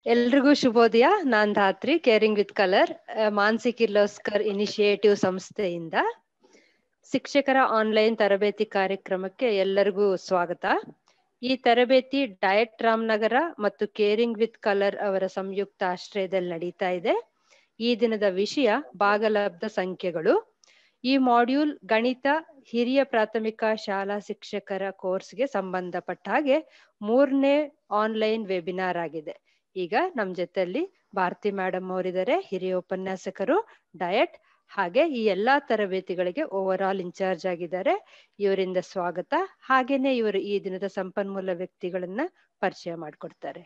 ಎಲ್ರಿಗೂ ಶುಭೋದಯ ನಾನ್ Dhatri caring with colour Mansi Kirloskar initiative ಸಂಸ್ಥೆಯಿಂದ ಶಿಕ್ಷಕರ ಆನ್ಲೈನ್ ತರಬೇತಿ ಕಾರ್ಯಕ್ರಮಕ್ಕೆ ಎಲ್ಲರಿಗೂ ಸ್ವಾಗತ ಈ ತರಬೇತಿ ಡಯಟ್ ರಾಮ್ನಗರ ಮತ್ತು ಕೇರಿಂಗ್ ವಿತ್ ಕಲರ್ ಅವರ ಸಂಯುಕ್ತ ಆಶ್ರಯದಲ್ಲಿ ನಡೀತಾ ಇದೆ ಈ ದಿನದ ವಿಷಯ ಭಾಗಲಬ್ಧ ಸಂಖ್ಯೆಗಳು ಈ ಮಾಡ್ಯೂಲ್ ಗಣಿತ ಹಿರಿಯ ಪ್ರಾಥಮಿಕ ಶಾಲಾ ಶಿಕ್ಷಕರ ಕೋರ್ಸ್ಗೆ ಸಂಬಂಧಪಟ್ಟ ಹಾಗೆ ಮೂರನೇ ಆನ್ಲೈನ್ ವೆಬಿನಾರ್ ಆಗಿದೆ ಈಗ ನಮ್ ಜೊತೆಯಲ್ಲಿ ಭಾರತಿ ಮೇಡಮ್ ಅವರಿದ್ದಾರೆ ಹಿರಿಯ ಉಪನ್ಯಾಸಕರು ಡಯಟ್ ಹಾಗೆ ಈ ಎಲ್ಲಾ ತರಬೇತಿಗಳಿಗೆ ಓವರ್ ಆಲ್ ಇನ್ಚಾರ್ಜ್ ಆಗಿದ್ದಾರೆ ಇವರಿಂದ ಸ್ವಾಗತ ಹಾಗೇನೆ ಇವರು ಈ ದಿನದ ಸಂಪನ್ಮೂಲ ವ್ಯಕ್ತಿಗಳನ್ನ ಪರಿಚಯ ಮಾಡಿಕೊಡ್ತಾರೆ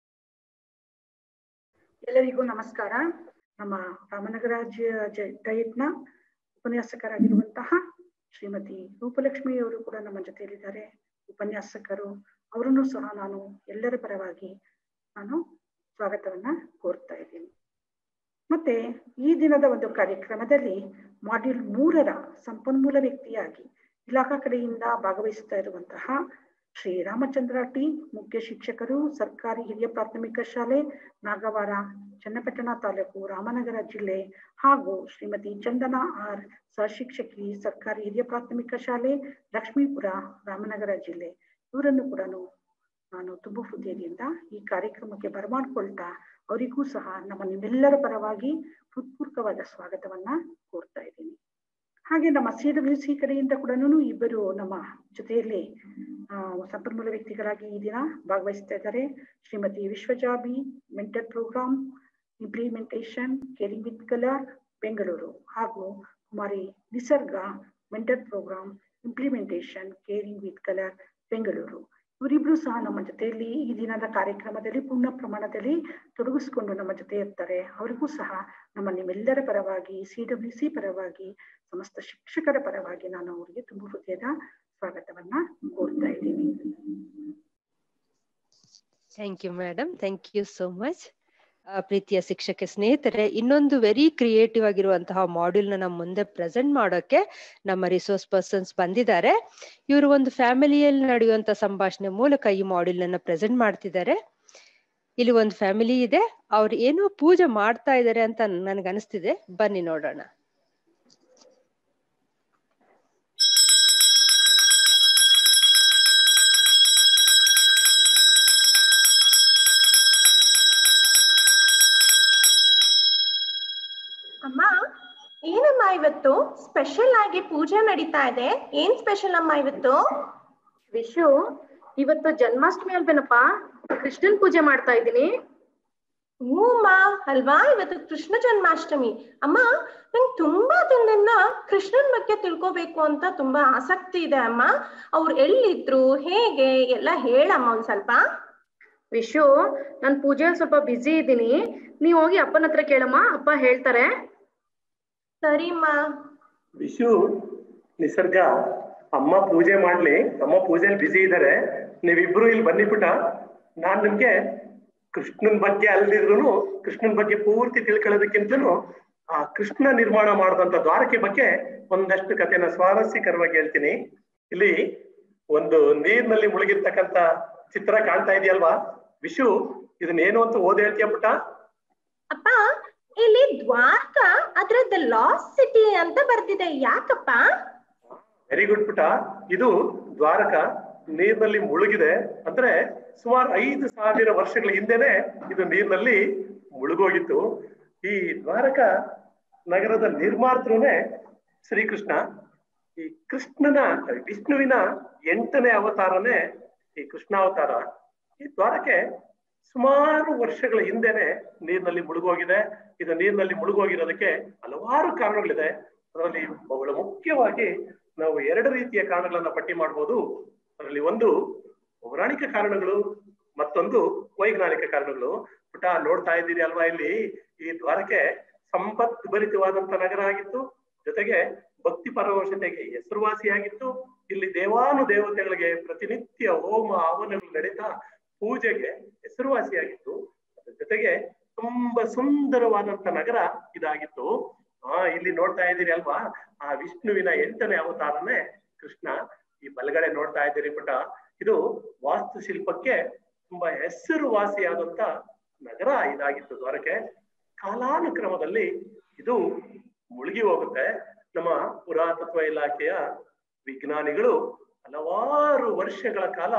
ಎಲ್ಲರಿಗೂ ನಮಸ್ಕಾರ ನಮ್ಮ ರಾಮನಗರ ಡಯಟ್ನ ಉಪನ್ಯಾಸಕರಾಗಿರುವಂತಹ ಶ್ರೀಮತಿ ರೂಪಲಕ್ಷ್ಮಿ ಅವರು ಕೂಡ ನಮ್ಮ ಜೊತೆಯಲ್ಲಿದ್ದಾರೆ ಉಪನ್ಯಾಸಕರು ಅವರನ್ನು ಸಹ ನಾನು ಎಲ್ಲರ ಪರವಾಗಿ ನಾನು ಸ್ವಾಗತವನ್ನ ಕೋರ್ತಾ ಇದ್ದೀನಿ ಮತ್ತೆ ಈ ದಿನದ ಒಂದು ಕಾರ್ಯಕ್ರಮದಲ್ಲಿ ಮಾಡ್ಯೂಲ್ ಮೂರರ ಸಂಪನ್ಮೂಲ ವ್ಯಕ್ತಿಯಾಗಿ ಇಲಾಖಾ ಕಡೆಯಿಂದ ಭಾಗವಹಿಸ್ತಾ ಇರುವಂತಹ ಶ್ರೀ ರಾಮಚಂದ್ರ ಟಿ ಮುಖ್ಯ ಶಿಕ್ಷಕರು ಸರ್ಕಾರಿ ಹಿರಿಯ ಪ್ರಾಥಮಿಕ ಶಾಲೆ ನಾಗವಾರ ಚನ್ನಪಟ್ಟಣ ತಾಲೂಕು ರಾಮನಗರ ಜಿಲ್ಲೆ ಹಾಗೂ ಶ್ರೀಮತಿ ಚಂದನಾ ಆರ್ ಸಹಶಿಕ್ಷಕಿ ಸರ್ಕಾರಿ ಹಿರಿಯ ಪ್ರಾಥಮಿಕ ಶಾಲೆ ಲಕ್ಷ್ಮೀಪುರ ರಾಮನಗರ ಜಿಲ್ಲೆ ಇವರನ್ನು ಕೂಡ ನಾನು ತುಂಬ ಹೃದಯದಿಂದ ಈ ಕಾರ್ಯಕ್ರಮಕ್ಕೆ ಬರಮಾಡ್ಕೊಳ್ತಾ ಅವರಿಗೂ ಸಹ ನಮ್ಮ ನಿಮ್ಮೆಲ್ಲರ ಪರವಾಗಿ ಹೃತ್ಪೂರ್ವಕವಾದ ಸ್ವಾಗತವನ್ನ ಕೋರ್ತಾ ಇದ್ದೀನಿ ಹಾಗೆ ನಮ್ಮ ಸಿ ಡಬ್ಲ್ಯೂ ಸಿ ಕಡೆಯಿಂದ ಕೂಡ ಇಬ್ಬರು ನಮ್ಮ ಜೊತೆಯಲ್ಲಿ ಸಂಪನ್ಮೂಲ ವ್ಯಕ್ತಿಗಳಾಗಿ ಈ ದಿನ ಭಾಗವಹಿಸ್ತಾ ಇದ್ದಾರೆ ಶ್ರೀಮತಿ ವಿಶ್ವಜಾಬಿ mental programme implementation caring with colour Bengaluru ಹಾಗೂ Kumari Nisarga mental programme implementation caring with colour Bengaluru ಇವರಿಬ್ರು ಸಹ ನಮ್ಮ ಜೊತೆಯಲ್ಲಿ ಈ ದಿನದ ಕಾರ್ಯಕ್ರಮದಲ್ಲಿ ಪೂರ್ಣ ಪ್ರಮಾಣದಲ್ಲಿ ತೊಡಗಿಸ್ಕೊಂಡು ನಮ್ಮ ಜೊತೆ ಇರ್ತಾರೆ ಅವರಿಗೂ ಸಹ ನಮ್ಮ ನಿಮ್ಮೆಲ್ಲರ ಪರವಾಗಿ ಸಿ ಡಬ್ಲ್ಯೂ ಸಿ ಪರವಾಗಿ ಸಮಸ್ತ ಶಿಕ್ಷಕರ ಪರವಾಗಿ ನಾನು ಅವರಿಗೆ ತುಂಬ ಹೃದಯದ ಸ್ವಾಗತವನ್ನ ಕೋರ್ತಾ ಇದ್ದೀನಿ thank you madam thank you so much ಪ್ರೀತಿಯ ಶಿಕ್ಷಕ ಸ್ನೇಹಿತರೆ ಇನ್ನೊಂದು ವೆರಿ ಕ್ರಿಯೇಟಿವ್ ಆಗಿರುವಂತಹ ಮಾಡ್ಯೂಲ್ ನ ನಮ್ಮ ಮುಂದೆ ಪ್ರೆಸೆಂಟ್ ಮಾಡೋಕೆ ನಮ್ಮ ರಿಸೋರ್ಸ್ ಪರ್ಸನ್ಸ್ ಬಂದಿದ್ದಾರೆ ಇವರು ಒಂದು ಫ್ಯಾಮಿಲಿಯಲ್ಲಿ ನಡೆಯುವಂತ ಸಂಭಾಷಣೆ ಮೂಲಕ ಈ ಮಾಡ್ಯೂಲ್ ಅನ್ನ ಪ್ರೆಸೆಂಟ್ ಮಾಡ್ತಿದ್ದಾರೆ ಇಲ್ಲಿ ಒಂದು ಫ್ಯಾಮಿಲಿ ಇದೆ ಅವ್ರು ಏನೋ ಪೂಜೆ ಮಾಡ್ತಾ ಇದ್ದಾರೆ ಅಂತ ನನ್ಗೆ ಅನಿಸ್ತಿದೆ ಬನ್ನಿ ನೋಡೋಣ ಅಮ್ಮ ಏನಮ್ಮ ಇವತ್ತು ಸ್ಪೆಷಲ್ ಆಗಿ ಪೂಜೆ ನಡೀತಾ ಇದೆ ಏನ್ ಸ್ಪೆಷಲ್ ಅಮ್ಮ ಇವತ್ತು ವಿಶು ಇವತ್ತು ಜನ್ಮಾಷ್ಟಮಿ ಅಲ್ವೇನಪ್ಪ ಕೃಷ್ಣನ್ ಪೂಜೆ ಮಾಡ್ತಾ ಇದ್ದೀನಿ ಹ್ಞೂ ಅಮ್ಮ ಅಲ್ವಾ ಇವತ್ತು ಕೃಷ್ಣ ಜನ್ಮಾಷ್ಟಮಿ ಅಮ್ಮ ನಂಗೆ ತುಂಬಾ ದಿನದಿಂದ ಕೃಷ್ಣನ್ ಬಗ್ಗೆ ತಿಳ್ಕೊಬೇಕು ಅಂತ ತುಂಬಾ ಆಸಕ್ತಿ ಇದೆ ಅಮ್ಮ ಅವ್ರು ಎಲ್ಲಿದ್ರು ಹೇಗೆ ಎಲ್ಲ ಹೇಳಮ್ಮ ಒಂದ್ ಸ್ವಲ್ಪ ವಿಶು ನಾನ್ ಪೂಜೆಯಲ್ಲಿ ಸ್ವಲ್ಪ ಬ್ಯುಸಿ ಇದ್ದೀನಿ ನೀವ್ ಹೋಗಿ ಅಪ್ಪನ ಹತ್ರ ಕೇಳಮ್ಮ ಅಪ್ಪ ಹೇಳ್ತಾರೆ ಸರಿಮ್ಮ ವಿಶು ನಿಸರ್ಗ ಅಮ್ಮ ಪೂಜೆ ಮಾಡ್ಲಿ ಅಮ್ಮ ಪೂಜೆಯಲ್ಲಿ ಬಿಸಿ ಇದ್ದಾರೆ ನೀವಿಬ್ರು ಇಲ್ಲಿ ಬನ್ನಿಬಿಟ್ಟ ನಾನ್ ನಿಮ್ಗೆ ಕೃಷ್ಣನ್ ಬಗ್ಗೆ ಅಲ್ದಿದ್ರು ಕೃಷ್ಣನ್ ಬಗ್ಗೆ ಪೂರ್ತಿ ತಿಳ್ಕೊಳ್ಳೋದಕ್ಕಿಂತನೂ ಆ ಕೃಷ್ಣ ನಿರ್ಮಾಣ ಮಾಡಿದಂತ ದ್ವಾರಕೆ ಬಗ್ಗೆ ಒಂದಷ್ಟು ಕಥೆನ ಸ್ವಾರಸ್ಯಕರವಾಗಿ ಹೇಳ್ತೀನಿ ಇಲ್ಲಿ ಒಂದು ನೀರಿನಲ್ಲಿ ಮುಳುಗಿರ್ತಕ್ಕಂತ ಚಿತ್ರ ಕಾಣ್ತಾ ಇದೆಯಲ್ವಾ ವಿಶು ಇದನ್ನೇನು ಅಂತ ಓದ್ ಹೇಳ್ತೀಯ ಪುಟ್ಟ ಅಪ್ಪ ಇಲ್ಲಿ ದ್ವಾರಕ ಅದ್ರದ್ದು ಲಾಸ್ಟ್ ಸಿಟಿ ಅಂತ ಬರ್ತಿದೆ ಯಾಕಪ್ಪ ವೆರಿ ಗುಡ್ ಪುಟ ಇದು ದ್ವಾರಕ ನೀರಿನಲ್ಲಿ ಮುಳುಗಿದೆ ಅಂದ್ರೆ ಸುಮಾರು ಐದು ಸಾವಿರ ವರ್ಷಗಳ ಹಿಂದೆನೆ ಇದು ನೀರಿನಲ್ಲಿ ಮುಳುಗೋಗಿತ್ತು ಈ ದ್ವಾರಕ ನಗರದ ನಿರ್ಮಾತೃನೇ ಶ್ರೀಕೃಷ್ಣ ಈ ಕೃಷ್ಣನ ವಿಷ್ಣುವಿನ ಎಂಟನೇ ಅವತಾರನೇ ಈ ಕೃಷ್ಣಾವತಾರ ಈ ದ್ವಾರಕೆ ಸುಮಾರು ವರ್ಷಗಳ ಹಿಂದೆನೆ ನೀರಿನಲ್ಲಿ ಮುಳುಗೋಗಿದೆ ಇದು ನೀರಿನಲ್ಲಿ ಮುಳುಗೋಗಿರೋದಕ್ಕೆ ಹಲವಾರು ಕಾರಣಗಳಿದೆ ಅದರಲ್ಲಿ ಬಹಳ ಮುಖ್ಯವಾಗಿ ನಾವು ಎರಡು ರೀತಿಯ ಕಾರಣಗಳನ್ನ ಪಟ್ಟಿ ಮಾಡಬಹುದು ಅದರಲ್ಲಿ ಒಂದು ಪೌರಾಣಿಕ ಕಾರಣಗಳು ಮತ್ತೊಂದು ವೈಜ್ಞಾನಿಕ ಕಾರಣಗಳು ಪುಟ ನೋಡ್ತಾ ಇದ್ದೀರಿ ಅಲ್ವಾ ಇಲ್ಲಿ ಈ ದ್ವಾರಕೆ ಸಂಪತ್ ಭರಿತವಾದಂತ ನಗರ ಆಗಿತ್ತು ಜೊತೆಗೆ ಭಕ್ತಿ ಪರವಶತೆಗೆ ಹೆಸರುವಾಸಿಯಾಗಿತ್ತು ಇಲ್ಲಿ ದೇವಾನು ದೇವತೆಗಳಿಗೆ ಪ್ರತಿನಿತ್ಯ ಹೋಮ ಹವನಗಳು ನಡೀತಾ ಪೂಜೆಗೆ ಹೆಸರುವಾಸಿಯಾಗಿತ್ತು ಅದ್ರ ಜೊತೆಗೆ ತುಂಬಾ ಸುಂದರವಾದಂತ ನಗರ ಇದಾಗಿತ್ತು ಆ ಇಲ್ಲಿ ನೋಡ್ತಾ ಇದ್ದೀರಿ ಅಲ್ವಾ ಆ ವಿಷ್ಣುವಿನ ಎಂಟನೇ ಅವತಾರನೇ ಕೃಷ್ಣ ಈ ಬಲಗಡೆ ನೋಡ್ತಾ ಇದ್ದೀರಿ ಪುಟ ಇದು ವಾಸ್ತುಶಿಲ್ಪಕ್ಕೆ ತುಂಬಾ ಹೆಸರುವಾಸಿಯಾದಂತ ನಗರ ಇದಾಗಿತ್ತು ದ್ವಾರಕೆ ಕಾಲಾನುಕ್ರಮದಲ್ಲಿ ಇದು ಮುಳುಗಿ ಹೋಗುತ್ತೆ ನಮ್ಮ ಪುರಾತತ್ವ ಇಲಾಖೆಯ ವಿಜ್ಞಾನಿಗಳು ಹಲವಾರು ವರ್ಷಗಳ ಕಾಲ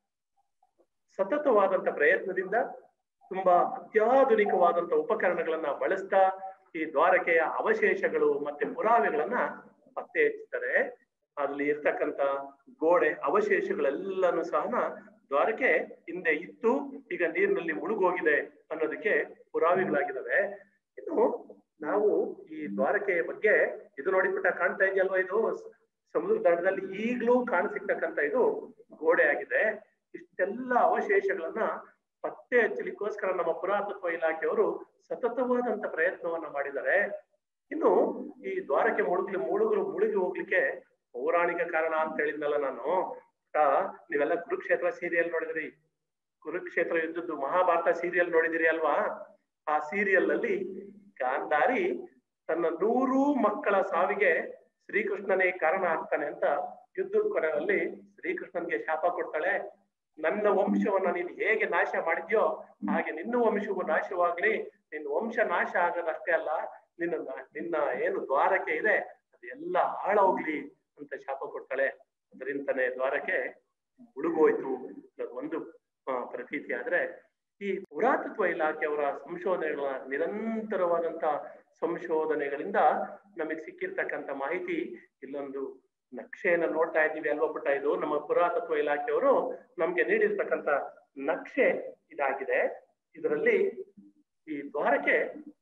ಸತತವಾದಂತ ಪ್ರಯತ್ನದಿಂದ ತುಂಬಾ ಅತ್ಯಾಧುನಿಕವಾದಂತ ಉಪಕರಣಗಳನ್ನ ಬಳಸ್ತಾ ಈ ದ್ವಾರಕೆಯ ಅವಶೇಷಗಳು ಮತ್ತೆ ಪುರಾವೆಗಳನ್ನ ಪತ್ತೆ ಹಚ್ತಾರೆ ಅಲ್ಲಿ ಇರ್ತಕ್ಕಂತ ಗೋಡೆ ಅವಶೇಷಗಳೆಲ್ಲನೂ ಸಹ ದ್ವಾರಕೆ ಹಿಂದೆ ಇತ್ತು ಈಗ ನೀರಿನಲ್ಲಿ ಮುಳುಗೋಗಿದೆ ಅನ್ನೋದಕ್ಕೆ ಪುರಾವೆಗಳಾಗಿದ್ದಾವೆ ಇನ್ನು ನಾವು ಈ ದ್ವಾರಕೆಯ ಬಗ್ಗೆ ಇದು ನೋಡಿಬಿಟ್ಟ ಕಾಣ್ತಾ ಇದೆಯಲ್ವಾ ಇದು ಸಮುದ್ರ ದಡದಲ್ಲಿ ಈಗಲೂ ಕಾಣಸಿಗ್ತಕ್ಕಂತ ಇದು ಗೋಡೆ ಆಗಿದೆ ಇಷ್ಟೆಲ್ಲ ಅವಶೇಷಗಳನ್ನ ಪತ್ತೆ ಹಚ್ಚಲಿಕ್ಕೋಸ್ಕರ ನಮ್ಮ ಪುರಾತತ್ವ ಇಲಾಖೆಯವರು ಸತತವಾದಂತ ಪ್ರಯತ್ನವನ್ನ ಮಾಡಿದ್ದಾರೆ ಇನ್ನು ಈ ದ್ವಾರಕ್ಕೆ ಮುಳುಗ್ಲಿ ಮುಳುಗಲು ಮುಳುಗಿ ಹೋಗ್ಲಿಕ್ಕೆ ಪೌರಾಣಿಕ ಕಾರಣ ಅಂತ ಹೇಳಿದ್ನಲ್ಲ ನಾನು ಆ, ನೀವೆಲ್ಲ ಕುರುಕ್ಷೇತ್ರ ಸೀರಿಯಲ್ ನೋಡಿದ್ರಿ ಕುರುಕ್ಷೇತ್ರ ಯುದ್ಧದ್ದು ಮಹಾಭಾರತ ಸೀರಿಯಲ್ ನೋಡಿದಿರಿ ಅಲ್ವಾ ಆ ಸೀರಿಯಲ್ ಅಲ್ಲಿ ಗಾಂಧಾರಿ ತನ್ನ ನೂರು ಮಕ್ಕಳ ಸಾವಿಗೆ ಶ್ರೀಕೃಷ್ಣನೇ ಕಾರಣ ಆಗ್ತಾನೆ ಅಂತ ಯುದ್ಧದ ಕೊನೆಯಲ್ಲಿ ಶ್ರೀಕೃಷ್ಣನ್ಗೆ ಶಾಪ ಕೊಡ್ತಾಳೆ ನನ್ನ ವಂಶವನ್ನ ನೀನು ಹೇಗೆ ನಾಶ ಮಾಡಿದ್ಯೋ ಹಾಗೆ ನಿನ್ನ ವಂಶವು ನಾಶವಾಗ್ಲಿ ನಿನ್ನ ವಂಶ ನಾಶ ಆಗೋದಷ್ಟೇ ಅಲ್ಲ ನಿನ್ನ ನಿನ್ನ ಏನು ದ್ವಾರಕೆ ಇದೆ ಅದೆಲ್ಲ ಹಾಳೋಗ್ಲಿ ಅಂತ ಶಾಪ ಕೊಡ್ತಾಳೆ ಅದರಿಂದನೇ ದ್ವಾರಕೆ ಮುಳುಗೋಯ್ತು ಅನ್ನೋದು ಒಂದು ಆ, ಪ್ರತೀತಿ ಆದ್ರೆ ಈ ಪುರಾತತ್ವ ಇಲಾಖೆಯವರ ಸಂಶೋಧನೆಗಳ ನಿರಂತರವಾದಂತ ಸಂಶೋಧನೆಗಳಿಂದ ನಮಗೆ ಸಿಕ್ಕಿರ್ತಕ್ಕಂಥ ಮಾಹಿತಿ ಇಲ್ಲೊಂದು ನಕ್ಷೆಯನ್ನ ನೋಡ್ತಾ ಇದ್ದೀವಿ ಅಲ್ವಾ ಪುಟ್ಟ ಇದು ನಮ್ಮ ಪುರಾತತ್ವ ಇಲಾಖೆಯವರು ನಮ್ಗೆ ನೀಡಿರ್ತಕ್ಕಂಥ ನಕ್ಷೆ ಇದಾಗಿದೆ ಇದರಲ್ಲಿ ಈ ದ್ವಾರಕೆ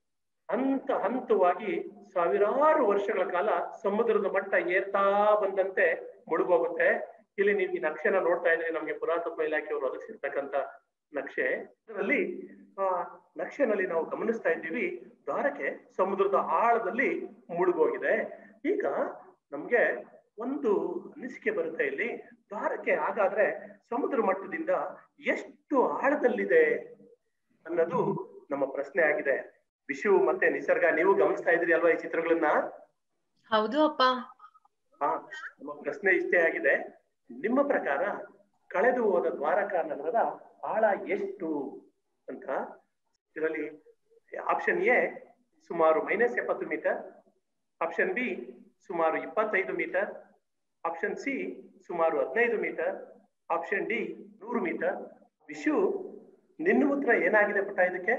ಹಂತ ಹಂತವಾಗಿ ಸಾವಿರಾರು ವರ್ಷಗಳ ಕಾಲ ಸಮುದ್ರದ ಮಟ್ಟ ಏರ್ತಾ ಬಂದಂತೆ ಮುಳುಗೋಗುತ್ತೆ ಇಲ್ಲಿ ನೀವು ಈ ನಕ್ಷೆನ ನೋಡ್ತಾ ಇದ್ರೆ ನಮ್ಗೆ ಪುರಾತತ್ವ ಇಲಾಖೆಯವರು ಒದಗಿಸಿರ್ತಕ್ಕಂಥ ನಕ್ಷೆ ಇದರಲ್ಲಿ ಆ ನಕ್ಷೆನಲ್ಲಿ ನಾವು ಗಮನಿಸ್ತಾ ಇದ್ದೀವಿ ದ್ವಾರಕೆ ಸಮುದ್ರದ ಆಳದಲ್ಲಿ ಮುಳುಗೋಗಿದೆ ಈಗ ನಮ್ಗೆ ಒಂದು ಅನಿಸಿಕೆ ಬರುತ್ತೆ ಇಲ್ಲಿ ದ್ವಾರಕೆ ಹಾಗಾದ್ರೆ ಸಮುದ್ರ ಮಟ್ಟದಿಂದ ಎಷ್ಟು ಆಳದಲ್ಲಿದೆ ಅನ್ನೋದು ನಮ್ಮ ಪ್ರಶ್ನೆ ಆಗಿದೆ ವಿಶು ಮತ್ತೆ ನಿಸರ್ಗ ನೀವು ಗಮನಿಸ್ತಾ ಇದ್ರಿ ಅಲ್ವಾ ಈ ಚಿತ್ರಗಳನ್ನ ಹೌದು ಅಪ್ಪ ಹಾ ನಮ್ಮ ಪ್ರಶ್ನೆ ಇಷ್ಟೇ ಆಗಿದೆ ನಿಮ್ಮ ಪ್ರಕಾರ ಕಳೆದು ಹೋದ ದ್ವಾರಕಾ ನಗರದ ಆಳ ಎಷ್ಟು ಅಂತ ಇದರಲ್ಲಿ ಆಪ್ಷನ್ ಎ ಸುಮಾರು ಮೈನಸ್ ಎಪ್ಪತ್ತು ಮೀಟರ್ ಆಪ್ಷನ್ ಬಿ ಸುಮಾರು ಇಪ್ಪತ್ತೈದು ಮೀಟರ್ ಆಪ್ಷನ್ ಸಿ ಸುಮಾರು ಹದಿನೈದು ಮೀಟರ್ ಆಪ್ಷನ್ ಡಿ ನೂರು ಮೀಟರ್ ವಿಶು ನಿನ್ನ ಉತ್ತರ ಏನಾಗಿದೆ ಪುಟ್ಟ ಇದಕ್ಕೆ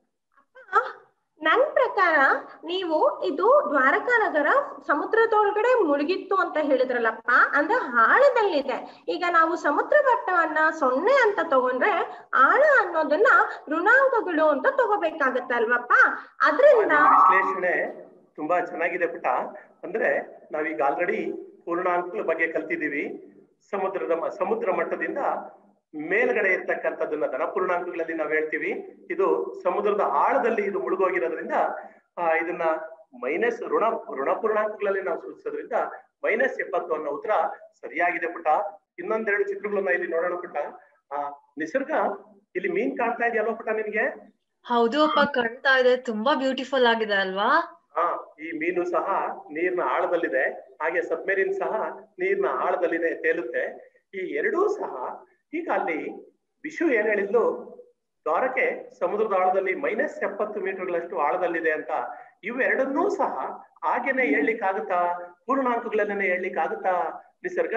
ನನ್ ಪ್ರಕಾರ ನೀವು ಇದು ದ್ವಾರಕಾ ನಗರ ಸಮುದ್ರದೊಳಗಡೆ ಮುಳುಗಿತ್ತು ಅಂತ ಹೇಳಿದ್ರಲ್ಲಪ್ಪ ಅಂದ್ರೆ ಆಳದಲ್ಲಿದೆ ಈಗ ನಾವು ಸಮುದ್ರ ಮಟ್ಟವನ್ನ ಸೊನ್ನೆ ಅಂತ ತಗೊಂಡ್ರೆ ಆಳ ಅನ್ನೋದನ್ನ ಋಣಾಂಕಗಳು ಅಂತ ತಗೋಬೇಕಾಗತ್ತೆ ಅಲ್ವಪ್ಪ ಅದ್ರಿಂದ ನಿಮ್ಮ ವಿಶ್ಲೇಷಣೆ ತುಂಬಾ ಚೆನ್ನಾಗಿದೆ ಪುಟ್ಟ ಅಂದ್ರೆ ನಾವೀಗ ಆಲ್ರೆಡಿ ಪೂರ್ಣಾಂಕಗಳ ಬಗ್ಗೆ ಕಲ್ತಿದೀವಿ ಸಮುದ್ರದ ಮ- ಸಮುದ್ರ ಮಟ್ಟದಿಂದ ಮೇಲ್ಗಡೆ ಇರ್ತಕ್ಕಂಥದ್ದನ್ನ ಧನಪೂರ್ಣಾಂಕಗಳಲ್ಲಿ ನಾವು ಹೇಳ್ತೀವಿ ಇದು ಸಮುದ್ರದ ಆಳದಲ್ಲಿ ಇದು ಮುಳುಗೋಗಿರೋದ್ರಿಂದ ಆ, ಇದನ್ನ ಮೈನಸ್ ಋಣ ಋಣಪೂರ್ಣಾಂಕಗಳಲ್ಲಿ ನಾವು ಸೂಚಿಸೋದ್ರಿಂದ ಮೈನಸ್ ಎಪ್ಪತ್ತು ಅನ್ನೋ ಉತ್ತರ ಸರಿಯಾಗಿದೆ ಪುಟ್ಟ ಇನ್ನೊಂದೆರಡು ಚಿತ್ರಗಳನ್ನ ಇಲ್ಲಿ ನೋಡೋಣ ಪುಟ್ಟ ಆ ನಿಸರ್ಗ ಇಲ್ಲಿ ಮೀನ್ ಕಾಣ್ತಾ ಇದೆಯಲ್ವಾ ಪುಟ್ಟ ನಿನ್ಗೆ ಹೌದು ಅಪ್ಪ ಕಾಣ್ತಾ ಇದೆ ತುಂಬಾ ಬ್ಯೂಟಿಫುಲ್ ಆಗಿದೆ ಅಲ್ವಾ ಹಾ ಈ ಮೀನು ಸಹ ನೀರಿನ ಆಳದಲ್ಲಿದೆ ಹಾಗೆ ಸಬ್ಮೆರಿನ್ ಸಹ ನೀರಿನ ಆಳದಲ್ಲಿದೆ ತೇಲುತ್ತೆ ಈ ಎರಡೂ ಸಹ ಈಗ ಅಲ್ಲಿ ವಿಶು ಏನ್ ಹೇಳಿದ್ಲು ದ್ವಾರಕೆ ಸಮುದ್ರದ ಆಳದಲ್ಲಿ ಮೈನಸ್ ಎಪ್ಪತ್ತು ಮೀಟರ್ಗಳಷ್ಟು ಆಳದಲ್ಲಿದೆ ಅಂತ ಇವೆರಡನ್ನೂ ಸಹ ಹಾಗೇನೆ ಹೇಳಲಿಕ್ಕಾಗುತ್ತಾ ಪೂರ್ಣಾಂಕಗಳನ್ನೇ ಹೇಳಲಿಕ್ಕಾಗುತ್ತಾ ನಿಸರ್ಗ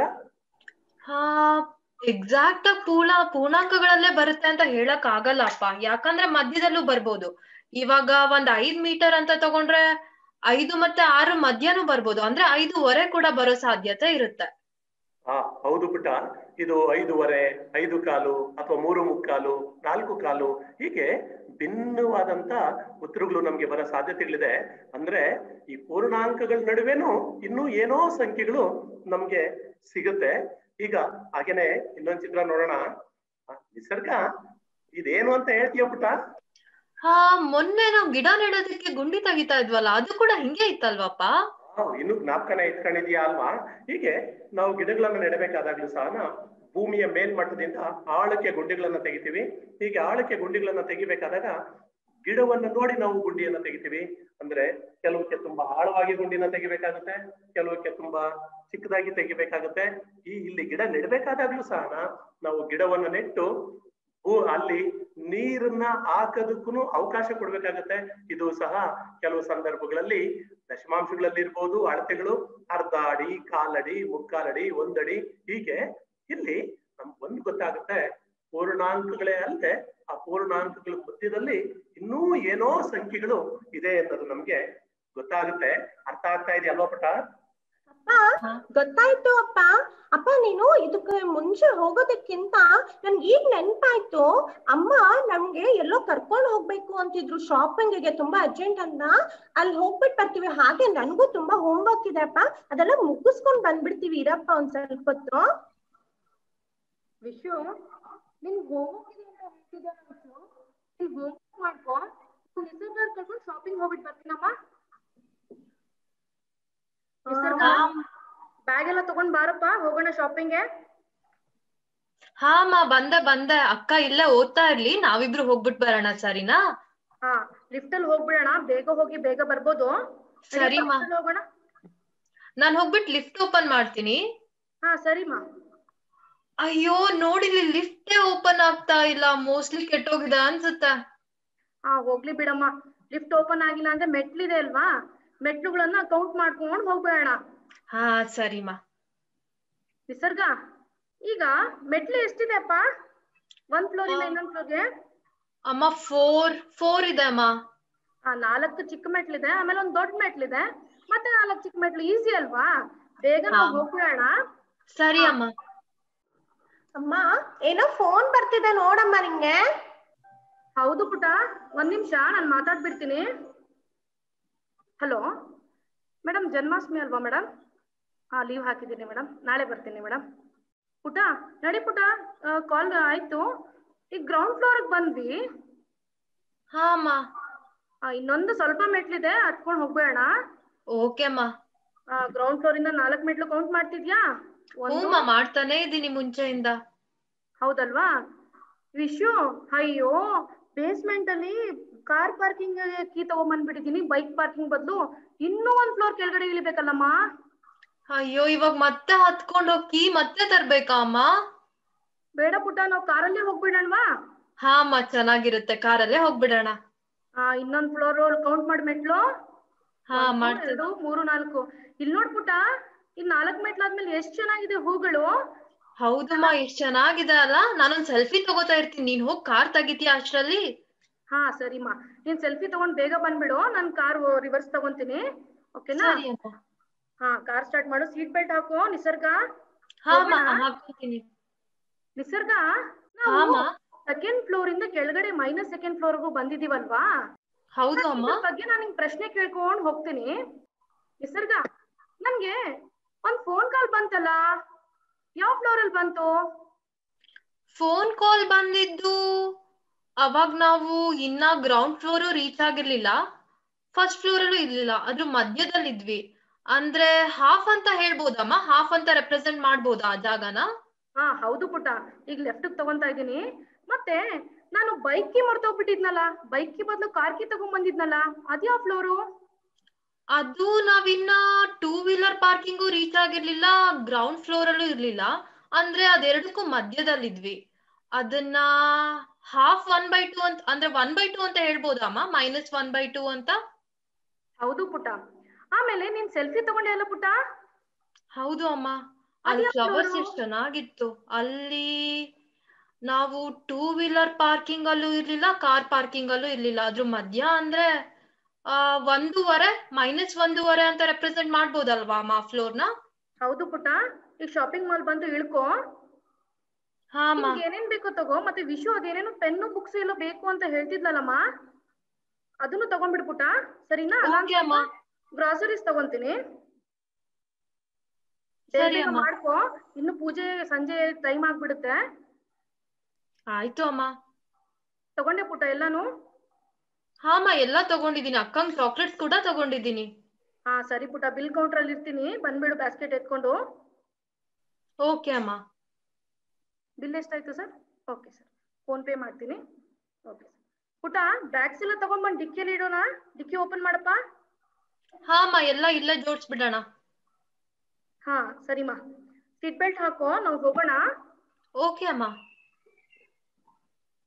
ಹಾ ಎಕ್ಸಾಕ್ಟ್ ಆಗಿ ಪೂರ್ಣ ಪೂರ್ಣಾಂಕಗಳಲ್ಲೇ ಬರುತ್ತೆ ಅಂತ ಹೇಳಕ್ ಆಗಲ್ಲಪ್ಪ ಯಾಕಂದ್ರೆ ಮಧ್ಯದಲ್ಲೂ ಬರ್ಬೋದು ಇವಾಗ ಒಂದ್ ಐದ್ ಮೀಟರ್ ಅಂತ ತಗೊಂಡ್ರೆ ಐದು ಮತ್ತೆ ಆರು ಮಧ್ಯನೂ ಬರ್ಬೋದು ಅಂದ್ರೆ ಐದೂವರೆ ಕೂಡ ಬರೋ ಸಾಧ್ಯತೆ ಇರುತ್ತೆ ಹಾ ಹೌದು ಪುಟ್ಟ ಇದು ಐದೂವರೆ ಐದು ಕಾಲು ಅಥವಾ ಮೂರು ಮುಕ್ಕಾಲು ನಾಲ್ಕು ಕಾಲು ಹೀಗೆ ಭಿನ್ನವಾದಂತ ಉತ್ತರಗಳು ನಮ್ಗೆ ಬರೋ ಸಾಧ್ಯತೆಗಳಿದೆ ಅಂದ್ರೆ ಈ ಪೂರ್ಣಾಂಕಗಳ ನಡುವೆನೂ ಇನ್ನೂ ಏನೋ ಸಂಖ್ಯೆಗಳು ನಮ್ಗೆ ಸಿಗುತ್ತೆ ಈಗ ಹಾಗೇನೆ ಇನ್ನೊಂದ್ ಚಿತ್ರ ನೋಡೋಣ ಆ, ನಿಸರ್ಗ ಇದೇನು ಅಂತ ಹೇಳ್ತೀಯ ಪುಟ್ಟ ಹಾ ಮೊನ್ನೆ ನಾವು ಗಿಡ ನೆಡೋದಕ್ಕೆ ಗುಂಡಿ ತೆಗಿತಾ ಇದ್ವಲ್ಲ ಅದು ಕೂಡ ಹಿಂಗೆ ಇತ್ತಲ್ವಪ್ಪ ಆ, ಇನ್ನು ಜ್ಞಾಪಕನ ಇಟ್ಕೊಂಡಿದ್ಯಾ ಅಲ್ವಾ ಹೀಗೆ ನಾವು ಗಿಡಗಳನ್ನ ನೆಡಬೇಕಾದಾಗ್ಲೂ ಸಹ ನಾವು ಭೂಮಿಯ ಮೇಲ್ಮಟ್ಟದಿಂದ ಆಳಕ್ಕೆ ಗುಂಡಿಗಳನ್ನ ತೆಗಿತೀವಿ ಹೀಗೆ ಆಳಕ್ಕೆ ಗುಂಡಿಗಳನ್ನ ತೆಗಿಬೇಕಾದಾಗ ಗಿಡವನ್ನ ನೋಡಿ ನಾವು ಗುಂಡಿಯನ್ನ ತೆಗಿತೀವಿ ಅಂದ್ರೆ ಕೆಲವಕ್ಕೆ ತುಂಬಾ ಆಳವಾಗಿ ಗುಂಡಿನ ತೆಗಿಬೇಕಾಗುತ್ತೆ ಕೆಲವಕ್ಕೆ ತುಂಬಾ ಚಿಕ್ಕದಾಗಿ ತೆಗಿಬೇಕಾಗುತ್ತೆ ಈ ಇಲ್ಲಿ ಗಿಡ ನೆಡಬೇಕಾದಾಗ್ಲೂ ಸಹ ನಾವು ಗಿಡವನ್ನ ನೆಟ್ಟು ಭೂ ಅಲ್ಲಿ ನೀರನ್ನ ಹಾಕೋದಕ್ಕೂ ಅವಕಾಶ ಕೊಡ್ಬೇಕಾಗತ್ತೆ ಇದು ಸಹ ಕೆಲವು ಸಂದರ್ಭಗಳಲ್ಲಿ ದಶಮಾಂಶಗಳಲ್ಲಿ ಇರ್ಬೋದು ಅಳತೆಗಳು ಅರ್ಧ ಅಡಿ ಕಾಲಡಿ ಮುಕ್ಕಾಲಡಿ ಒಂದಡಿ ಹೀಗೆ ಇಲ್ಲಿ ನಮ್ಗೆ ಒಂದ್ ಗೊತ್ತಾಗುತ್ತೆ ಪೂರ್ಣಾಂಕಗಳೇ ಅಲ್ಲದೆ ಆ ಪೂರ್ಣಾಂಕಗಳ ಮಧ್ಯದಲ್ಲಿ ಇನ್ನೂ ಏನೋ ಸಂಖ್ಯೆಗಳು ಇದೆ ಅನ್ನೋದು ನಮ್ಗೆ ಗೊತ್ತಾಗುತ್ತೆ ಅರ್ಥ ಆಗ್ತಾ ಇದೆ ಅಲ್ವಾ ಪುಟ ಅಪ್ಪ ಗೊತ್ತಾಯ್ತು ಅಪ್ಪ ಅಪ್ಪ ನೀನು ಇದಕ್ಕೆ ಮುಂಚೆ ಹೋಗೋದಕ್ಕಿಂತ ನನ್ಗೆ ಈಗ ನೆನ್ಪಾಯ್ತು ಅಮ್ಮ ನಮ್ಗೆ ಎಲ್ಲೋ ಕರ್ಕೊಂಡು ಹೋಗ್ಬೇಕು ಅಂತಿದ್ರು ಶಾಪಿಂಗ್ ಗೆ ತುಂಬಾ ಅರ್ಜೆಂಟ್ ಅಂತ ಅಲ್ಲಿ ಹೋಗ್ಬಿಟ್ಟು ಬರ್ತೀವಿ ಹಾಗೆ ನನ್ಗೂ ತುಂಬಾ ಹೋಮ್ ವರ್ಕ್ ಇದೆ ಅಪ್ಪ ಅದೆಲ್ಲ ಮುಗಿಸ್ಕೊಂಡ್ ಬಂದ್ಬಿಡ್ತೀವಿ ಇರಪ್ಪ ಒಂದ್ ಸ್ವಲ್ಪ ಹೊತ್ತು ವಿಶು ನಿನ್ ಹೋಗೋಗಿದೆ ಅಂತ ಹೇಳ್ತಿದ್ದೆ ವಿಶು ನೀನ್ ಹೋಮ್ವರ್ಕ್ ಮಾಡ್ಕೋ ನಿಸರ್ಗ ಕರ್ಕೊಂಡು ಶಾಪಿಂಗ್ ಹೋಗ್ಬಿಟ್ಟು ಬರ್ತೀನಮ್ಮ ನಿಸರ್ಗ ಬ್ಯಾಗ್ ಎಲ್ಲ ತಗೊಂಡ್ ಬಾರಪ್ಪ ಹೋಗೋಣ ಶಾಪಿಂಗ್ಗೆ ಹಾ ಅಮ್ಮ ಬಂದೆ ಬಂದೆ ಅಕ್ಕ ಇಲ್ಲೇ ಓದ್ತಾ ಇರ್ಲಿ ನಾವಿಬ್ರು ಹೋಗ್ಬಿಟ್ ಬರೋಣ ಸರಿನಾ ಹಾ ಲಿಫ್ಟ್ ಅಲ್ಲಿ ಹೋಗ್ಬಿಡೋಣ ಬೇಗ ಹೋಗಿ ಬೇಗ ಬರ್ಬೋದು ಸರಿ ಮಾ lift ಅಲ್ಲಿ ಹೋಗೋಣ ನಾನ್ ಹೋಗ್ಬಿಟ್ ಲಿಫ್ಟ್ ಓಪನ್ ಮಾಡ್ತೀನಿ ಹಾ ಸರಿಮಾ ಅಯ್ಯೋ ನೋಡಿಲಿ ಲಿಫ್ಟೇ ಓಪನ್ ಆಗ್ತಾ ಇಲ್ಲ ಮೋಸ್ಟ್ಲಿ ಕೆಟ್ಟೋಗಿದೆ ಅನ್ಸುತ್ತೆ ಹಾ ಹೋಗ್ಲಿ ಬಿಡಮ್ಮ ಲಿಫ್ಟ್ ಓಪನ್ ಆಗಿಲ್ಲ ಅಂದ್ರೆ ಮೆಟ್ಲಿದೆ ಅಲ್ವಾ ಮೆಟ್ಲುಗಳನ್ನ ಕೌಂಟ್ ಮಾಡ್ಕೊಂಡು ಹೋಗ್ಬೇಡ ಹಾ ಸರಿಮಾ ನಿಸರ್ಗ ಈಗ ಮೆಟ್ಲು ಎಷ್ಟಿದೆ ಅಪ್ಪ ಒಂದ್ ಫ್ಲೋರ್ ಇಂದ ಆ. ಇನ್ನೊಂದ್ ಫ್ಲೋರ್ಗೆ ಅಮ್ಮ ಫೋರ್ ಫೋರ್ ಇದೆ ಅಮ್ಮ ಆ ನಾಲ್ಕು ಚಿಕ್ಕ ಮೆಟ್ಲಿದೆ ಆಮೇಲೆ ಒಂದ್ ದೊಡ್ಡ ಮೆಟ್ಲಿದೆ ಮತ್ತೆ ನಾಲ್ಕು ಚಿಕ್ಕ ಮೆಟ್ಲು ಈಸಿ ಅಲ್ವಾ ಬೇಗ ನಾವು ಹಾ. ಹೋಗ್ಬಿಡೋಣ ಸರಿ ಅಮ್ಮ ಅಮ್ಮ ಏನೋ ಫೋನ್ ಬರ್ತಿದೆ ನೋಡಮ್ಮ ನಿಂಗೆ ಹೌದು ಪುಟ ಒಂದ್ ನಿಮಿಷ ನಾನು ಮಾತಾಡ್ಬಿಡ್ತೀನಿ ಹಲೋ ಮೇಡಮ್ ಜನ್ಮಾಷ್ಟಮಿ ಅಲ್ವಾ ಮೇಡಮ್ ಹಾ ಲೀವ್ ಹಾಕಿದ್ದೀನಿ ಮೇಡಮ್ ನಾಳೆ ಬರ್ತೀನಿ ಮೇಡಮ್ ಪುಟ ನಡಿ ಪುಟ ಕಾಲ್ ಆಯ್ತು ಈಗ ಗ್ರೌಂಡ್ ಫ್ಲೋರ್ಗೆ ಬಂದ್ವಿ ಹಾ ಅಮ್ಮ ಆ, ಇನ್ನೊಂದು ಸ್ವಲ್ಪ ಮೆಟ್ಲಿದೆ ಹತ್ಕೊಂಡ್ ಹೋಗ್ಬೇಡ ಓಕೆ ಅಮ್ಮ ಗ್ರೌಂಡ್ ಫ್ಲೋರ್ ಇಂದ ನಾಲ್ಕು ಮೆಟ್ಲು ಕೌಂಟ್ ಮಾಡ್ತಿದ್ಯಾ ಒಂದು ಹ್ಞೂ ಮಾಡ್ತಾನೆ ಇದ್ದೀನಿ ಮುಂಚೆಯಿಂದ ಹೌದಲ್ವಾ ವಿಶು ಅಯ್ಯೋ ಬೇಸ್ಮೆಂಟ್ ಅಲ್ಲಿ ಕಾರ್ ಪಾರ್ಕಿಂಗ್ ಕೀ ತಗೊಂಡ್ಬಂದ್ಬಿಟ್ಟಿದೀನಿ ಬೈಕ್ ಪಾರ್ಕಿಂಗ್ ಬದಲು ಇನ್ನೂ ಒಂದ್ ಫ್ಲೋರ್ ಕೆಳಗಡೆ ಇಳಿಬೇಕಲ್ಲಮ್ಮ ಅಯ್ಯೋ ಇವಾಗ ಮತ್ತೆ ಹತ್ಕೊಂಡ್ ಹೋಗಿ ಮತ್ತೆ ತರ್ಬೇಕಾ ಅಮ್ಮ ಬೇಡ ಪುಟ್ಟ ನಾವು ಕಾರಲ್ಲೇ ಹೋಗ್ಬಿಡೋಣವಾ ಹಾ ಅಮ್ಮ ಚೆನ್ನಾಗಿರುತ್ತೆ ಕಾರಲ್ಲೇ ಹೋಗ್ಬಿಡೋಣ ಆ ಇನ್ನೊಂದ್ ಫ್ಲೋರ್ ಕೌಂಟ್ ಮಾಡಿ ಮೆಟ್ಲು ಹಾ ಒಂದು, ಮಾಡ್ತೀನಿ ಎರಡು ಮೂರು ನಾಲ್ಕು ಇಲ್ಲಿ ನೋಡ್ಪುಟ್ಟ ಇನ್ ನಾಲ್ಕ್ ಮೆಟ್ಲಾದ್ಮೇಲೆ ಎಷ್ಟ್ ಚೆನ್ನಾಗಿದೆ ಹೂಗಳು ಹೌದಮ್ಮ ಎಷ್ಟ್ ಚೆನ್ನಾಗಿದೆ ಅಲ್ಲ ನಾನೊಂದ್ ಸೆಲ್ಫಿ ತಗೋತಾ ಇರ್ತೀನಿ ನೀನ್ ಹೋಗ್ ಕಾರ್ ತೆಗಿತೀಯ ಅಷ್ಟ್ರಲ್ಲಿ ಹಾ ಸರಿಮಾ ನೀನ್ ಸೆಲ್ಫಿ ತಗೊಂಡ್ ಬೇಗ ಬಂದ್ಬಿಡು ನಾನ್ ಕಾರ್ ರಿವರ್ಸ್ ತಗೊಂತೀನಿ ಓಕೆನಾ ಸರಿ ಅಮ್ಮ ಹಾ ಕಾರ್ ಸ್ಟಾರ್ಟ್ ಮಾಡು ಸೀಟ್ ಬೆಲ್ಟ್ ಹಾಕು ನಿಸರ್ಗ ಹಾ ಅಮ್ಮ ಹೋಗೋಣ? ಹಾಕ್ತೀನಿ ನಿಸರ್ಗ ಹಾ ಅಮ್ಮ ಸೆಕೆಂಡ್ ಫ್ಲೋರ್ ಇಂದ ಕೆಳಗಡೆ ಮೈನಸ್ ಸೆಕೆಂಡ್ ಫ್ಲೋರ್ ಗೂ ಬಂದಿದೀವಲ್ವಾ ಹೌದು ನಾನ್ ಅಮ್ಮ ಇದ್ರ ಬಗ್ಗೆ ನಾನು ನಿಂಗ್ ಪ್ರಶ್ನೆ ಕೇಳ್ಕೊಂಡ್ ಹೋಗ್ತೀನಿ ನಿಸರ್ಗ ನನ್ಗೆ ಒಂದ್ ಫೋನ್ ಕಾಲ್ ಬಂತಲ್ಲ ಯಾವ ಫ್ಲೋರ್ ಅಲ್ಲಿ ಬಂತು ಫೋನ್ ಕಾಲ್ ಬಂದಿದ್ದು ಅವಾಗ ನಾವು ಇನ್ನ ಗ್ರೌಂಡ್ ಫ್ಲೋರ್ ರೀಚ್ ಆಗಿರ್ಲಿಲ್ಲ ಫಸ್ಟ್ ಫ್ಲೋರ್ ಅಲ್ಲೂ ಇರ್ಲಿಲ್ಲ ಅದ್ರ ಮಧ್ಯದಲ್ಲಿ ಇದ್ವಿ ಅಂದ್ರೆ ಹಾಫ್ ಅಂತ ಹೇಳ್ಬೋದಮ್ಮ ಹಾಫ್ ಅಂತ ರೆಪ್ರೆಸೆಂಟ್ ಮಾಡ್ಬೋದಾ ಆ ಜಾಗನ ಹಾ ಹೌದು ಪುಟ್ಟ ಈಗ ಲೆಫ್ಟ್ ತಗೊಂತಾ ಇದೀನಿ ಮತ್ತೆ ನಾನು ಬೈಕ್ ಕಿ ಮರ್ತೋಗ್ಬಿಟ್ಟಿದ್ನಲ್ಲ ಬೈಕ್ ಕಿ ಬದಲು ಕಾರ್ ಕಿ ತಗೊಂಡ್ ಬಂದಿದ್ನಲ್ಲ ಅದ್ಯಾವ ಫ್ಲೋರು ಅದು ನಾವಿನ್ನ ಟೂ ವೀಲರ್ ಪಾರ್ಕಿಂಗು ರೀಚ್ ಆಗಿರ್ಲಿಲ್ಲ ಗ್ರೌಂಡ್ ಫ್ಲೋರ್ ಅಲ್ಲೂ ಇರ್ಲಿಲ್ಲ ಅಂದ್ರೆ ಅದೆರಡಕ್ಕೂ ಮಧ್ಯದಲ್ಲಿದ್ವಿ ಅದನ್ನ ಹಾಫ್ ಒನ್ ಬೈ ಟೂ ಅಂತ ಅಂದ್ರೆ ಒನ್ ಬೈ ಟೂ ಅಂತ ಹೇಳ್ಬೋದಮ್ಮ ಮೈನಸ್ ಒನ್ ಬೈ ಟೂ ಅಂತ ಹೌದು ಪುಟ್ಟ ಆಮೇಲೆ ನೀನ್ ಸೆಲ್ಫಿ ತಗೊಂಡೆ ಅಲ್ಲ ಪುಟ್ಟ ಹೌದು ಅಮ್ಮ ಅಲ್ಲಿ ಅದ್ಯಾವ್ ಫ್ಲವರ್ಸ್ floor? ಎಷ್ಟ್ ಚೆನ್ನಾಗಿತ್ತು ಅಲ್ಲಿ ನಾವು ಟೂ ವೀಲರ್ ಪಾರ್ಕಿಂಗ್ ಅಲ್ಲೂ ಇರ್ಲಿಲ್ಲ ಕಾರ್ ಪಾರ್ಕಿಂಗ್ ಅಲ್ಲೂ ಇರ್ಲಿಲ್ಲ ಅದ್ರ ಮಧ್ಯ ಅಂದ್ರೆ ಆ ಒಂದೂವರೆ ಮೈನಸ್ ಒಂದೂವರೆ ಅಂತ ರೆಪ್ರೆಸೆಂಟ್ ಮಾಡ್ಬೋದಲ್ವಾ ಅಮ್ಮ ಫ್ಲೋರ್ ನ ಹೌದು ಪುಟ್ಟ ಈಗ ಶಾಪಿಂಗ್ ಮಾಲ್ ಬಂದು ಇಳ್ಕೊ ಹಾ ಅಮ್ಮ ನಿಮ್ಗೆ ಏನೇನ್ ಬೇಕೋ ತಗೋ ಮತ್ತೆ ವಿಶು ಅದೇನೇನೋ ಪೆನ್ನು ಬುಕ್ಸ್ ಎಲ್ಲ ಬೇಕು ಅಂತ ಹೇಳ್ತಿದ್ಲಲ್ಲಮ್ಮ ಅದನ್ನು ತಗೊಂಡ್ಬಿಡು ಪುಟ್ಟ ಸರಿನಾ ಓಕೆ ಅಮ್ಮ ಗ್ರಾಸರೀಸ್ ತಗೊಂತೀನಿ ಬೇಗ ಸರಿ ಬೇಗ ಅಮ್ಮ ಮಾಡ್ಕೊ ಇನ್ನು ಪೂಜೆ ಸಂಜೆ ಟೈಮ್ ಆಗ್ಬಿಡುತ್ತೆ ಆಯ್ತು ಅಮ್ಮ ತಗೊಂಡೆ ಪುಟ್ಟ ಎಲ್ಲಾನು ಹಾ ಅಮ್ಮ ಎಲ್ಲಾ ತಗೊಂಡಿದೀನಿ ಅಕ್ಕಂಗ್ ಚಾಕ್ಲೇಟ್ಸ್ ಕೂಡ ತಗೊಂಡಿದ್ದೀನಿ ಹಾ ಸರಿ ಪುಟ್ಟ ಬಿಲ್ ಕೌಂಟರ್ ಅಲ್ಲಿ ಇರ್ತೀನಿ ಬಂದ್ಬಿಡು ಬ್ಯಾಸ್ಕೆಟ್ ಎತ್ಕೊಂಡು ಓಕೆ ಅಮ್ಮ ಬಿಲ್ ಎಷ್ಟಾಯ್ತು sir okay sir PhonePe ಮಾಡ್ತೀನಿ ಓಕೆ ಸರ್ ಪುಟ್ಟ ಬ್ಯಾಗ್ಸ್ ಎಲ್ಲ ತಗೊಂಡ್ಬಂದು ಡಿಕ್ಕಿಯಲ್ಲಿ ಇಡೋಣ ಡಿಕ್ಕಿ ಓಪನ್ ಮಾಡಪ್ಪ ಹಾ ಅಮ್ಮ ಎಲ್ಲ ಇಲ್ಲೇ ಜೋಡ್ಸ್ಬಿಡೋಣ ಹಾ ಸರಿಮಾ ಸೀಟ್ ಬೆಲ್ಟ್ ಹಾಕೋ ನಾವು ಹೋಗೋಣ ಓಕೆ ಅಮ್ಮ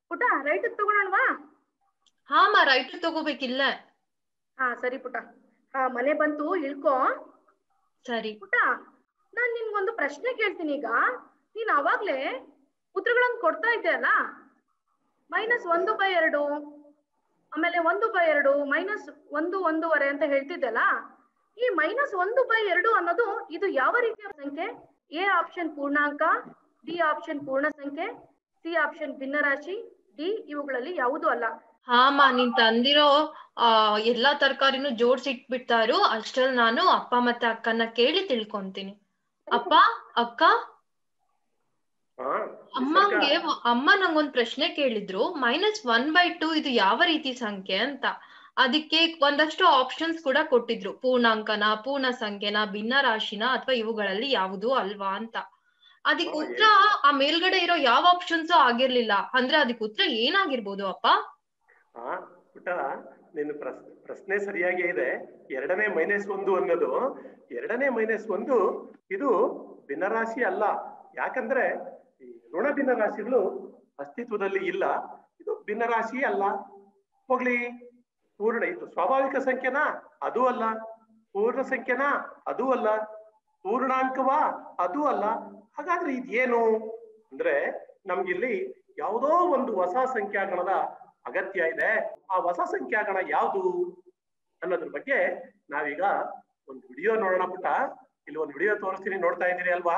ಪುಟ ರೈಟ್ ತಗೊಳಲ್ವಾ ಹಾ ಅಮ್ಮ ರೈಟ್ ತಗೋಬೇಕಿಲ್ಲ ಹಾ ಸರಿ ಪುಟ ಹಾ ಮನೆ ಬಂತು ಇಳ್ಕೊ ಸರಿ ಪುಟ ನಾನ್ ನಿನ್ಗೊಂದು ಪ್ರಶ್ನೆ ಕೇಳ್ತೀನಿ ಈಗ ನೀನ್ ಅವಾಗ್ಲೇ ಉತ್ತರಗಳನ್ನ ಕೊಡ್ತಾ ಇದ್ದೆ ಅಲ್ಲ ಮೈನಸ್ ಒಂದು ಬೈ ಎರಡು ಆಮೇಲೆ ಒಂದು ಬೈ ಎರಡು ಮೈನಸ್ ಒಂದು ಒಂದೂವರೆ ಅಂತ ಹೇಳ್ತಿದ್ದಲ್ಲ ಈ ಮೈನಸ್ ಒಂದು ಬೈ ಎರಡು ಅನ್ನೋದು ಇದು ಯಾವ ರೀತಿಯ ಸಂಖ್ಯೆ ಎ ಆಪ್ಷನ್ ಪೂರ್ಣಾಂಕ ಡಿ ಆಪ್ಷನ್ ಪೂರ್ಣ ಸಂಖ್ಯೆ ಸಿ ಆಪ್ಷನ್ ಭಿನ್ನರಾಶಿ ಡಿ ಇವುಗಳಲ್ಲಿ ಯಾವುದೂ ಅಲ್ಲ ಹಾ ಅಮ್ಮ ನೀನ್ ತಂದಿರೋ ಆ ಎಲ್ಲಾ ತರಕಾರಿನೂ ಜೋಡ್ಸಿಟ್ಬಿಟ್ಟಾರು ಅಷ್ಟ್ರಲ್ಲಿ ನಾನು ಅಪ್ಪ ಮತ್ತೆ ಅಕ್ಕನ ಕೇಳಿ ತಿಳ್ಕೊಂತೀನಿ ಅಪ್ಪ ಅಕ್ಕ ಹಾ ಅಮ್ಮಂಗೆ ಅಮ್ಮ ನಂಗೊಂದ್ ಪ್ರಶ್ನೆ ಕೇಳಿದ್ರು ಮೈನಸ್ ಒನ್ ಬೈ ಟು ಇದು ಯಾವ ರೀತಿ ಸಂಖ್ಯೆ ಅಂತ ಅದಕ್ಕೆ ಒಂದಷ್ಟು ಆಪ್ಷನ್ಸ್ ಕೂಡ ಕೊಟ್ಟಿದ್ರು ಪೂರ್ಣಾಂಕನ ಪೂರ್ಣ ಸಂಖ್ಯೆನ ಭಿನ್ನ ರಾಶಿನ ಅಥವಾ ಇವುಗಳಲ್ಲಿ ಯಾವುದು ಅಲ್ವಾ ಅಂತ ಅದಕ್ಕೆ ಹಾ, ಉತ್ತರ ಆ ಮೇಲ್ಗಡೆ ಇರೋ ಯಾವ ಆಪ್ಷನ್ಸ್ ಆಗಿರ್ಲಿಲ್ಲ ಅಂದ್ರೆ ಅದಕ್ಕೆ ಉತ್ತರ ಏನಾಗಿರ್ಬೋದು ಅಪ್ಪ ಹಾ ಪುಟ ನಿನ್ನ ಪ್ರಶ್ ಪ್ರಶ್ನೆ ಸರಿಯಾಗಿ ಇದೆ ಎರಡನೇ ಮೈನಸ್ ಒಂದು ಅನ್ನೋದು ಎರಡನೇ ಮೈನಸ್ ಒಂದು ಇದು ಭಿನ್ನರಾಶಿ ಅಲ್ಲ ಯಾಕಂದ್ರೆ ಈ ಋಣ ಭಿನ್ನರಾಶಿಗಳು ಅಸ್ತಿತ್ವದಲ್ಲಿ ಇಲ್ಲ ಇದು ಭಿನ್ನರಾಶಿ ಅಲ್ಲ ಹೋಗ್ಲಿ ಪೂರ್ಣ ಇದು ಸ್ವಾಭಾವಿಕ ಸಂಖ್ಯೆನಾ ಅದು ಅಲ್ಲ ಪೂರ್ಣ ಸಂಖ್ಯೆನಾ ಅದು ಅಲ್ಲ ಪೂರ್ಣಾಂಕವಾ ಅದು ಅಲ್ಲ ಹಾಗಾದ್ರೆ ಇದೇನು ಅಂದ್ರೆ ನಮ್ಗಿಲ್ಲಿ ಯಾವುದೋ ಒಂದು ಹೊಸ ಸಂಖ್ಯಾಗಣದ ಅಗತ್ಯ ಇದೆ ಆ ಹೊಸ ಸಂಖ್ಯಾಗಣ ಯಾವುದು ಅನ್ನೋದ್ರ ಬಗ್ಗೆ ನಾವೀಗ ಒಂದು ವಿಡಿಯೋ ನೋಡೋಣ ಪುಟ್ಟ ಇಲ್ಲಿ ಒಂದು ವಿಡಿಯೋ ತೋರಿಸ್ತೀನಿ ನೋಡ್ತಾ ಇದ್ದೀರಿ ಅಲ್ವಾ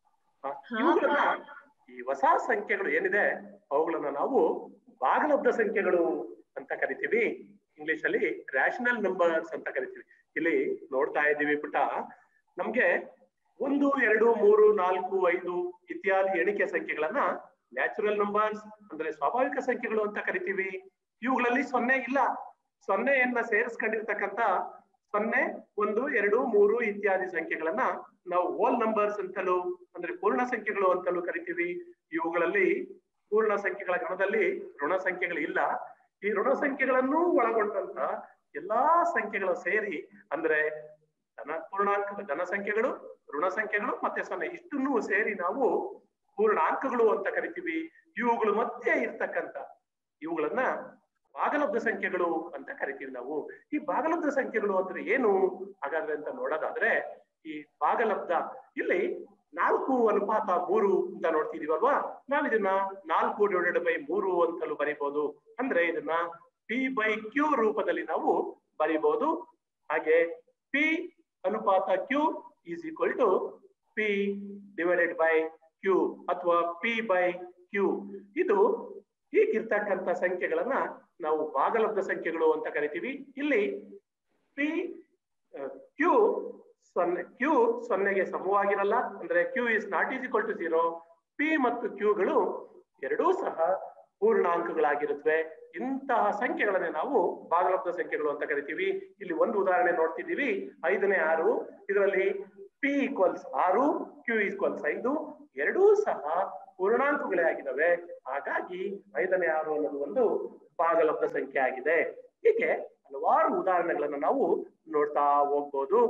ಆ, ಇವುಗಳನ್ನ ಈ ಹೊಸ ಸಂಖ್ಯೆಗಳು ಏನಿದೆ ಅವುಗಳನ್ನ ನಾವು ಭಾಗಲಬ್ಧ ಸಂಖ್ಯೆಗಳು ಅಂತ ಕರಿತೀವಿ ಇಂಗ್ಲಿಷ್ ಅಲ್ಲಿ ರ್ಯಾಷನಲ್ ನಂಬರ್ಸ್ ಅಂತ ಕರಿತೀವಿ ಇಲ್ಲಿ ನೋಡ್ತಾ ಇದ್ದೀವಿ ಪುಟ್ಟ ನಮ್ಗೆ ಒಂದು ಎರಡು ಮೂರು ನಾಲ್ಕು ಐದು ಇತ್ಯಾದಿ ಎಣಿಕೆ ಸಂಖ್ಯೆಗಳನ್ನ ನ್ಯಾಚುರಲ್ ನಂಬರ್ಸ್ ಅಂದ್ರೆ ಸ್ವಾಭಾವಿಕ ಸಂಖ್ಯೆಗಳು ಅಂತ ಕರಿತೀವಿ ಇವುಗಳಲ್ಲಿ ಸೊನ್ನೆ ಇಲ್ಲ ಸೊನ್ನೆಯನ್ನ ಸೇರಿಸ್ಕೊಂಡಿರ್ತಕ್ಕಂಥ ಸೊನ್ನೆ ಒಂದು ಎರಡು ಮೂರು ಇತ್ಯಾದಿ ಸಂಖ್ಯೆಗಳನ್ನ ನಾವು ಓಲ್ ನಂಬರ್ಸ್ ಅಂತಲೂ ಅಂದ್ರೆ ಪೂರ್ಣ ಸಂಖ್ಯೆಗಳು ಅಂತಲೂ ಕರಿತೀವಿ ಇವುಗಳಲ್ಲಿ ಪೂರ್ಣ ಸಂಖ್ಯೆಗಳ ಗಣದಲ್ಲಿ ಋಣ ಸಂಖ್ಯೆಗಳು ಇಲ್ಲ ಈ ಋಣ ಸಂಖ್ಯೆಗಳನ್ನು ಒಳಗೊಂಡಂತ ಎಲ್ಲಾ ಸಂಖ್ಯೆಗಳು ಸೇರಿ ಅಂದ್ರೆ ಧನ ಪೂರ್ಣಾಂಕದ ಧನ ಸಂಖ್ಯೆಗಳು ಋಣ ಸಂಖ್ಯೆಗಳು ಮತ್ತೆ ಸೊನ್ನೆ ಇಷ್ಟನ್ನು ಸೇರಿ ನಾವು ಪೂರ್ಣಾಂಕಗಳು ಅಂತ ಕರಿತೀವಿ ಇವುಗಳು ಮಧ್ಯೆ ಇರ್ತಕ್ಕಂಥ ಇವುಗಳನ್ನ ಭಾಗಲಬ್ಧ ಸಂಖ್ಯೆಗಳು ಅಂತ ಕರಿತೀವಿ ನಾವು ಈ ಭಾಗಲಬ್ಧ ಸಂಖ್ಯೆಗಳು ಅಂದ್ರೆ ಏನು ಹಾಗಾದ್ರೆ ಅಂತ ನೋಡೋದಾದ್ರೆ ಈ ಭಾಗಲಬ್ಧ ಇಲ್ಲಿ ನಾಲ್ಕು ಅನುಪಾತ ಮೂರು ಅಂತ ನೋಡ್ತಿದೀವಲ್ವಾ ನಾವ್ ಇದನ್ನ ನಾಲ್ಕು ಡಿವೈಡೆಡ್ ಬೈ ಮೂರು ಅಂತಲೂ ಬರಿಬಹುದು ಅಂದ್ರೆ ಇದನ್ನ ಪಿ ಬೈ ಕ್ಯೂ ರೂಪದಲ್ಲಿ ನಾವು ಬರಿಬಹುದು ಹಾಗೆ ಪಿ ಅನುಪಾತ Q is equal to P divided by Q ಅಥವಾ ಪಿ ಬೈ ಕ್ಯೂ ಇದು ಹೀಗಿರ್ತಕ್ಕಂಥ ಸಂಖ್ಯೆಗಳನ್ನ ನಾವು ಭಾಗಲಬ್ಧ ಸಂಖ್ಯೆಗಳು ಅಂತ ಕರಿತೀವಿ ಇಲ್ಲಿ ಪಿ ಕ್ಯೂ ಸೊನ್ನೆ ಕ್ಯೂ ಸೊನ್ನೆಗೆ ಸಮವಾಗಿರಲ್ಲ ಅಂದ್ರೆ Q is not is equal to zero P ಮತ್ತು ಕ್ಯೂಗಳು ಎರಡೂ ಸಹ ಪೂರ್ಣಾಂಕಗಳಾಗಿರುತ್ತವೆ ಇಂತಹ ಸಂಖ್ಯೆಗಳನ್ನೇ ನಾವು ಭಾಗಲಬ್ಧ ಸಂಖ್ಯೆಗಳು ಅಂತ ಕರಿತೀವಿ ಇಲ್ಲಿ ಒಂದು ಉದಾಹರಣೆ ನೋಡ್ತಿದ್ದೀವಿ ಐದನೇ ಆರು ಇದರಲ್ಲಿ ಪಿ ಈಕ್ವಲ್ಸ್ ಆರು ಕ್ಯೂ ಈಕ್ವಲ್ಸ್ ಐದು ಎರಡೂ ಸಹ ಪೂರ್ಣಾಂಕಗಳೇ ಆಗಿದ್ದಾವೆ ಹಾಗಾಗಿ ಐದನೇ ಆರು ಅನ್ನೋದು ಒಂದು ಭಾಗಲಬ್ಧ ಸಂಖ್ಯೆ ಆಗಿದೆ ಹೀಗೆ ಹಲವಾರು ಉದಾಹರಣೆಗಳನ್ನ ನಾವು ನೋಡ್ತಾ ಹೋಗ್ಬೋದು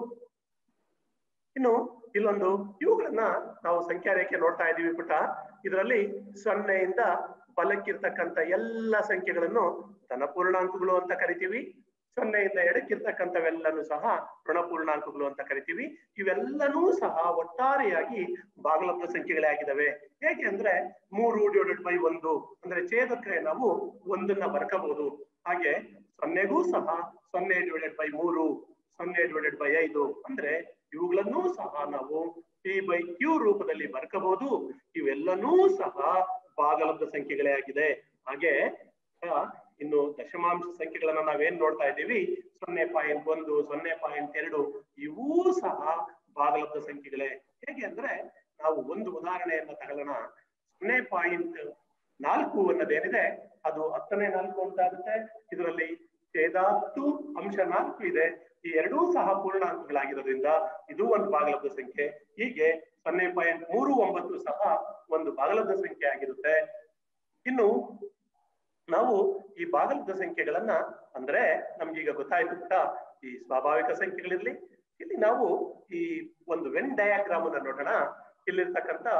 ಇನ್ನು ಇಲ್ಲೊಂದು ಇವುಗಳನ್ನ ನಾವು ಸಂಖ್ಯಾ ರೇಖೆ ನೋಡ್ತಾ ಇದೀವಿ ಪುಟ ಇದರಲ್ಲಿ ಸೊನ್ನೆಯಿಂದ ಬಲಕ್ಕಿರ್ತಕ್ಕಂಥ ಎಲ್ಲ ಸಂಖ್ಯೆಗಳನ್ನು ಧನ ಪೂರ್ಣಾಂಕಗಳು ಅಂತ ಕರಿತೀವಿ ಸೊನ್ನೆಯಿಂದ ಎಡಕ್ಕಿರ್ತಕ್ಕಂಥವೆಲ್ಲನೂ ಸಹ ಋಣಪೂರ್ಣಾಂಕಗಳು ಅಂತ ಕರಿತೀವಿ ಇವೆಲ್ಲನೂ ಸಹ ಒಟ್ಟಾರೆಯಾಗಿ ಭಾಗಲಬ್ಧ ಸಂಖ್ಯೆಗಳೇ ಆಗಿದ್ದಾವೆ ಹೇಗೆ ಅಂದ್ರೆ ಮೂರು ಡಿವೈಡೆಡ್ ಬೈ ಒಂದು ಅಂದ್ರೆ ಛೇದಕ್ಕೆ ನಾವು ಒಂದನ್ನ ಬರ್ಕಬಹುದು ಹಾಗೆ ಸೊನ್ನೆಗೂ ಸಹ ಸೊನ್ನೆ ಡಿವೈಡೆಡ್ ಬೈ ಮೂರು ಸೊನ್ನೆ ಡಿವೈಡೆಡ್ ಬೈ ಐದು ಅಂದ್ರೆ ಇವುಗಳನ್ನೂ ಸಹ ನಾವು ಪಿ ಬೈ ಕ್ಯೂ ರೂಪದಲ್ಲಿ ಬರ್ಕಬಹುದು ಇವೆಲ್ಲನೂ ಸಹ ಭಾಗಲಬ್ಧ ಸಂಖ್ಯೆಗಳೇ ಆಗಿದೆ ಹಾಗೆ ಆ, ಇನ್ನು ದಶಮಾಂಶ ಸಂಖ್ಯೆಗಳನ್ನ ನಾವೇನ್ ನೋಡ್ತಾ ಇದ್ದೀವಿ ಸೊನ್ನೆ ಪಾಯಿಂಟ್ ಒಂದು ಸೊನ್ನೆ ಪಾಯಿಂಟ್ ಎರಡು ಇವೂ ಸಹ ಭಾಗಲಬ್ಧ ಸಂಖ್ಯೆಗಳೇ ಹೇಗೆ ಅಂದ್ರೆ ನಾವು ಒಂದು ಉದಾಹರಣೆಯನ್ನ ತಗೊಳ್ಳೋಣ ಸೊನ್ನೆ ಪಾಯಿಂಟ್ ನಾಲ್ಕು ಅನ್ನೋದೇನಿದೆ ಅದು ಹತ್ತನೇ ನಾಲ್ಕು ಅಂತ ಆಗುತ್ತೆ ಇದರಲ್ಲಿ ಛೇದಾತ್ತು ಅಂಶ ನಾಲ್ಕು ಇದೆ ಈ ಎರಡೂ ಸಹ ಪೂರ್ಣಾಂಕಗಳಾಗಿರೋದ್ರಿಂದ ಇದು ಒಂದು ಭಾಗಲಬ್ಧ ಸಂಖ್ಯೆ ಹೀಗೆ ಸೊನ್ನೆ ಪಾಯಿಂಟ್ ಮೂರು ಒಂಬತ್ತು ಸಹ ಒಂದು ಭಾಗಲಬ್ಧ ಸಂಖ್ಯೆ ಆಗಿರುತ್ತೆ ಇನ್ನು ನಾವು ಈ ಭಾಗಲಬ್ಧ ಸಂಖ್ಯೆಗಳನ್ನ ಅಂದ್ರೆ ನಮ್ಗೀಗ ಗೊತ್ತಾಯ್ತು ಪುಟ್ಟ ಈ ಸ್ವಾಭಾವಿಕ ಸಂಖ್ಯೆಗಳಿರ್ಲಿ ಇಲ್ಲಿ ನಾವು ಈ ಒಂದು ವೆನ್ ಡಯಾಗ್ರಾಮ್ ಅನ್ನ ನೋಡೋಣ ಇಲ್ಲಿರ್ತಕ್ಕಂಥ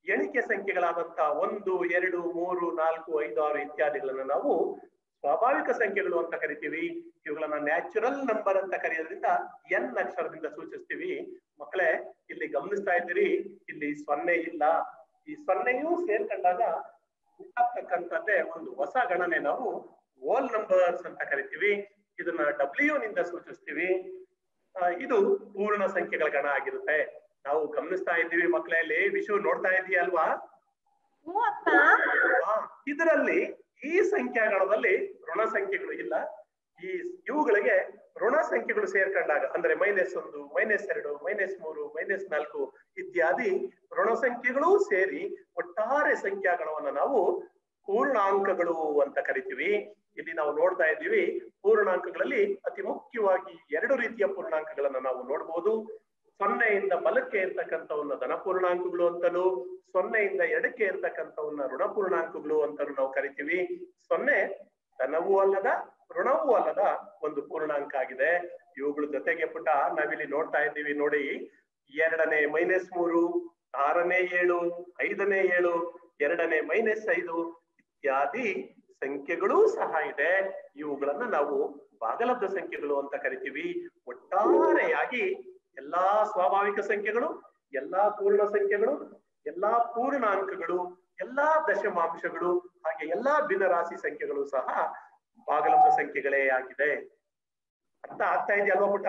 ಎಣಿಕೆ ಸಂಖ್ಯೆಗಳಾದಂತ ಒಂದು ಎರಡು ಮೂರು ನಾಲ್ಕು ಐದು ಆರು ಇತ್ಯಾದಿಗಳನ್ನ ನಾವು ಸ್ವಾಭಾವಿಕ ಸಂಖ್ಯೆಗಳು ಅಂತ ಕರಿತೀವಿ ಇವುಗಳನ್ನ ನ್ಯಾಚುರಲ್ ನಂಬರ್ ಅಂತ ಕರೆಯೋದ್ರಿಂದ ಎನ್ ಅಕ್ಷರದಿಂದ ಸೂಚಿಸ್ತೀವಿ ಮಕ್ಕಳೇ ಇಲ್ಲಿ ಗಮನಿಸ್ತಾ ಇದ್ದೀರಿ ಇಲ್ಲಿ ಸೊನ್ನೆ ಇಲ್ಲ ಈ ಸೊನ್ನೆಯೂ ಸೇರ್ಕೊಂಡಾಗ ಉಂಟಾಗ್ತಕ್ಕಂಥದ್ದೇ ಒಂದು ಹೊಸ ಗಣನೆ ನಾವು ಓಲ್ ನಂಬರ್ಸ್ ಅಂತ ಕರಿತೀವಿ ಇದನ್ನ ಡಬ್ಲ್ಯೂ ನಿಂದ ಸೂಚಿಸ್ತೀವಿ ಆ, ಇದು ಪೂರ್ಣ ಸಂಖ್ಯೆಗಳ ಗಣ ಆಗಿರುತ್ತೆ ನಾವು ಗಮನಿಸ್ತಾ ಇದ್ದೀವಿ ಮಕ್ಕಳಲ್ಲಿ ವಿಷು ನೋಡ್ತಾ ಇದೀಯ ಅಲ್ವಾ ಹ್ಞೂ ಅಪ್ಪ ಆ, ಇದರಲ್ಲಿ ಈ ಸಂಖ್ಯಾಗಣದಲ್ಲಿ ಋಣ ಸಂಖ್ಯೆಗಳು ಇಲ್ಲ ಈ ಇವುಗಳಿಗೆ ಋಣ ಸಂಖ್ಯೆಗಳು ಸೇರ್ಕೊಂಡಾಗ ಅಂದ್ರೆ ಮೈನಸ್ ಒಂದು ಮೈನಸ್ ಎರಡು ಮೈನಸ್ ಮೂರು ಮೈನಸ್ ನಾಲ್ಕು ಇತ್ಯಾದಿ ಋಣ ಸಂಖ್ಯೆಗಳು ಸೇರಿ ಒಟ್ಟಾರೆ ಸಂಖ್ಯಾಗಣವನ್ನ ನಾವು ಪೂರ್ಣಾಂಕಗಳು ಅಂತ ಕರಿತೀವಿ ಇಲ್ಲಿ ನಾವು ನೋಡ್ತಾ ಇದ್ದೀವಿ ಪೂರ್ಣಾಂಕಗಳಲ್ಲಿ ಅತಿ ಮುಖ್ಯವಾಗಿ ಎರಡು ರೀತಿಯ ಪೂರ್ಣಾಂಕಗಳನ್ನ ನಾವು ನೋಡಬಹುದು ಸೊನ್ನೆಯಿಂದ ಬಲಕ್ಕೆ ಇರ್ತಕ್ಕಂಥವನ್ನ ಧನಪೂರ್ಣಾಂಕಗಳು ಅಂತಲೂ ಸೊನ್ನೆಯಿಂದ ಎಡಕ್ಕೆ ಇರ್ತಕ್ಕಂಥವನ್ನ ಋಣಪೂರ್ಣಾಂಕಗಳು ಅಂತಲೂ ನಾವು ಕರಿತೀವಿ ಸೊನ್ನೆ ಧನವೂ ಅಲ್ಲದ ಋಣವೂ ಅಲ್ಲದ ಒಂದು ಪೂರ್ಣಾಂಕ ಆಗಿದೆ ಇವುಗಳ ಜೊತೆಗೆ ಪುಟ ನಾವಿಲ್ಲಿ ನೋಡ್ತಾ ಇದ್ದೀವಿ ನೋಡಿ ಎರಡನೇ ಮೈನಸ್ ಮೂರು ಆರನೇ ಏಳು ಐದನೇ ಏಳು ಎರಡನೇ ಮೈನಸ್ ಐದು ಇತ್ಯಾದಿ ಸಂಖ್ಯೆಗಳೂ ಸಹ ಇದೆ ಇವುಗಳನ್ನ ನಾವು ಭಾಗಲಬ್ಧ ಸಂಖ್ಯೆಗಳು ಅಂತ ಕರಿತೀವಿ ಒಟ್ಟಾರೆಯಾಗಿ ಎಲ್ಲಾ ಸ್ವಾಭಾವಿಕ ಸಂಖ್ಯೆಗಳು ಎಲ್ಲಾ ಪೂರ್ಣ ಸಂಖ್ಯೆಗಳು ಎಲ್ಲಾ ಪೂರ್ಣಾಂಕಗಳು ಎಲ್ಲಾ ದಶಮಾಂಶಗಳು ಹಾಗೆ ಎಲ್ಲಾ ಭಿನ್ನರಾಶಿ ಸಂಖ್ಯೆಗಳು ಸಹ ಭಾಗಲಬ್ಧ ಸಂಖ್ಯೆಗಳೇ ಆಗಿದೆ ಅರ್ಥ ಆಗ್ತಾ ಇದೆಯಲ್ವಾ ಪುಟ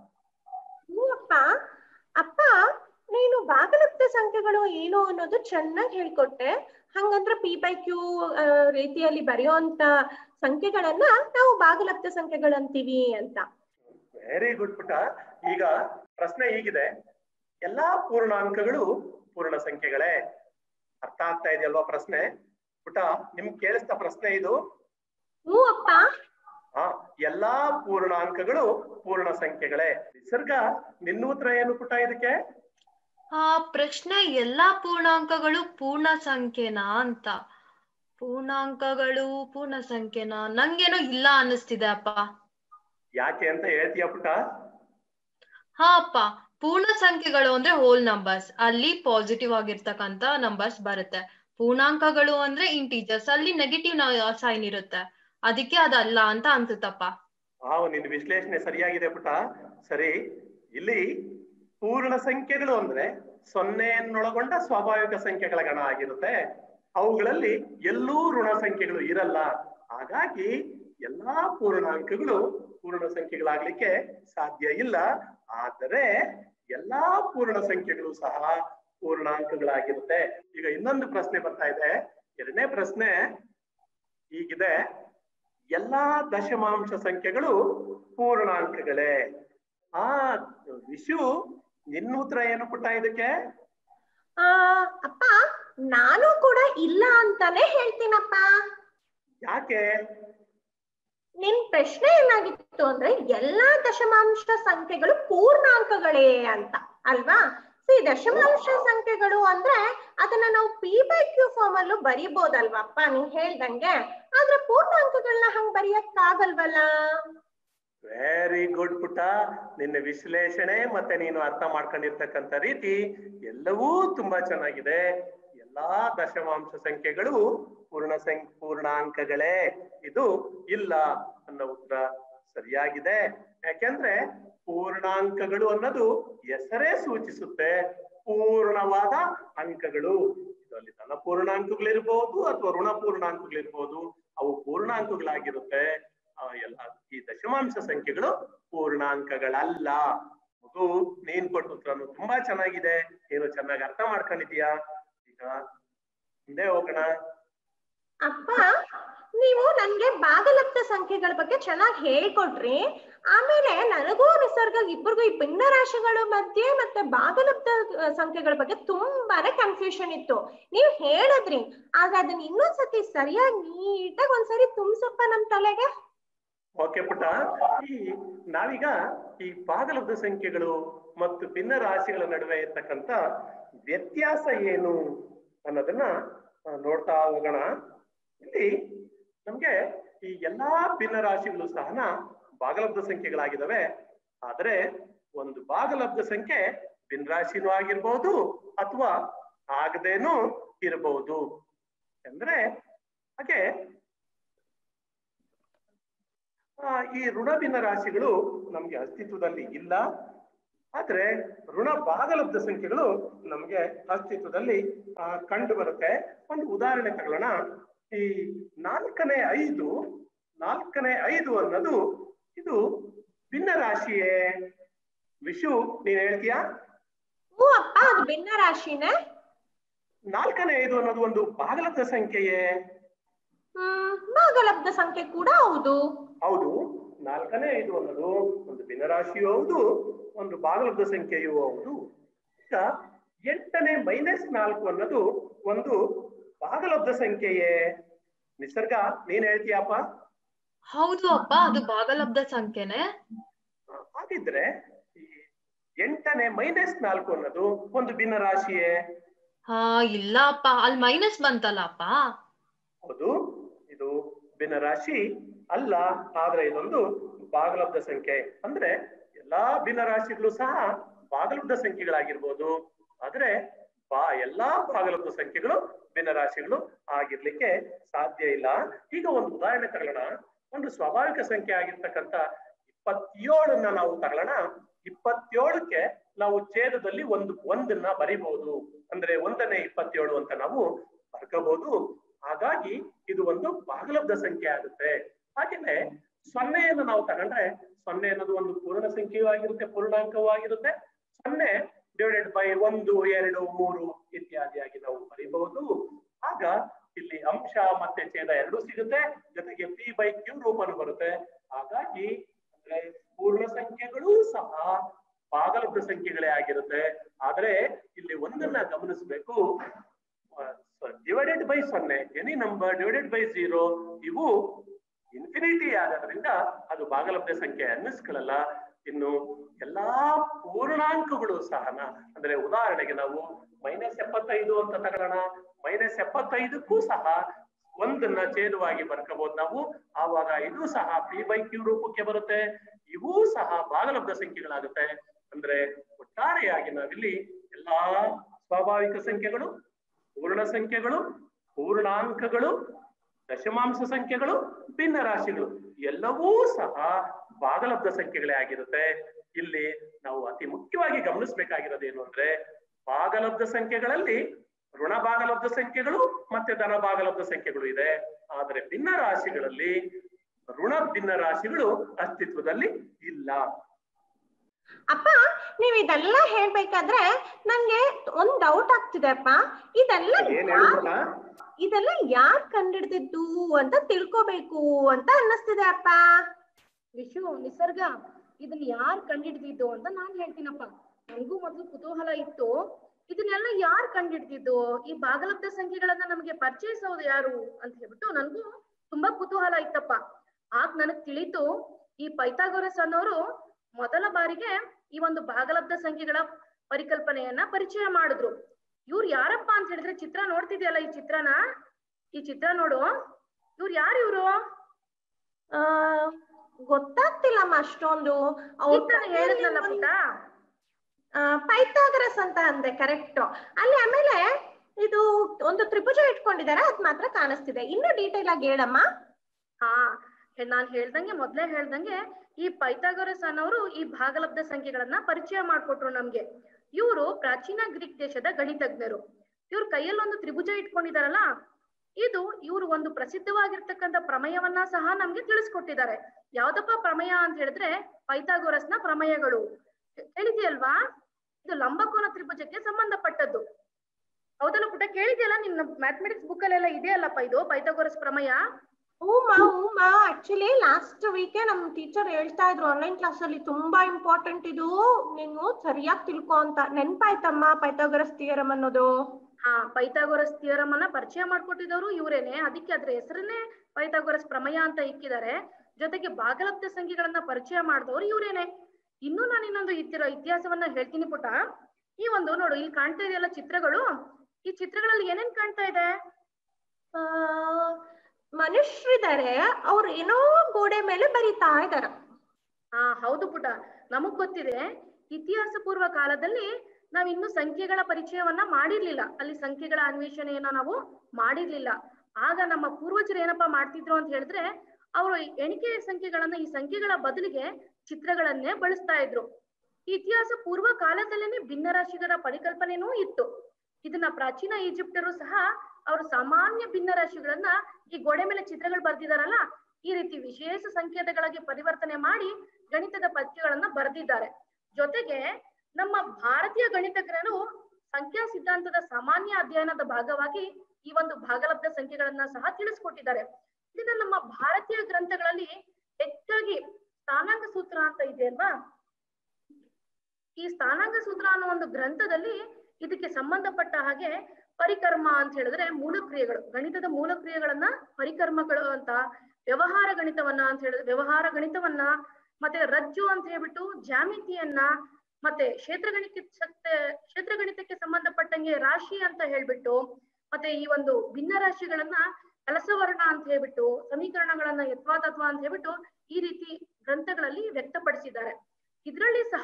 ಹ್ಞೂ ಅಪ್ಪ ಅಪ್ಪ ನೀನು ಭಾಗಲಬ್ಧ ಸಂಖ್ಯೆಗಳು ಏನು ಅನ್ನೋದು ಚೆನ್ನಾಗಿ ಹೇಳ್ಕೊಟ್ಟೆ ಹಂಗಂದ್ರೆ ಪಿ ಬೈ ಕ್ಯೂ ರೀತಿಯಲ್ಲಿ ಬರೆಯುವಂತ ಸಂಖ್ಯೆಗಳನ್ನ ನಾವು ಭಾಗಲಬ್ಧ ಸಂಖ್ಯೆಗಳಂತೀವಿ ಅಂತ ವೆರಿ ಗುಡ್ ಪುಟ ಈಗ ಪ್ರಶ್ನೆ ಹೀಗಿದೆ ಎಲ್ಲಾ ಪೂರ್ಣಾಂಕಗಳು ಪೂರ್ಣ ಸಂಖ್ಯೆಗಳೇ ಅರ್ಥ ಆಗ್ತಾ ಇದೆಯಲ್ವಾ ಪ್ರಶ್ನೆ ಪುಟ ನಿಮ್ಗೆ ಕೇಳಿಸ್ತಾ ಪ್ರಶ್ನೆ ಇದು ಹ್ಞೂ ಅಪ್ಪ ಹಾ ಎಲ್ಲಾ ಪೂರ್ಣಾಂಕಗಳು ಪೂರ್ಣ ಸಂಖ್ಯೆಗಳೇ ನಿಸರ್ಗ ನಿನ್ನ ಉತ್ತರ ಏನು ಪುಟ ಇದಕ್ಕೆ ಆ ಪ್ರಶ್ನೆ ಎಲ್ಲಾ ಪೂರ್ಣಾಂಕಗಳು ಪೂರ್ಣ ಸಂಖ್ಯೆನಾ ಅಂತ ಪೂರ್ಣಾಂಕಗಳು ಪೂರ್ಣ ಸಂಖ್ಯೆನಾ ನಂಗೇನೋ ಇಲ್ಲ ಅನ್ನಿಸ್ತಿದೆ ಅಪ್ಪ ಯಾಕೆ ಅಂತ ಹೇಳ್ತೀಯ ಪುಟ ಹಾ ಅಪ್ಪ ಪೂರ್ಣ ಸಂಖ್ಯೆಗಳು ಅಂದ್ರೆ ಹೋಲ್ ನಂಬರ್ಸ್ ಅಲ್ಲಿ ಪಾಸಿಟಿವ್ ಆಗಿರ್ತಕ್ಕಂತ ನಂಬರ್ಸ್ ಬರುತ್ತೆ ಪೂರ್ಣಾಂಕಗಳು ಅಂದ್ರೆ ಇಂಟೀಜರ್ಸ್ ಅಲ್ಲಿ ನೆಗೆಟಿವ್ ಸೈನ್ ಇರುತ್ತೆ ಅದಕ್ಕೆ ಅದಲ್ಲ ಅಂತ ಅನ್ಸುತ್ತಪ್ಪ ಆ ನಿನ್ನ ವಿಶ್ಲೇಷಣೆ ಸರಿಯಾಗಿದೆ ಪುಟ ಸರಿ ಇಲ್ಲಿ ಪೂರ್ಣ ಸಂಖ್ಯೆಗಳು ಅಂದ್ರೆ ಸೊನ್ನೆಯನ್ನೊಳಗೊಂಡ ಸ್ವಾಭಾವಿಕ ಸಂಖ್ಯೆಗಳ ಗಣ ಆಗಿರುತ್ತೆ ಅವುಗಳಲ್ಲಿ ಎಲ್ಲೂ ಋಣ ಸಂಖ್ಯೆಗಳು ಇರಲ್ಲ ಹಾಗಾಗಿ ಎಲ್ಲಾ ಪೂರ್ಣಾಂಕಗಳು ಪೂರ್ಣ ಸಂಖ್ಯೆಗಳಾಗ್ಲಿಕ್ಕೆ ಸಾಧ್ಯ ಇಲ್ಲ ಆದರೆ ಎಲ್ಲಾ ಪೂರ್ಣ ಸಂಖ್ಯೆಗಳು ಸಹ ಪೂರ್ಣಾಂಕಗಳಾಗಿರುತ್ತೆ ಈಗ ಇನ್ನೊಂದು ಪ್ರಶ್ನೆ ಬರ್ತಾ ಇದೆ ಎರಡನೇ ಪ್ರಶ್ನೆ ಹೀಗಿದೆ ಎಲ್ಲಾ ದಶಮಾಂಶ ಸಂಖ್ಯೆಗಳು ಪೂರ್ಣಾಂಕಗಳೇ ಆ ವಿಶು ನಿನ್ನ ಉತ್ತರ ಏನು ಪುಟ್ಟ ಇದಕ್ಕೆ ಆ ಅಪ್ಪ ನಾನು ಕೂಡ ಇಲ್ಲ ಅಂತಾನೆ ಹೇಳ್ತೀನಪ್ಪ ಯಾಕೆ ನಿನ್ ಪ್ರಶ್ನೆ ಏನಾಗಿತ್ತು ಅಂದ್ರೆ ಎಲ್ಲಾ ದಶಮಾಂಶ ಸಂಖ್ಯೆಗಳು ಪೂರ್ಣಾಂಕಗಳೇ ಅಂತ ಅಲ್ವಾ ಸಿ ದಶಮಾಂಶ ಸಂಖ್ಯೆಗಳು ಅಂದ್ರೆ ಅದನ್ನ ನಾವು ಪಿ ಬೈ ಕ್ಯೂ ಫಾರ್ಮ್ ಅಲ್ಲೂ ಬರಿಬೋದಲ್ವಪ್ಪ ನೀವ್ ಹೇಳ್ದಂಗೆ ಆದ್ರೆ ಪೂರ್ಣಾಂಕಗಳನ್ನ ಹಂಗ್ ಬರೆಯಕ್ಕಾಗಲ್ವಲ್ಲ ವೆರಿ ಗುಡ್ ಪುಟ್ಟ ನಿನ್ನ ವಿಶ್ಲೇಷಣೆ ಮತ್ತೆ ನೀನು ಅರ್ಥ ಮಾಡ್ಕೊಂಡಿರ್ತಕ್ಕಂಥ ರೀತಿ ಎಲ್ಲವೂ ತುಂಬಾ ಚೆನ್ನಾಗಿದೆ ಎಲ್ಲಾ ದಶಮಾಂಶ ಸಂಖ್ಯೆಗಳು ಪೂರ್ಣ ಸಂಖ್ಯೆ ಪೂರ್ಣಾಂಕಗಳೇ ಇದು ಇಲ್ಲ ಅನ್ನೋ ಉತ್ತರ ಸರಿಯಾಗಿದೆ ಯಾಕೆಂದ್ರೆ ಪೂರ್ಣಾಂಕಗಳು ಅನ್ನೋದು ಹೆಸರೇ ಸೂಚಿಸುತ್ತೆ ಪೂರ್ಣವಾದ ಅಂಕಗಳು ಇದರಲ್ಲಿ ಧನ ಪೂರ್ಣಾಂಕಗಳಿರ್ಬೋದು ಅಥವಾ ಋಣ ಪೂರ್ಣಾಂಕಗಳಿರ್ಬೋದು ಅವು ಪೂರ್ಣಾಂಕಗಳಾಗಿರುತ್ತೆ ಆ, ಎಲ್ಲ ಈ ದಶಮಾಂಶ ಸಂಖ್ಯೆಗಳು ಪೂರ್ಣಾಂಕಗಳಲ್ಲ ಮಗು ನೀನ್ ಕೊಟ್ಟ ಉತ್ತರನು ತುಂಬಾ ಚೆನ್ನಾಗಿದೆ ನೀನು ಚೆನ್ನಾಗಿ ಅರ್ಥ ಮಾಡ್ಕೊಂಡಿದ್ಯಾ ಈಗ ಮುಂದೆ ಹೋಗೋಣ ಅಪ್ಪ ನೀವು ನನ್ಗೆ ಭಾಗಲಬ್ಧ ಸಂಖ್ಯೆಗಳ ಬಗ್ಗೆ ಚೆನ್ನಾಗಿ ಹೇಳ್ಕೊಟ್ರಿ ಆಮೇಲೆ ನನಗೂ ನಿಸರ್ಗ ಇಬ್ಬರಿಗೂ ಈ ಭಿನ್ನ ರಾಶಿಗಳ ಮಧ್ಯೆ ಮತ್ತೆ ಭಾಗಲಬ್ಧ ಆ, ಸಂಖ್ಯೆಗಳ ಬಗ್ಗೆ ತುಂಬಾನೇ ಕನ್ಫ್ಯೂಷನ್ ಇತ್ತು ನೀವು ಹೇಳಿದ್ರಿ ಆದ್ರೆ ಅದನ್ನ ಇನ್ನೊಂದ್ಸತಿ ಸರಿಯಾಗಿ ನೀಟಾಗಿ ಒಂದ್ಸರಿ ತುಂಬಿಸಪ್ಪ ನಮ್ ತಲೆಗೆ ಓಕೆ ಪುಟ ಈ ನಾವೀಗ ಈ ಭಾಗಲಬ್ಧ ಸಂಖ್ಯೆಗಳು ಮತ್ತು ಭಿನ್ನ ರಾಶಿಗಳ ನಡುವೆ ಇರ್ತಕ್ಕಂಥ ವ್ಯತ್ಯಾಸ ಏನು ಅನ್ನೋದನ್ನ ಆ, ನೋಡ್ತಾ ಹೋಗೋಣ ಇಲ್ಲಿ ನಮ್ಗೆ ಈ ಎಲ್ಲಾ ಭಿನ್ನ ರಾಶಿಗಳು ಸಹ ಭಾಗಲಬ್ಧ ಸಂಖ್ಯೆಗಳಾಗಿದ್ದಾವೆ ಆದ್ರೆ ಒಂದು ಭಾಗಲಬ್ಧ ಸಂಖ್ಯೆ ಭಿನ್ನ ರಾಶಿನೂ ಆಗಿರ್ಬೋದು ಅಥವಾ ಆಗದೇನು ಇರಬಹುದು ಅಂದ್ರೆ ಹಾಗೆ ಆ, ಈ ಋಣ ಭಿನ್ನ ರಾಶಿಗಳು ನಮ್ಗೆ ಅಸ್ತಿತ್ವದಲ್ಲಿ ಇಲ್ಲ ಆದ್ರೆ ಋಣ ಭಾಗಲಬ್ಧ ಸಂಖ್ಯೆಗಳು ನಮ್ಗೆ ಅಸ್ತಿತ್ವದಲ್ಲಿ ಆ, ಕಂಡು ಬರುತ್ತೆ ಒಂದು ಉದಾಹರಣೆ ತಗೊಳ್ಳೋಣ ಈ ನಾಲ್ಕನೇ ಐದು ನಾಲ್ಕನೇ ಐದು ಅನ್ನೋದು ಇದು ಭಿನ್ನ ರಾಶಿಯೇ ವಿಶು ನೀನ್ ಹೇಳ್ತೀಯಾ ಹ್ಞೂ ಅಪ್ಪ ಅದು ಭಿನ್ನ ರಾಶಿನೇ ನಾಲ್ಕನೇ ಐದು ಅನ್ನೋದು ಒಂದು ಭಾಗಲಬ್ಧ ಸಂಖ್ಯೆಯೇ ಹ್ಮ್ ಭಾಗಲಬ್ಧ ಸಂಖ್ಯೆ ಕೂಡ ಹೌದು ಹೌದು ನಾಲ್ಕನೇ ಐದು ಅನ್ನೋದು ಒಂದು ಭಿನ್ನರಾಶಿಯೂ ಹೌದು ಒಂದು ಭಾಗಲಬ್ಧ ಸಂಖ್ಯೆಯೂ ಹೌದು ಈಗ ಎಂಟನೇ ಮೈನಸ್ ನಾಲ್ಕು ಅನ್ನೋದು ಒಂದು ಭಾಗಲಬ್ಧ ಸಂಖ್ಯೆಯೇ ನಿಸರ್ಗ ನೀನ್ ಹೇಳ್ತೀಯಪ್ಪ ಹೌದು ಅಪ್ಪ ಅದು ಭಾಗಲಬ್ಧ ಸಂಖ್ಯೆನೆ ಆ, ಹಾಗಿದ್ರೆ ಈ ಎಂಟನೇ ಮೈನಸ್ ನಾಲ್ಕು ಅನ್ನೋದು ಒಂದು ಭಿನ್ನರಾಶಿಯೇ ಹಾ ಇಲ್ಲ ಅಪ್ಪ ಅಲ್ಲಿ ಮೈನಸ್ ಬಂತಲ್ಲ ಅಪ್ಪ ಹೌದು ಇದು ಭಿನ್ನರಾಶಿ ಅಲ್ಲ ಆದ್ರೆ ಇದೊಂದು ಭಾಗಲಬ್ಧ ಸಂಖ್ಯೆ ಅಂದ್ರೆ ಎಲ್ಲಾ ಭಿನ್ನರಾಶಿಗಳು ಸಹ ಭಾಗಲಬ್ಧ ಸಂಖ್ಯೆಗಳಾಗಿರ್ಬೋದು ಆದ್ರೆ ಬಾ ಎಲ್ಲಾ ಭಾಗಲಬ್ಧ ಸಂಖ್ಯೆಗಳು ಭಿನ್ನರಾಶಿಗಳು ಆಗಿರ್ಲಿಕ್ಕೆ ಸಾಧ್ಯ ಇಲ್ಲ ಈಗ ಒಂದು ಉದಾಹರಣೆ ತಗೊಳ್ಳೋಣ ಒಂದು ಸ್ವಾಭಾವಿಕ ಸಂಖ್ಯೆ ಆಗಿರ್ತಕ್ಕಂಥ ಇಪ್ಪತ್ತೇಳನ್ನ ನಾವು ತಗೊಳ್ಳೋಣ ಇಪ್ಪತ್ತೇಳಕ್ಕೆ ನಾವು ಛೇದದಲ್ಲಿ ಒಂದು ಒಂದನ್ನ ಬರಿಬಹುದು ಅಂದ್ರೆ ಒಂದನೇ ಇಪ್ಪತ್ತೇಳು ಅಂತ ನಾವು ಬರ್ಕೋಬಹುದು ಹಾಗಾಗಿ ಇದು ಒಂದು ಭಾಗಲಬ್ಧ ಸಂಖ್ಯೆ ಆಗುತ್ತೆ ಹಾಗೇನೆ ಸೊನ್ನೆಯನ್ನು ನಾವು ತಗೊಂಡ್ರೆ ಸೊನ್ನೆ ಅನ್ನೋದು ಒಂದು ಪೂರ್ಣ ಸಂಖ್ಯೆಯೂ ಆಗಿರುತ್ತೆ ಪೂರ್ಣಾಂಕವೂ ಆಗಿರುತ್ತೆ ಸೊನ್ನೆ ಡಿವೈಡೆಡ್ ಬೈ ಒಂದು ಎರಡು ಮೂರು ಇತ್ಯಾದಿಯಾಗಿ ನಾವು ಬರೀಬಹುದು ಆಗ ಇಲ್ಲಿ ಅಂಶ ಮತ್ತೆ ಛೇದ ಎರಡೂ ಸಿಗುತ್ತೆ ಜೊತೆಗೆ ಪಿ ಬೈ ಕ್ಯೂ ರೂಪನು ಬರುತ್ತೆ ಹಾಗಾಗಿ ಅಂದ್ರೆ ಪೂರ್ಣ ಸಂಖ್ಯೆಗಳೂ ಸಹ ಭಾಗಲಬ್ಧ ಸಂಖ್ಯೆಗಳೇ ಆಗಿರುತ್ತೆ ಆದ್ರೆ ಇಲ್ಲಿ ಒಂದನ್ನ ಗಮನಿಸಬೇಕು ಡಿವೈಡೆಡ್ ಬೈ ಸೊನ್ನೆ any number divided by zero ಇವು ಇನ್ಫಿನಿಟಿ ಆಗೋದ್ರಿಂದ ಅದು ಭಾಗಲಬ್ಧ ಸಂಖ್ಯೆ ಅನ್ನಿಸ್ಕೊಳ್ಳಲ್ಲ ಇನ್ನು ಎಲ್ಲಾ ಪೂರ್ಣಾಂಕಗಳು ಸಹ ಅಂದ್ರೆ ಉದಾಹರಣೆಗೆ ನಾವು ಮೈನಸ್ ಎಪ್ಪತ್ತೈದು ಅಂತ ತಗೊಳ್ಳೋಣ ಮೈನಸ್ ಎಪ್ಪತ್ತೈದಕ್ಕೂ ಸಹ ಒಂದನ್ನ ಛೇದವಾಗಿ ಬರ್ಕೋಬಹುದು ನಾವು ಆವಾಗ ಇದು ಸಹ ಪಿ ಬೈ ಕ್ಯೂ ರೂಪಕ್ಕೆ ಬರುತ್ತೆ ಇವೂ ಸಹ ಭಾಗಲಬ್ಧ ಸಂಖ್ಯೆಗಳಾಗುತ್ತೆ ಅಂದ್ರೆ ಒಟ್ಟಾರೆಯಾಗಿ ನಾವಿಲ್ಲಿ ಎಲ್ಲಾ ಸ್ವಾಭಾವಿಕ ಸಂಖ್ಯೆಗಳು ಪೂರ್ಣ ಸಂಖ್ಯೆಗಳು ಪೂರ್ಣಾಂಕಗಳು ದಶಮಾಂಶ ಸಂಖ್ಯೆಗಳು ಭಿನ್ನ ರಾಶಿಗಳು ಎಲ್ಲವೂ ಸಹ ಭಾಗಲಬ್ಧ ಸಂಖ್ಯೆಗಳೇ ಆಗಿರುತ್ತೆ ಇಲ್ಲಿ ನಾವು ಅತಿ ಮುಖ್ಯವಾಗಿ ಗಮನಿಸಬೇಕಾಗಿರೋದು ಏನು ಅಂದ್ರೆ ಭಾಗಲಬ್ಧ ಸಂಖ್ಯೆಗಳಲ್ಲಿ ಋಣ ಭಾಗಲಬ್ಧ ಸಂಖ್ಯೆಗಳು ಮತ್ತೆ ಧನ ಭಾಗಲಬ್ಧ ಸಂಖ್ಯೆಗಳು ಇದೆ ಆದರೆ ಭಿನ್ನ ರಾಶಿಗಳಲ್ಲಿ ಋಣ ಭಿನ್ನ ರಾಶಿಗಳು ಅಸ್ತಿತ್ವದಲ್ಲಿ ಇಲ್ಲ ಅಪ್ಪ ನೀವ್ ಇದೆಲ್ಲ ಹೇಳ್ಬೇಕಾದ್ರೆ ನನ್ಗೆ ಒಂದ್ ಡೌಟ್ ಆಗ್ತಿದೆ ಅಪ್ಪ ಇದೆಲ್ಲ ಏನ್ ಯಾರ್- ಹೇಳ್ಬಿಟ್ಟ ಇದೆಲ್ಲ ಯಾರ್ ಕಂಡಿಡ್ದಿದ್ದು ಅಂತ ತಿಳ್ಕೊಬೇಕು ಅಂತ ಅನ್ನಿಸ್ತಿದೆ ಅಪ್ಪ ವಿಶು ನಿಸರ್ಗ ಇದನ್ನ ಯಾರ್ ಕಂಡಿಡ್ದಿದ್ದು ಅಂತ ನಾನ್ ಹೇಳ್ತೀನಪ್ಪ ನನ್ಗೂ ಮೊದ್ಲು ಕುತೂಹಲ ಇತ್ತು ಇದನ್ನೆಲ್ಲ ಯಾರ್ ಕಂಡಿಡ್ದಿದ್ದು ಈ ಭಾಗಲಬ್ಧ ಸಂಖ್ಯೆಗಳನ್ನ ನಮಗೆ ಪರಿಚಯಿಸೋದು ಯಾರು ಅಂತ ಹೇಳ್ಬಿಟ್ಟು ನನ್ಗೂ ತುಂಬಾ ಕುತೂಹಲ ಇತ್ತಪ್ಪ ಆಗ ನನಗ್ ತಿಳಿತು ಈ ಪೈಥಾಗೊರಸ್ ಅನ್ನೋರು ಮೊದಲ ಬಾರಿಗೆ ಈ ಒಂದು ಭಾಗಲಬ್ಧ ಸಂಖ್ಯೆಗಳ ಪರಿಕಲ್ಪನೆಯನ್ನ ಪರಿಚಯ ಮಾಡಿದ್ರು ಇವ್ರು ಯಾರಪ್ಪ ಅಂತ ಹೇಳಿದ್ರೆ ಚಿತ್ರ ನೋಡ್ತಿದ್ಯಲ್ಲ ಈ ಚಿತ್ರನ ಈ ಚಿತ್ರ ನೋಡು ಇವ್ರು ಯಾರು ಇವ್ರು ಆ ಗೊತ್ತಾಗ್ತಿಲ್ಲಮ್ಮ ಅಷ್ಟೊಂದು ಅವ್ರ ಈಗ ತಾನೇ ಹೇಳಿದ್ನಲ್ಲ ಪುಟ್ಟ ಪೈಥಾಗರಸ್ ಅಂತ ಅಂದೆ ಕರೆಕ್ಟ್ ಅಲ್ಲಿ ಆಮೇಲೆ ಇದು ಒಂದು ತ್ರಿಭುಜ ಇಟ್ಕೊಂಡಿದ್ದಾರೆ ಅದ್ ಮಾತ್ರ ಕಾಣಿಸ್ತಿದೆ ಇನ್ನು ಡೀಟೇಲ್ ಆಗಿ ಹೇಳಮ್ಮ ಹಾ ಹೆ- ನಾನ್ ಹೇಳ್ದಂಗೆ ಮೊದ್ಲೇ ಹೇಳ್ದಂಗೆ ಈ ಪೈಥಾಗೊರಸ್ ಅನ್ನೋರು ಈ ಭಾಗಲಬ್ಧ ಸಂಖ್ಯೆಗಳನ್ನ ಪರಿಚಯ ಮಾಡ್ಕೊಟ್ರು ನಮ್ಗೆ ಇವರು ಪ್ರಾಚೀನ ಗ್ರೀಕ್ ದೇಶದ ಗಣಿತಜ್ಞರು ಇವ್ರ ಕೈಯಲ್ಲಿ ಒಂದು ತ್ರಿಭುಜ ಇಟ್ಕೊಂಡಿದಾರಲ್ಲ ಇದು ಇವರು ಒಂದು ಪ್ರಸಿದ್ಧವಾಗಿರ್ತಕ್ಕಂಥ ಪ್ರಮೇಯವನ್ನ ಸಹ ನಮ್ಗೆ ತಿಳಿಸ್ಕೊಟ್ಟಿದ್ದಾರೆ ಯಾವ್ದಪ್ಪ ಪ್ರಮೇಯ ಅಂತ ಹೇಳಿದ್ರೆ ಪೈಥಾಗೊರಸ್ನ ಪ್ರಮೇಯಗಳು ಕೇಳಿದ್ಯಲ್ವಾ ಇದು ಲಂಬಕೋನ ತ್ರಿಭುಜಕ್ಕೆ ಸಂಬಂಧಪಟ್ಟದ್ದು ಹೌದಲ್ಲ ಪುಟ್ಟ ಕೇಳಿದ್ಯಲ್ಲ ನಿನ್ನ ಮ್ಯಾಥಮೆಟಿಕ್ಸ್ ಬುಕ್ ಅಲ್ಲೆಲ್ಲ ಇದೆಯಲ್ಲಪ್ಪ ಇದು ಪೈಥಾಗೊರಸ್ ಪ್ರಮೇಯ ಹೂಮಾ ಹೂಮಾ ಆಕ್ಚುಲಿ ಲಾಸ್ಟ್ ವೀಕೆ ನಮ್ ಟೀಚರ್ ಹೇಳ್ತಾ ಇದ್ರು ಆನ್ಲೈನ್ ಕ್ಲಾಸ್ ಅಲ್ಲಿ ತುಂಬಾ ಇಂಪಾರ್ಟೆಂಟ್ ಇದು ನೀನು ಸರಿಯಾಗಿ ತಿಳ್ಕೊ ಅಂತ ನೆನ್ಪಾಯ್ತಮ್ಮ ಪೈಥಾಗರಸ್ ಥಿಯರಮ್ ಅನ್ನೋದು ಹಾ ಪೈಥಾಗೊರಸ್ ಥಿಯರಮ್ ಅನ್ನ ಪರಿಚಯ ಮಾಡ್ಕೊಟ್ಟಿದವರು ಇವರೇನೆ ಅದಕ್ಕೆ ಅದ್ರ ಹೆಸರನ್ನೇ ಪೈಥಾಗೊರಸ್ ಪ್ರಮೇಯ ಅಂತ ಇಕ್ಕಿದ್ದಾರೆ ಜೊತೆಗೆ ಭಾಗಲಬ್ಧ ಸಂಖ್ಯೆಗಳನ್ನ ಪರಿಚಯ ಮಾಡಿದವರು ಇವರೇನೆ ಇನ್ನು ನಾನು ಇನ್ನೊಂದು ಇತ್ತಿರೋ ಇತಿಹಾಸವನ್ನ ಹೇಳ್ತೀನಿ ಪುಟ ಈ ಒಂದು ನೋಡು ಇಲ್ಲಿ ಕಾಣ್ತಾ ಇದೆಯಲ್ಲ ಚಿತ್ರಗಳು ಈ ಚಿತ್ರಗಳಲ್ಲಿ ಏನೇನ್ ಕಾಣ್ತಾ ಇದೆ ಆ ಮನುಷ್ಯರಿದ್ದಾರೆ ಅವ್ರು ಏನೋ ಗೋಡೆ ಮೇಲೆ ಬರಿತಾ ಇದಾರ ಹಾ ಹೌದು ಪುಟ ನಮಗ್ ಗೊತ್ತಿದೆ ಇತಿಹಾಸ ಪೂರ್ವ ಕಾಲದಲ್ಲಿ ನಾವ್ ಇನ್ನು ಸಂಖ್ಯೆಗಳ ಪರಿಚಯವನ್ನ ಮಾಡಿರ್ಲಿಲ್ಲ ಅಲ್ಲಿ ಸಂಖ್ಯೆಗಳ ಅನ್ವೇಷಣೆಯನ್ನ ನಾವು ಮಾಡಿರ್ಲಿಲ್ಲ ಆಗ ನಮ್ಮ ಪೂರ್ವಜರು ಏನಪ್ಪಾ ಮಾಡ್ತಿದ್ರು ಅಂತ ಹೇಳಿದ್ರೆ ಅವರು ಎಣಿಕೆ ಸಂಖ್ಯೆಗಳನ್ನ ಈ ಸಂಖ್ಯೆಗಳ ಬದಲಿಗೆ ಚಿತ್ರಗಳನ್ನೇ ಬಳಸ್ತಾ ಇದ್ರು ಇತಿಹಾಸ ಪೂರ್ವ ಕಾಲದಲ್ಲೇನೆ ಭಿನ್ನರಾಶಿಗಳ ಪರಿಕಲ್ಪನೆನೂ ಇತ್ತು ಇದನ್ನ ಪ್ರಾಚೀನ ಈಜಿಪ್ಟರು ಸಹ ಅವರು ಸಾಮಾನ್ಯ ಭಿನ್ನರಾಶಿಗಳನ್ನ ಈ ಗೋಡೆ ಮೇಲೆ ಚಿತ್ರಗಳು ಬರ್ದಿದಾರಲ್ಲ ಈ ರೀತಿ ವಿಶೇಷ ಸಂಕೇತಗಳಿಗೆ ಪರಿವರ್ತನೆ ಮಾಡಿ ಗಣಿತದ ಪದ್ಯಗಳನ್ನ ಬರೆದಿದ್ದಾರೆ ಜೊತೆಗೆ ನಮ್ಮ ಭಾರತೀಯ ಗಣಿತಜ್ಞರು ಸಂಖ್ಯಾ ಸಿದ್ಧಾಂತದ ಸಾಮಾನ್ಯ ಅಧ್ಯಯನದ ಭಾಗವಾಗಿ ಈ ಒಂದು ಭಾಗಲಬ್ಧ ಸಂಖ್ಯೆಗಳನ್ನ ಸಹ ತಿಳಿಸ್ಕೊಟ್ಟಿದ್ದಾರೆ ಇದನ್ನ ನಮ್ಮ ಭಾರತೀಯ ಗ್ರಂಥಗಳಲ್ಲಿ ಹೆಚ್ಚಾಗಿ ಸ್ಥಾನಾಂಗ ಸೂತ್ರ ಅಂತ ಇದೆ ಅಲ್ವಾ ಈ ಸ್ಥಾನಾಂಗ ಸೂತ್ರ ಅನ್ನೋ ಒಂದು ಗ್ರಂಥದಲ್ಲಿ ಇದಕ್ಕೆ ಸಂಬಂಧಪಟ್ಟ ಹಾಗೆ ಪರಿಕರ್ಮ ಅಂತ ಹೇಳಿದ್ರೆ ಮೂಲ ಕ್ರಿಯೆಗಳು ಗಣಿತದ ಮೂಲ ಕ್ರಿಯೆಗಳನ್ನ ಪರಿಕರ್ಮಗಳು ಅಂತ ವ್ಯವಹಾರ ಗಣಿತವನ್ನ ಅಂತ ಹೇಳಿದ್ರೆ ವ್ಯವಹಾರ ಗಣಿತವನ್ನ ಮತ್ತೆ ರಜ್ಜು ಅಂತ ಹೇಳ್ಬಿಟ್ಟು ಜಾಮಿತಿಯನ್ನ ಮತ್ತೆ ಕ್ಷೇತ್ರಗಣಿತ ಕ್ಷೇತ್ರಗಣಿತಕ್ಕೆ ಸಂಬಂಧಪಟ್ಟಂಗೆ ರಾಶಿ ಅಂತ ಹೇಳ್ಬಿಟ್ಟು ಮತ್ತೆ ಈ ಒಂದು ಭಿನ್ನ ರಾಶಿಗಳನ್ನ ಕಲಸವರ್ಣ ಅಂತ ಹೇಳ್ಬಿಟ್ಟು ಸಮೀಕರಣಗಳನ್ನ ಯತ್ವಾತತ್ವ ಅಂತ ಹೇಳ್ಬಿಟ್ಟು ಈ ರೀತಿ ಗ್ರಂಥಗಳಲ್ಲಿ ವ್ಯಕ್ತಪಡಿಸಿದ್ದಾರೆ ಇದರಲ್ಲಿ ಸಹ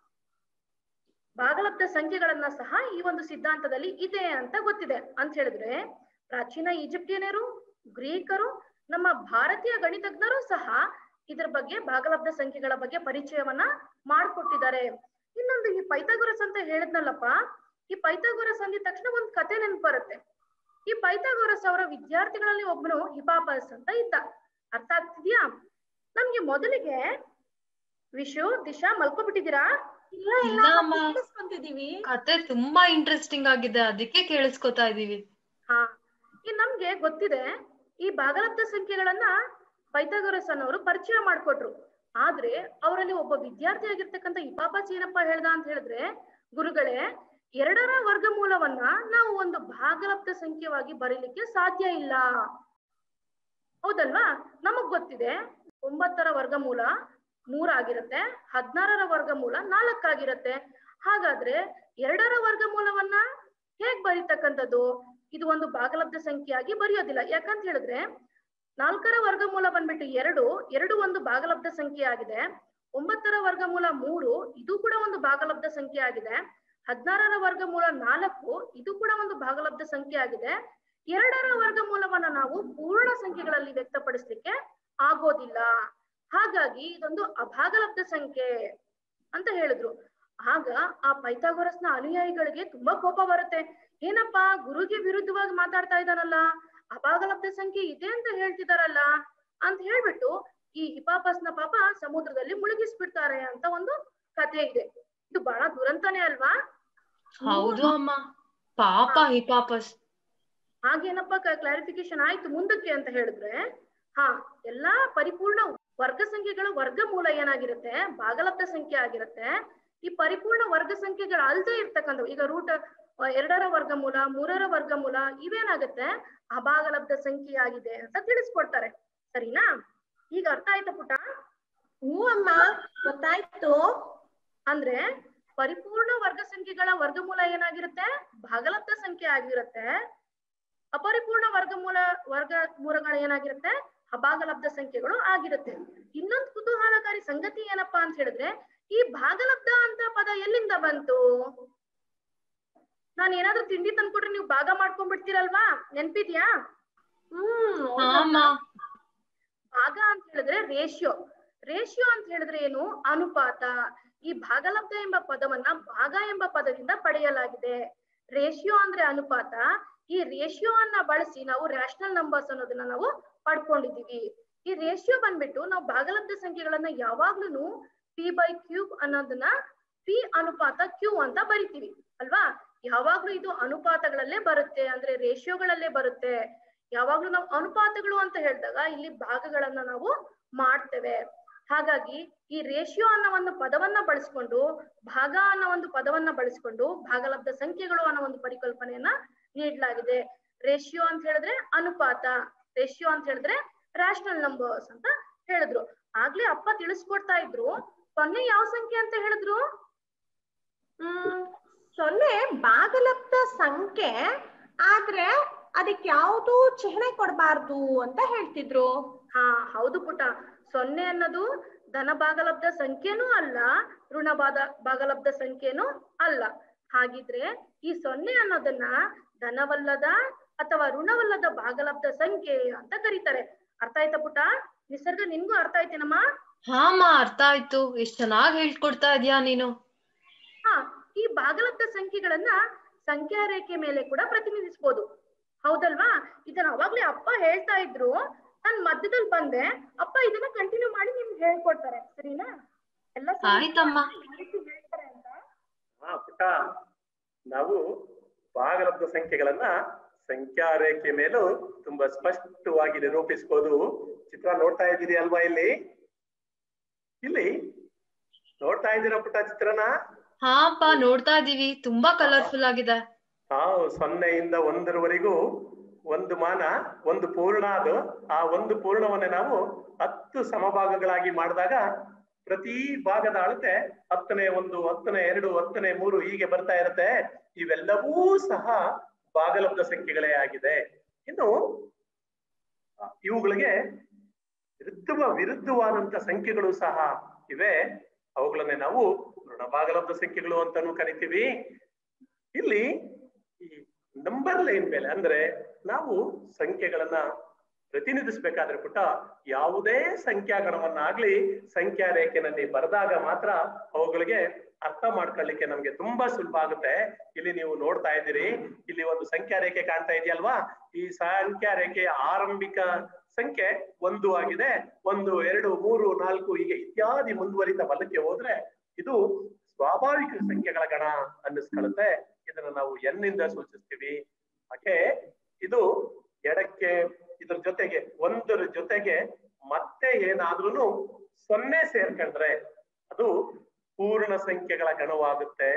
ಭಾಗಲಬ್ಧ ಸಂಖ್ಯೆಗಳನ್ನ ಸಹ ಈ ಒಂದು ಸಿದ್ಧಾಂತದಲ್ಲಿ ಇದೆ ಅಂತ ಗೊತ್ತಿದೆ ಅಂತ ಹೇಳಿದ್ರೆ ಪ್ರಾಚೀನ ಈಜಿಪ್ಟಿಯನರು ಗ್ರೀಕರು ನಮ್ಮ ಭಾರತೀಯ ಗಣಿತಜ್ಞರು ಸಹ ಇದರ ಬಗ್ಗೆ ಭಾಗಲಬ್ಧ ಸಂಖ್ಯೆಗಳ ಬಗ್ಗೆ ಪರಿಚಯವನ್ನ ಮಾಡ್ಕೊಟ್ಟಿದ್ದಾರೆ ಇನ್ನೊಂದು ಈ ಪೈಥಾಗೊರಸ್ ಅಂತ ಹೇಳಿದ್ನಲ್ಲಪ್ಪ ಈ ಪೈಥಾಗೊರಸ್ ಅಂದಿದ ತಕ್ಷಣ ಒಂದ್ ಕತೆ ನೆನಪು ಬರುತ್ತೆ ಈ ಪೈಥಾಗೊರಸ್ ಅವರ ವಿದ್ಯಾರ್ಥಿಗಳಲ್ಲಿ ಒಬ್ಬನು ಹಿಪಾಪಸ್ ಅಂತ ಇದ್ದ ಅರ್ಥ ಆಗ್ತಿದ್ಯಾ ನಮ್ಗೆ ಮೊದಲಿಗೆ ವಿಶು ದಿಶಾ ಮಲ್ಕೊಬಿಟ್ಟಿದ್ದೀರಾ ಇಲ್ಲ ಇಲ್ಲ ಇಲ್ಲ ಅಮ್ಮ. ಕೇಳಿಸ್ಕೊಂತಿದೀವಿ ಕತೆ ತುಂಬಾ ಇಂಟ್ರೆಸ್ಟಿಂಗ್ ಆಗಿದೆ ಅದಕ್ಕೆ ಕೇಳಿಸ್ಕೊತಾ ಇದೀವಿ ಹಾ ಈ ನಮ್ಗೆ ಗೊತ್ತಿದೆ ಈ ಭಾಗಲಬ್ಧ ಸಂಖ್ಯೆಗಳನ್ನ ಪೈಥಾಗೊರಸ್ ಅನ್ನೋರು ಪರಿಚಯ ಮಾಡ್ಕೊಟ್ರು ಆದ್ರೆ ಅವರಲ್ಲಿ ಒಬ್ಬ ವಿದ್ಯಾರ್ಥಿ ಆಗಿರ್ತಕ್ಕಂಥ ಇಪಾಪಸ್ ಏನಪ್ಪಾ ಹೇಳ್ದ ಅಂತ ಹೇಳಿದ್ರೆ ಗುರುಗಳೇ ಎರಡರ ವರ್ಗಮೂಲವನ್ನ ನಾವು ಒಂದು ಭಾಗಲಬ್ಧ ಸಂಖ್ಯೆವಾಗಿ ಬರೀಲಿಕ್ಕೆ ಸಾಧ್ಯ ಇಲ್ಲ ಹೌದಲ್ವಾ ನಮಗ್ ಗೊತ್ತಿದೆ ಒಂಬತ್ತರ ವರ್ಗಮೂಲ ಮೂರಾಗಿರುತ್ತೆ ಹದಿನಾರರ ವರ್ಗಮೂಲ ನಾಲ್ಕಾಗಿರುತ್ತೆ ಹಾಗಾದ್ರೆ ಎರಡರ ವರ್ಗಮೂಲವನ್ನ ಹೇಗ್ ಬರೀತಕ್ಕಂಥದ್ದು ಇದು ಒಂದು ಭಾಗಲಬ್ಧ ಸಂಖ್ಯೆಯಾಗಿ ಬರೆಯೋದಿಲ್ಲ ಯಾಕಂತ ಹೇಳಿದ್ರೆ ನಾಲ್ಕರ ವರ್ಗಮೂಲ ಬಂದ್ಬಿಟ್ಟು ಎರಡು ಎರಡು ಒಂದು ಭಾಗಲಬ್ಧ ಸಂಖ್ಯೆ ಆಗಿದೆ ಒಂಬತ್ತರ ವರ್ಗಮೂಲ ಮೂರು ಇದು ಕೂಡ ಒಂದು ಭಾಗಲಬ್ಧ ಸಂಖ್ಯೆ ಆಗಿದೆ ಹದಿನಾರರ ವರ್ಗಮೂಲ ನಾಲ್ಕು ಇದು ಕೂಡ ಒಂದು ಭಾಗಲಬ್ಧ ಸಂಖ್ಯೆ ಆಗಿದೆ ಎರಡರ ವರ್ಗಮೂಲವನ್ನ ನಾವು ಪೂರ್ಣ ಸಂಖ್ಯೆಗಳಲ್ಲಿ ವ್ಯಕ್ತಪಡಿಸ್ಲಿಕ್ಕೆ ಆಗೋದಿಲ್ಲ ಹಾಗಾಗಿ ಇದೊಂದು ಅಭಾಗಲಬ್ಧ ಸಂಖ್ಯೆ ಅಂತ ಹೇಳಿದ್ರು ಆಗ ಆ ಪೈಥಾಗೊರಸ್ನ ಅನುಯಾಯಿಗಳಿಗೆ ತುಂಬಾ ಕೋಪ ಬರುತ್ತೆ ಏನಪ್ಪಾ ಗುರುಗೆ ವಿರುದ್ಧವಾಗಿ ಮಾತಾಡ್ತಾ ಇದ್ದಾನಲ್ಲ ಅಭಾಗಲಬ್ಧ ಸಂಖ್ಯೆ ಇದೆ ಅಂತ ಹೇಳ್ತಿದಾರಲ್ಲ ಅಂತ ಹೇಳ್ಬಿಟ್ಟು ಈ ಹಿಪಾಪಸ್ನ ಪಾಪ ಸಮುದ್ರದಲ್ಲಿ ಮುಳುಗಿಸ್ಬಿಡ್ತಾರೆ ಅಂತ ಒಂದು ಕಥೆ ಇದೆ ಇದು ಬಹಳ ದುರಂತನೇ ಅಲ್ವಾ ಹೌದು ಅಮ್ಮ ಪಾಪ ಹಿಪಾಪಸ್ ಹಾಗೇನಪ್ಪ ಕ್ಲಾರಿಫಿಕೇಶನ್ ಆಯ್ತು ಮುಂದಕ್ಕೆ ಅಂತ ಹೇಳಿದ್ರೆ ಹಾ ಎಲ್ಲಾ ಪರಿಪೂರ್ಣ ವರ್ಗ ಸಂಖ್ಯೆಗಳ ವರ್ಗಮೂಲ ಏನಾಗಿರುತ್ತೆ ಭಾಗಲಬ್ಧ ಸಂಖ್ಯೆ ಆಗಿರುತ್ತೆ ಈ ಪರಿಪೂರ್ಣ ವರ್ಗ ಸಂಖ್ಯೆಗಳು ಅಲ್ದೇ ಇರ್ತಕ್ಕಂಥವು ಈಗ ರೂಟ್ ಎರಡರ ವರ್ಗಮೂಲ ಮೂರರ ವರ್ಗಮೂಲ ಇವೇನಾಗುತ್ತೆ ಅಭಾಗಲಬ್ಧ ಸಂಖ್ಯೆ ಆಗಿದೆ ಅಂತ ತಿಳಿಸ್ಕೊಡ್ತಾರೆ ಸರಿನಾ ಈಗ ಅರ್ಥ ಆಯ್ತಾ ಪುಟ ಹ್ಞೂ ಅಮ್ಮ ಗೊತ್ತಾಯ್ತು ಅಂದ್ರೆ ಪರಿಪೂರ್ಣ ವರ್ಗ ಸಂಖ್ಯೆಗಳ ವರ್ಗಮೂಲ ಏನಾಗಿರುತ್ತೆ ಭಾಗಲಬ್ಧ ಸಂಖ್ಯೆ ಆಗಿರುತ್ತೆ ಅಪರಿಪೂರ್ಣ ವರ್ಗಮೂಲ ವರ್ಗ ಮೂಲಗಳು ಏನಾಗಿರುತ್ತೆ ಅಭಾಗಲಬ್ಧ ಸಂಖ್ಯೆಗಳು ಆಗಿರುತ್ತೆ ಇನ್ನೊಂದು ಕುತೂಹಲಕಾರಿ ಸಂಗತಿ ಏನಪ್ಪಾ ಅಂತ ಹೇಳಿದ್ರೆ ಈ ಭಾಗಲಬ್ಧ ಅಂತ ಪದ ಎಲ್ಲಿಂದ ಬಂತು ನಾನು ಏನಾದ್ರೂ ತಿಂಡಿ ತಂದ್ಕೊಟ್ರೆ ನೀವು ಭಾಗ ಮಾಡ್ಕೊಂಡ್ಬಿಡ್ತೀರಲ್ವಾ ನೆನ್ಪಿದ್ಯಾ ಹ್ಮ್ ಹಾ ಅಮ್ಮ ಭಾಗ ಅಂತ ಹೇಳಿದ್ರೆ ರೇಷಿಯೋ ರೇಷಿಯೋ ಅಂತ ಹೇಳಿದ್ರೆ ಏನು ಅನುಪಾತ ಈ ಭಾಗಲಬ್ಧ ಎಂಬ ಪದವನ್ನ ಭಾಗ ಎಂಬ ಪದದಿಂದ ಪಡೆಯಲಾಗಿದೆ ರೇಷಿಯೋ ಅಂದ್ರೆ ಅನುಪಾತ ಈ ರೇಷಿಯೋ ಅನ್ನ ಬಳಸಿ ನಾವು ರ್ಯಾಷನಲ್ ನಂಬರ್ಸ್ ಅನ್ನೋದನ್ನ ನಾವು ಪಡ್ಕೊಂಡಿದೀವಿ ಈ ರೇಷಿಯೋ ಬಂದ್ಬಿಟ್ಟು ನಾವು ಭಾಗಲಬ್ಧ ಸಂಖ್ಯೆಗಳನ್ನ ಯಾವಾಗ್ಲೂ ಪಿ ಬೈ ಕ್ಯೂಬ್ ಅನ್ನೋದನ್ನ ಪಿ ಅನುಪಾತ ಕ್ಯೂ ಅಂತ ಬರಿತೀವಿ ಅಲ್ವಾ ಯಾವಾಗ್ಲೂ ಇದು ಅನುಪಾತಗಳಲ್ಲೇ ಬರುತ್ತೆ ಅಂದ್ರೆ ರೇಷಿಯೋಗಳಲ್ಲೇ ಬರುತ್ತೆ ಯಾವಾಗ್ಲೂ ನಾವು ಅನುಪಾತಗಳು ಅಂತ ಹೇಳಿದಾಗ ಇಲ್ಲಿ ಭಾಗಗಳನ್ನ ನಾವು ಮಾಡ್ತೇವೆ ಹಾಗಾಗಿ ಈ ರೇಷಿಯೋ ಅನ್ನೋ ಒಂದು ಪದವನ್ನ ಬಳಸ್ಕೊಂಡು ಭಾಗ ಅನ್ನೋ ಒಂದು ಪದವನ್ನ ಬಳಸ್ಕೊಂಡು ಭಾಗಲಬ್ಧ ಸಂಖ್ಯೆಗಳು ಅನ್ನೋ ಒಂದು ಪರಿಕಲ್ಪನೆಯನ್ನ ನೀಡಲಾಗಿದೆ ರೇಷಿಯೋ ಅಂತ ಹೇಳಿದ್ರೆ ಅನುಪಾತ ರೇಷಿಯೋ ಅಂತ ಹೇಳಿದ್ರೆ ರ್ಯಾಷನಲ್ ನಂಬರ್ಸ್ ಅಂತ ಹೇಳಿದ್ರು ಆಗ್ಲೇ ಅಪ್ಪ ತಿಳಿಸ್ಕೊಡ್ತಾ ಇದ್ರು ಸೊನ್ನೆ ಯಾವ ಸಂಖ್ಯೆ ಅಂತ ಹೇಳಿದ್ರು ಹ್ಮ್ ಸೊನ್ನೆ ಭಾಗಲಬ್ಧ ಸಂಖ್ಯೆ ಆದ್ರೆ ಅದಕ್ಕೆ ಯಾವ್ದು ಚಿಹ್ನೆ ಕೊಡಬಾರ್ದು ಅಂತ ಹೇಳ್ತಿದ್ರು ಹಾ ಹೌದು ಪುಟ ಸೊನ್ನೆ ಅನ್ನೋದು ಧನ ಭಾಗಲಬ್ಧ ಸಂಖ್ಯೆನೂ ಅಲ್ಲ ಋಣ ಬಾದ ಭಾಗಲಬ್ಧ ಸಂಖ್ಯೆನೂ ಅಲ್ಲ ಹಾಗಿದ್ರೆ ಈ ಸೊನ್ನೆ ಅನ್ನೋದನ್ನ ಧನವಲ್ಲದ ಅಥವಾ ಋಣವಲ್ಲದ ಭಾಗಲಬ್ಧ ಸಂಖ್ಯೆ ಅಂತ ಕರೀತಾರೆ ಅರ್ಥ ಆಯ್ತಾ ಪುಟ ನಿಸರ್ಗ ನಿನ್ಗೂ ಅರ್ಥ ಆಯ್ತೇನಮ್ಮ ಹಾ ಅಮ್ಮ ಅರ್ಥ ಆಯ್ತು ಎಷ್ಟ್ ಚೆನ್ನಾಗ್ ಹೇಳ್ಕೊಡ್ತಾ ಇದ್ಯಾ ನೀನು ಹಾ ಈ ಭಾಗಲಬ್ಧ ಸಂಖ್ಯೆಗಳನ್ನ ಸಂಖ್ಯಾ ರೇಖೆ ಮೇಲೆ ಕೂಡ ಪ್ರತಿನಿಧಿಸಬಹುದು ಹೌದಲ್ವಾ ಇದನ್ನ ಅವಾಗ್ಲೇ ಅಪ್ಪ ಹೇಳ್ತಾ ಇದ್ರು ನಾನ್ ಮಧ್ಯದಲ್ಲಿ ಬಂದೆ ಅಪ್ಪ ಇದನ್ನ ಕಂಟಿನ್ಯೂ ಮಾಡಿ ನಿಮ್ಗೆ ಹೇಳ್ಕೊಡ್ತಾರೆ ಸರಿನಾ ಎಲ್ಲ ಸರಿ ಆಯ್ತಮ್ಮ ಯಾವ ರೀತಿ ಹೇಳ್ತಾರೆ ಅಂತ ಹಾ ಪುಟ್ಟ ನಾವು ಭಾಗಲಬ್ಧ ಸಂಖ್ಯೆಗಳನ್ನ ಸಂಖ್ಯಾ ರೇಖೆ ಮೇಲೂ ತುಂಬಾ ಸ್ಪಷ್ಟವಾಗಿ ನಿರೂಪಿಸಬಹುದು ಚಿತ್ರ ನೋಡ್ತಾ ಇದ್ದೀರಿ ಅಲ್ವಾ ಇಲ್ಲಿ ಇಲ್ಲಿ ನೋಡ್ತಾ ಇದ್ದೀರಾ ಪುಟ್ಟ ಚಿತ್ರನ ಹಾ ಅಪ್ಪ ನೋಡ್ತಾ ಇದೀವಿ ತುಂಬಾ ಕಲರ್ಫುಲ್ ಆಗಿದೆ ನಾವು ಸೊನ್ನೆಯಿಂದ ಒಂದರವರೆಗೂ ಒಂದು ಮಾನ ಒಂದು ಪೂರ್ಣ ಅದು ಆ ಒಂದು ಪೂರ್ಣವನ್ನೇ ನಾವು ಹತ್ತು ಸಮಭಾಗಗಳಾಗಿ ಮಾಡಿದಾಗ ಪ್ರತಿ ಭಾಗದ ಅಳತೆ ಹತ್ತನೇ ಒಂದು ಹತ್ತನೇ ಎರಡು ಹತ್ತನೇ ಮೂರು ಹೀಗೆ ಬರ್ತಾ ಇರುತ್ತೆ ಇವೆಲ್ಲವೂ ಸಹ ಭಾಗಲಬ್ಧ ಸಂಖ್ಯೆಗಳೇ ಆಗಿದೆ ಇನ್ನು ಆ, ಇವುಗಳಿಗೆ ವಿರುದ್ಧ ವಿರುದ್ಧವಾದಂತ ಸಂಖ್ಯೆಗಳು ಸಹ ಇವೆ ಅವುಗಳನ್ನೇ ನಾವು ಋಣಭಾಗಲಬ್ಧ ಸಂಖ್ಯೆಗಳು ಅಂತಾನೂ ಕರಿತೀವಿ ಇಲ್ಲಿ ಈ ನಂಬರ್ ಲೈನ್ ಮೇಲೆ ಅಂದ್ರೆ ನಾವು ಸಂಖ್ಯೆಗಳನ್ನ ಪ್ರತಿನಿಧಿಸಬೇಕಾದ್ರೆ ಪುಟ್ಟ ಯಾವುದೇ ಸಂಖ್ಯಾಗಣವನ್ನಾಗ್ಲಿ ಸಂಖ್ಯಾ ರೇಖೆನಲ್ಲಿ ಬರೆದಾಗ ಮಾತ್ರ ಅವುಗಳಿಗೆ ಅರ್ಥ ಮಾಡ್ಕೊಳ್ಳಿಕ್ಕೆ ನಮ್ಗೆ ತುಂಬಾ ಸುಲಭ ಆಗುತ್ತೆ ಇಲ್ಲಿ ನೀವು ನೋಡ್ತಾ ಇದ್ದೀರಿ ಇಲ್ಲಿ ಒಂದು ಸಂಖ್ಯಾ ರೇಖೆ ಕಾಣ್ತಾ ಇದೆಯಲ್ವಾ ಈ ಸಂಖ್ಯಾ ರೇಖೆಯ ಆರಂಭಿಕ ಸಂಖ್ಯೆ ಒಂದು ಆಗಿದೆ ಒಂದು ಎರಡು ಮೂರು ನಾಲ್ಕು ಹೀಗೆ ಇತ್ಯಾದಿ ಮುಂದುವರಿತ ಬಲಕ್ಕೆ ಹೋದ್ರೆ ಇದು ಸ್ವಾಭಾವಿಕ ಸಂಖ್ಯೆಗಳ ಗಣ ಅನ್ನಿಸ್ಕೊಳ್ಳುತ್ತೆ ಇದನ್ನ ನಾವು ಎನ್ ಇಂದ ಸೂಚಿಸ್ತೀವಿ ಹಾಗೆ ಇದು ಎಡಕ್ಕೆ ಇದ್ರ ಜೊತೆಗೆ ಒಂದರ ಜೊತೆಗೆ ಮತ್ತೆ ಏನಾದ್ರೂ ಸೊನ್ನೆ ಸೇರ್ಕೊಂಡ್ರೆ ಅದು ಪೂರ್ಣ ಸಂಖ್ಯೆಗಳ ಗಣವಾಗುತ್ತೆ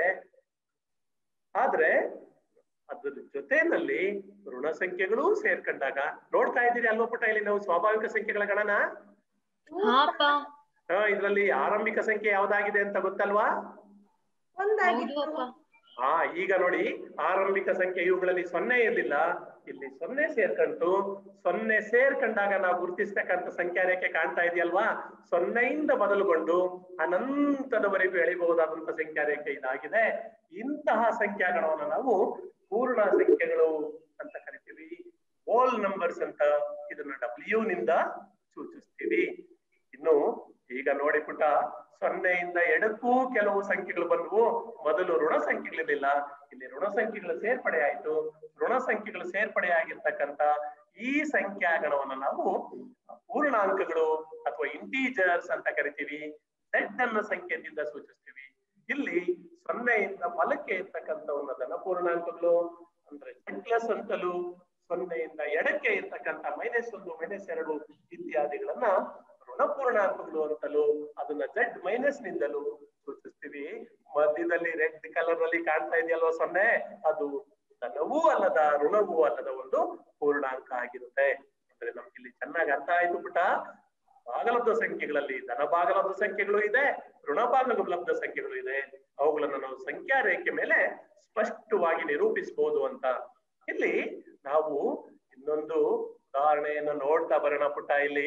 ಆದ್ರೆ ಅದ್ರ ಜೊತೆನಲ್ಲಿ ಋಣ ಸಂಖ್ಯೆಗಳು ಸೇರ್ಕೊಂಡಾಗ ನೋಡ್ತಾ ಇದ್ದೀರಿ ಅಲ್ವಾ ಪುಟ್ಟ ಇಲ್ಲಿ ನಾವು ಸ್ವಾಭಾವಿಕ ಸಂಖ್ಯೆಗಳ ಗಣನ ಹಾ ಅಪ್ಪ ಹಾ ಇದ್ರಲ್ಲಿ ಆರಂಭಿಕ ಸಂಖ್ಯೆ ಯಾವ್ದಾಗಿದೆ ಅಂತ ಗೊತ್ತಲ್ವಾ ಹೌದು ಒಂದಾಗಿತ್ತು ಅಪ್ಪ ಹಾ ಈಗ ನೋಡಿ ಆರಂಭಿಕ ಸಂಖ್ಯೆ ಇವುಗಳಲ್ಲಿ ಸೊನ್ನೆ ಇರ್ಲಿಲ್ಲ ಇಲ್ಲಿ ಸೊನ್ನೆ ಸೇರ್ಕಂತು ಸೊನ್ನೆ ಸೇರ್ಕೊಂಡಾಗ ನಾವು ಗುರುತಿಸ್ತಕ್ಕಂಥ ಸಂಖ್ಯಾ ರೇಖೆ ಕಾಣ್ತಾ ಇದೆಯಲ್ವಾ ಸೊನ್ನೆಯಿಂದ ಬದಲುಗೊಂಡು ಅನಂತದವರೆಗೂ ಎಳಿಬಹುದಾದಂತ ಸಂಖ್ಯಾ ರೇಖೆ ಇದಾಗಿದೆ ಇಂತಹ ಸಂಖ್ಯಾಗಣವನ್ನು ನಾವು ಪೂರ್ಣ ಸಂಖ್ಯೆಗಳು ಅಂತ ಕರಿತೀವಿ ಹೋಲ್ ನಂಬರ್ಸ್ ಅಂತ ಇದನ್ನ ಡಬ್ಲ್ಯೂ ನಿಂದ ಸೂಚಿಸ್ತೀವಿ ಇನ್ನು ಈಗ ನೋಡಿ ಪುಟ ಸೊನ್ನೆಯಿಂದ ಎಡಕ್ಕೂ ಕೆಲವು ಸಂಖ್ಯೆಗಳು ಬಂದವು ಮೊದಲು ಋಣ ಸಂಖ್ಯೆಗಳಿರಲಿಲ್ಲ ಇಲ್ಲಿ ಋಣ ಸಂಖ್ಯೆಗಳು ಸೇರ್ಪಡೆ ಆಯ್ತು ಋಣ ಸಂಖ್ಯೆಗಳು ಸೇರ್ಪಡೆ ಆಗಿರ್ತಕ್ಕಂತ ಈ ಸಂಖ್ಯಾಗಣವನ್ನು ನಾವು ಪೂರ್ಣಾಂಕಗಳು ಅಥವಾ ಇಂಟೀಜರ್ಸ್ ಅಂತ ಕರಿತೀವಿ ಝೆಡ್ ಅನ್ನ ಸಂಖ್ಯೆಯಿಂದ ಸೂಚಿಸ್ತೀವಿ ಇಲ್ಲಿ ಸೊನ್ನೆಯಿಂದ ಬಲಕ್ಕೆ ಇರ್ತಕ್ಕಂಥವನ್ನ ಧನಪೂರ್ಣಾಂಕಗಳು ಅಂದ್ರೆ ಪ್ಲಸ್ ಅಂತಲೂ ಸೊನ್ನೆಯಿಂದ ಎಡಕ್ಕೆ ಇರ್ತಕ್ಕಂಥ ಮೈನಸ್ ಒಂದು ಮೈನಸ್ ಎರಡು ಇತ್ಯಾದಿಗಳನ್ನ ಋಣಪೂರ್ಣಾಂಕಗಳು ಅಂತಲೂ ಅದನ್ನ ಝೆಡ್ ಮೈನಸ್ ನಿಂದಲೂ ಸೂಚಿಸ್ತೀವಿ ಮಧ್ಯದಲ್ಲಿ ರೆಡ್ ಕಲರ್ ನಲ್ಲಿ ಕಾಣ್ತಾ ಇದೆಯಲ್ವಾ ಸೊನ್ನೆ ಅದು ಧನವೂ ಅಲ್ಲದ ಋಣವೂ ಅಲ್ಲದ ಒಂದು ಪೂರ್ಣಾಂಕ ಆಗಿರುತ್ತೆ ಅಂದ್ರೆ ನಮ್ಗೆ ಇಲ್ಲಿ ಚೆನ್ನಾಗಿ ಅರ್ಥ ಆಯ್ತು ಪುಟ ಭಾಗಲಬ್ಧ ಸಂಖ್ಯೆಗಳಲ್ಲಿ ಧನ ಭಾಗಲಬ್ಧ ಸಂಖ್ಯೆಗಳು ಇದೆ ಋಣ ಭಾಗಲಬ್ಧ ಸಂಖ್ಯೆಗಳು ಇದೆ ಅವುಗಳನ್ನ ನಾವು ಸಂಖ್ಯಾ ರೇಖೆ ಮೇಲೆ ಸ್ಪಷ್ಟವಾಗಿ ನಿರೂಪಿಸಬಹುದು ಅಂತ ಇಲ್ಲಿ ನಾವು ಇನ್ನೊಂದು ಉದಾಹರಣೆಯನ್ನು ನೋಡ್ತಾ ಬರೋಣ ಪುಟ್ಟ ಇಲ್ಲಿ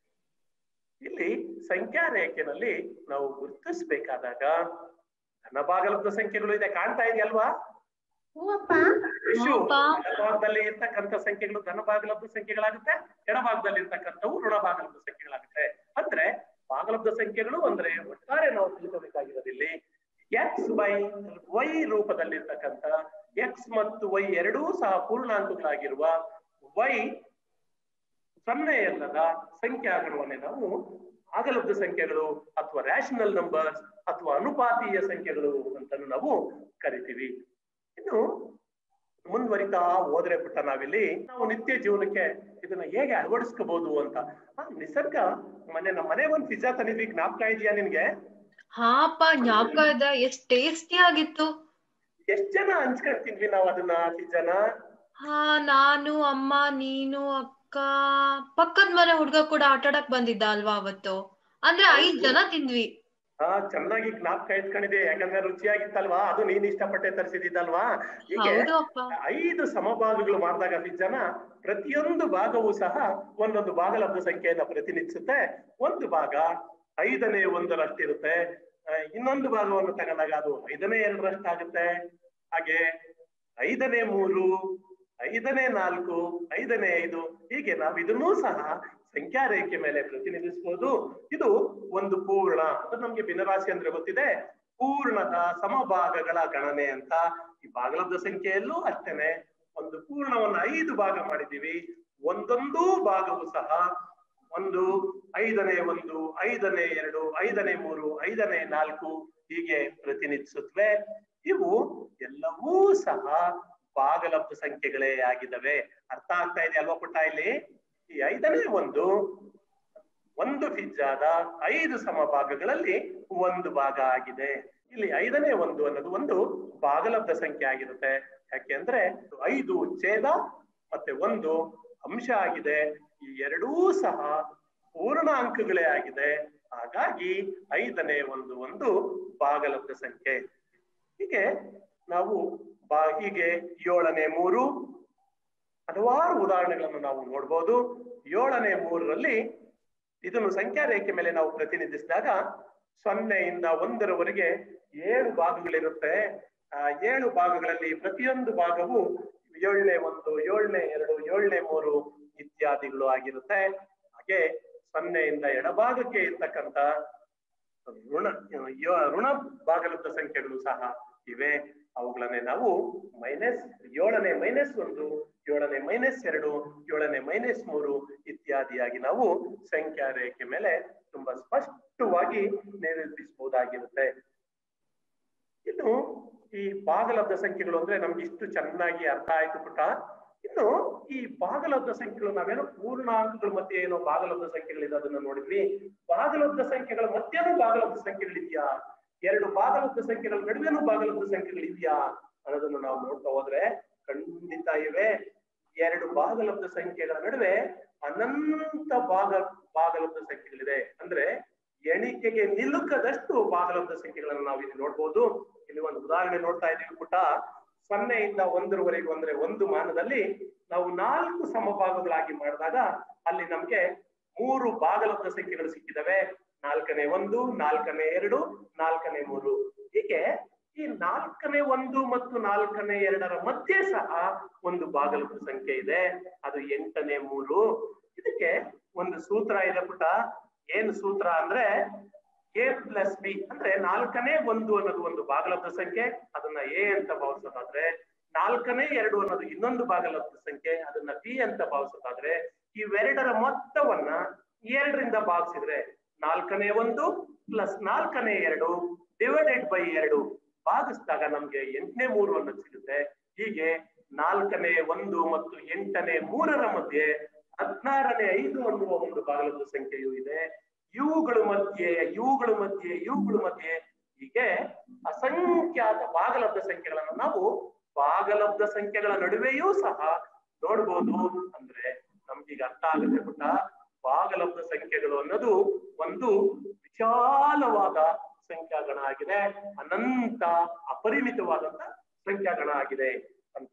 ಇಲ್ಲಿ ಸಂಖ್ಯಾ ರೇಖೆನಲ್ಲಿ ನಾವು ಗುರುತಿಸ್ಬೇಕಾದಾಗ ಧನ ಭಾಗಲಬ್ಧ ಸಂಖ್ಯೆಗಳು ಇದೆ ಕಾಣ್ತಾ ಇದೆಯಲ್ವಾ ಹೂವಪ್ಪ ವಿಶು ಹೌದಾ? ಎಡಭಾಗದಲ್ಲಿ ಇರ್ತಕ್ಕಂಥ ಸಂಖ್ಯೆಗಳು ಧನ ಭಾಗಲಬ್ಧ ಸಂಖ್ಯೆಗಳಾಗುತ್ತೆ ಎಡಭಾಗದಲ್ಲಿ ಇರ್ತಕ್ಕಂಥವು ಋಣ ಭಾಗಲಬ್ಧ ಸಂಖ್ಯೆಗಳಾಗುತ್ತೆ ಅಂದ್ರೆ ಭಾಗಲಬ್ಧ ಸಂಖ್ಯೆಗಳು ಅಂದ್ರೆ ಒಟ್ಟಾರೆ ನಾವು ತಿಳ್ಕೋಬೇಕಾಗಿರೋದಿಲ್ಲಿ ಎಕ್ಸ್ ಬೈ ವೈ ರೂಪದಲ್ಲಿರ್ತಕ್ಕಂಥ ಎಕ್ಸ್ ಮತ್ತು ವೈ ಎರಡೂ ಸಹ ಪೂರ್ಣಾಂಕಗಳಾಗಿರುವ ವೈ ಸೊನ್ನೆಯಲ್ಲದ ಸಂಖ್ಯಾಗಣವನ್ನೇ ನಾವು ಆಗಲಬ್ಧ ಸಂಖ್ಯೆಗಳು ಅಥವಾ ರ್ಯಾಷನಲ್ ನಂಬರ್ಸ್ ಅಥವಾ ಅನುಪಾತೀಯ ಸಂಖ್ಯೆಗಳು ಅಂತ ನಾವು ಕರಿತೀವಿ ಇನ್ನು ಮುಂದುವರಿತಾ ಹೋದ್ರೆ ಪುಟ್ಟ ನಾವಿಲ್ಲಿ ನಾವು ನಿತ್ಯ ಜೀವನಕ್ಕೆ ಇದನ್ನ ಹೇಗೆ ಅಳವಡಿಸ್ಕೋಬಹುದು ಅಂತ ಆ, ನಿಸರ್ಗ ಮನೆ ನಮ್ಮ ಮನೆ ಒಂದ್ ಪಿಜ್ಜಾ ತಂದಿದ್ವಿ ಜ್ಞಾಪಕ ಇದೆಯಾ ನಿನ್ಗೆ ಹಾ ಅಪ್ಪ ಜ್ಞಾಪಕ ಇದೆ ಎಷ್ಟ್ ಟೇಸ್ಟಿ ಆಗಿತ್ತು ಎಷ್ಟ್ ಜನ ಹಂಚ್ಕೊಳ್ತಿದ್ವಿ ನಾವು ಅದನ್ನ ಪಿಜ್ಜಾನ ಹಾ ನಾನು ಅಮ್ಮ ನೀನು ಅಕ್ಕ ಪಕ್ಕದ ಮನೆ ಹುಡ್ಗ ಕೂಡ ಆಟಾಡಕ್ ಬಂದಿದ್ದ ಅಲ್ವಾ ಅವತ್ತು ಅಂದ್ರೆ ಐದ್ ಜನ ತಿಂದ್ವಿ ಹಾ ಚೆನ್ನಾಗಿ ಜ್ಞಾಪಕ ಇಟ್ಕೊಂಡಿದೆ ಯಾಕಂದ್ರೆ ರುಚಿಯಾಗಿತ್ತಲ್ವಾ ಅದು ನೀನ್ ಇಷ್ಟಪಟ್ಟೆ ತರಿಸಿದ್ದಲ್ವಾ ಹೀಗೆ ಹೌದು ಅಪ್ಪ ಐದು ಸಮಭಾಗಗಳು ಮಾಡಿದಾಗ ಪಿಜ್ಜಾನ ಪ್ರತಿಯೊಂದು ಭಾಗವೂ ಸಹ ಒಂದೊಂದು ಭಾಗಲಬ್ಧ ಸಂಖ್ಯೆಯನ್ನ ಪ್ರತಿನಿಧಿಸುತ್ತೆ ಒಂದು ಭಾಗ ಐದನೇ ಒಂದರಷ್ಟಿರುತ್ತೆ ಆ, ಇನ್ನೊಂದು ಭಾಗವನ್ನು ತಗೊಂಡಾಗ ಅದು ಐದನೇ ಎರಡರಷ್ಟಾಗುತ್ತೆ ಹಾಗೆ ಐದನೇ ಮೂರು ಐದನೇ ನಾಲ್ಕು ಐದನೇ ಐದು ಹೀಗೆ ನಾವು ಇದನ್ನೂ ಸಹ ಸಂಖ್ಯಾ ರೇಖೆ ಮೇಲೆ ಪ್ರತಿನಿಧಿಸಬಹುದು ಇದು ಒಂದು ಪೂರ್ಣ ಅದು ನಮ್ಗೆ ಭಿನ್ನರಾಶಿ ಅಂದ್ರೆ ಗೊತ್ತಿದೆ ಪೂರ್ಣದ ಸಮಭಾಗಗಳ ಗಣನೆ ಅಂತ ಈ ಭಾಗಲಬ್ಧ ಸಂಖ್ಯೆಯಲ್ಲೂ ಅಷ್ಟೇನೆ ಒಂದು ಪೂರ್ಣವನ್ನ ಐದು ಭಾಗ ಮಾಡಿದೀವಿ ಒಂದೊಂದು ಭಾಗವು ಸಹ ಒಂದು ಐದನೇ ಒಂದು ಐದನೇ ಎರಡು ಐದನೇ ಮೂರು ಐದನೇ ನಾಲ್ಕು ಹೀಗೆ ಪ್ರತಿನಿಧಿಸುತ್ತವೆ ಇವು ಎಲ್ಲವೂ ಸಹ ಭಾಗಲಬ್ಧ ಸಂಖ್ಯೆಗಳೇ ಆಗಿದ್ದಾವೆ ಅರ್ಥ ಆಗ್ತಾ ಇದೆ ಅಲ್ವಾ ಪುಟ್ಟ ಇಲ್ಲಿ ಈ ಐದನೇ ಒಂದು ಒಂದು ಫಿಜ್ಜಾದ ಐದು ಸಮಭಾಗಗಳಲ್ಲಿ ಒಂದು ಭಾಗ ಆಗಿದೆ ಇಲ್ಲಿ ಐದನೇ ಒಂದು ಅನ್ನೋದು ಒಂದು ಭಾಗಲಬ್ಧ ಸಂಖ್ಯೆ ಆಗಿರುತ್ತೆ ಯಾಕೆಂದ್ರೆ ಐದು ಛೇದ ಮತ್ತೆ ಒಂದು ಅಂಶ ಆಗಿದೆ ಈ ಎರಡೂ ಸಹ ಪೂರ್ಣಾಂಕಗಳೇ ಆಗಿದೆ ಹಾಗಾಗಿ ಐದನೇ ಒಂದು ಒಂದು ಭಾಗಲಬ್ಧ ಸಂಖ್ಯೆ ಹೀಗೆ ನಾವು ಬಾ ಹೀಗೆ ಏಳನೇ ಮೂರು ಹಲವಾರು ಉದಾಹರಣೆಗಳನ್ನು ನಾವು ನೋಡ್ಬೋದು ಏಳನೇ ಮೂರರಲ್ಲಿ ಇದನ್ನು ಸಂಖ್ಯಾ ರೇಖೆ ಮೇಲೆ ನಾವು ಪ್ರತಿನಿಧಿಸಿದಾಗ ಸೊನ್ನೆಯಿಂದ ಒಂದರವರೆಗೆ ಏಳು ಭಾಗಗಳಿರುತ್ತೆ ಆ ಏಳು ಭಾಗಗಳಲ್ಲಿ ಪ್ರತಿಯೊಂದು ಭಾಗವು ಏಳನೇ ಒಂದು ಏಳನೇ ಎರಡು ಏಳನೇ ಮೂರು ಇತ್ಯಾದಿಗಳು ಆಗಿರುತ್ತೆ ಹಾಗೆ ಸೊನ್ನೆಯಿಂದ ಎಡಭಾಗಕ್ಕೆ ಇರ್ತಕ್ಕಂತ ಋಣ ಯ- ಋಣ ಭಾಗಲಬ್ಧ ಸಂಖ್ಯೆಗಳು ಸಹ ಇವೆ ಅವುಗಳನ್ನೇ ನಾವು ಮೈನಸ್ ಏಳನೇ ಮೈನಸ್ ಒಂದು ಏಳನೇ ಮೈನಸ್ ಎರಡು ಏಳನೇ ಮೈನಸ್ ಮೂರು ಇತ್ಯಾದಿಯಾಗಿ ನಾವು ಸಂಖ್ಯಾ ರೇಖೆ ಮೇಲೆ ತುಂಬಾ ಸ್ಪಷ್ಟವಾಗಿ ನಿರೂಪಿಸಬಹುದಾಗಿರುತ್ತೆ ಇನ್ನು ಈ ಭಾಗಲಬ್ಧ ಸಂಖ್ಯೆಗಳು ಅಂದ್ರೆ ನಮ್ಗೆ ಇಷ್ಟು ಚೆನ್ನಾಗಿ ಅರ್ಥ ಆಯ್ತು ಪುಟ ಇನ್ನು ಈ ಭಾಗಲಬ್ಧ ಸಂಖ್ಯೆಗಳು ನಾವೇನೋ ಪೂರ್ಣಾಂಕಗಳ ಮಧ್ಯೆ ಏನೋ ಭಾಗಲಬ್ಧ ಸಂಖ್ಯೆಗಳಿದೆ ಅದನ್ನ ನೋಡಿದ್ವಿ ಭಾಗಲಬ್ಧ ಸಂಖ್ಯೆಗಳ ಮಧ್ಯನೂ ಭಾಗಲಬ್ಧ ಸಂಖ್ಯೆಗಳಿದೆಯಾ ಎರಡು ಭಾಗಲಬ್ಧ ಸಂಖ್ಯೆಗಳ ನಡುವೆನೂ ಭಾಗಲಬ್ಧ ಸಂಖ್ಯೆಗಳಿದೆಯಾ ಅನ್ನೋದನ್ನ ನಾವು ನೋಡ್ತಾ ಹೋದ್ರೆ ಖಂಡಿತ ಇವೆ ಎರಡು ಭಾಗಲಬ್ಧ ಸಂಖ್ಯೆಗಳ ನಡುವೆ ಅನಂತ ಭಾಗ ಭಾಗಲಬ್ಧ ಸಂಖ್ಯೆಗಳಿದೆ ಅಂದ್ರೆ ಎಣಿಕೆಗೆ ನಿಲುಕದಷ್ಟು ಭಾಗಲಬ್ಧ ಸಂಖ್ಯೆಗಳನ್ನು ನಾವು ಇಲ್ಲಿ ನೋಡ್ಬೋದು ಇಲ್ಲಿ ಒಂದು ಉದಾಹರಣೆ ನೋಡ್ತಾ ಇದೀವಿ ಪುಟ ಸೊನ್ನೆಯಿಂದ ಒಂದರವರೆಗೂ ಅಂದ್ರೆ ಒಂದು ಮಾನದಲ್ಲಿ ನಾವು ನಾಲ್ಕು ಸಮಭಾಗಗಳಾಗಿ ಮಾಡಿದಾಗ ಅಲ್ಲಿ ನಮ್ಗೆ ಮೂರು ಭಾಗಲಬ್ಧ ಸಂಖ್ಯೆಗಳು ಸಿಕ್ಕಿದವೆ ನಾಲ್ಕನೇ ಒಂದು ನಾಲ್ಕನೇ ಎರಡು ನಾಲ್ಕನೇ ಮೂರು ಹೀಗೆ ಈ ನಾಲ್ಕನೇ ಒಂದು ಮತ್ತು ನಾಲ್ಕನೇ ಎರಡರ ಮಧ್ಯೆ ಸಹ ಒಂದು ಭಾಗಲಬ್ಧ ಸಂಖ್ಯೆ ಇದೆ ಅದು ಎಂಟನೇ ಮೂರು ಇದಕ್ಕೆ ಒಂದು ಸೂತ್ರ ಇದೆ ಪುಟ ಏನ್ ಸೂತ್ರ ಅಂದ್ರೆ ಎ ಪ್ಲಸ್ ಬಿ ಅಂದ್ರೆ ನಾಲ್ಕನೇ ಒಂದು ಅನ್ನೋದು ಒಂದು ಭಾಗಲಬ್ಧ ಸಂಖ್ಯೆ ಅದನ್ನ ಎ ಅಂತ ಭಾವಿಸೋದಾದ್ರೆ ನಾಲ್ಕನೇ ಎರಡು ಅನ್ನೋದು ಇನ್ನೊಂದು ಭಾಗಲಬ್ಧ ಸಂಖ್ಯೆ ಅದನ್ನ ಬಿ ಅಂತ ಭಾವಿಸೋದಾದ್ರೆ ಇವೆರಡರ ಮೊತ್ತವನ್ನ ಎರಡರಿಂದ ಭಾಗಿಸಿದ್ರೆ ನಾಲ್ಕನೇ ಒಂದು ಪ್ಲಸ್ ನಾಲ್ಕನೇ ಎರಡು ಡಿವೈಡೆಡ್ ಬೈ ಎರಡು ಭಾಗಿಸಿದಾಗ ನಮ್ಗೆ ಎಂಟನೇ ಮೂರು ಅನ್ನೋದು ಸಿಗುತ್ತೆ ಹೀಗೆ ನಾಲ್ಕನೇ ಒಂದು ಮತ್ತು ಎಂಟನೇ ಮೂರರ ಮಧ್ಯೆ ಹದಿನಾರನೇ ಐದು ಅನ್ನುವ ಒಂದು ಭಾಗಲಬ್ಧ ಸಂಖ್ಯೆಯೂ ಇದೆ ಇವುಗಳ ಮಧ್ಯೆ ಇವುಗಳ ಮಧ್ಯೆ ಇವುಗಳ ಮಧ್ಯೆ ಹೀಗೆ ಅಸಂಖ್ಯಾತ ಭಾಗಲಬ್ಧ ಸಂಖ್ಯೆಗಳನ್ನು ನಾವು ಭಾಗಲಬ್ಧ ಸಂಖ್ಯೆಗಳ ನಡುವೆಯೂ ಸಹ ನೋಡ್ಬೋದು ಅಂದ್ರೆ ನಮ್ಗೀಗ ಅರ್ಥ ಆಗುತ್ತೆ ಪುಟ್ಟ ಭಾಗಲಬ್ಧ ಸಂಖ್ಯೆಗಳು ಅನ್ನೋದು ಒಂದು ವಿಶಾಲವಾದ ಸಂಖ್ಯಾಗಣ ಆಗಿದೆ ಅನಂತ ಅಪರಿಮಿತವಾದಂತ ಸಂಖ್ಯಾಗಣ ಆಗಿದೆ ಅಂತ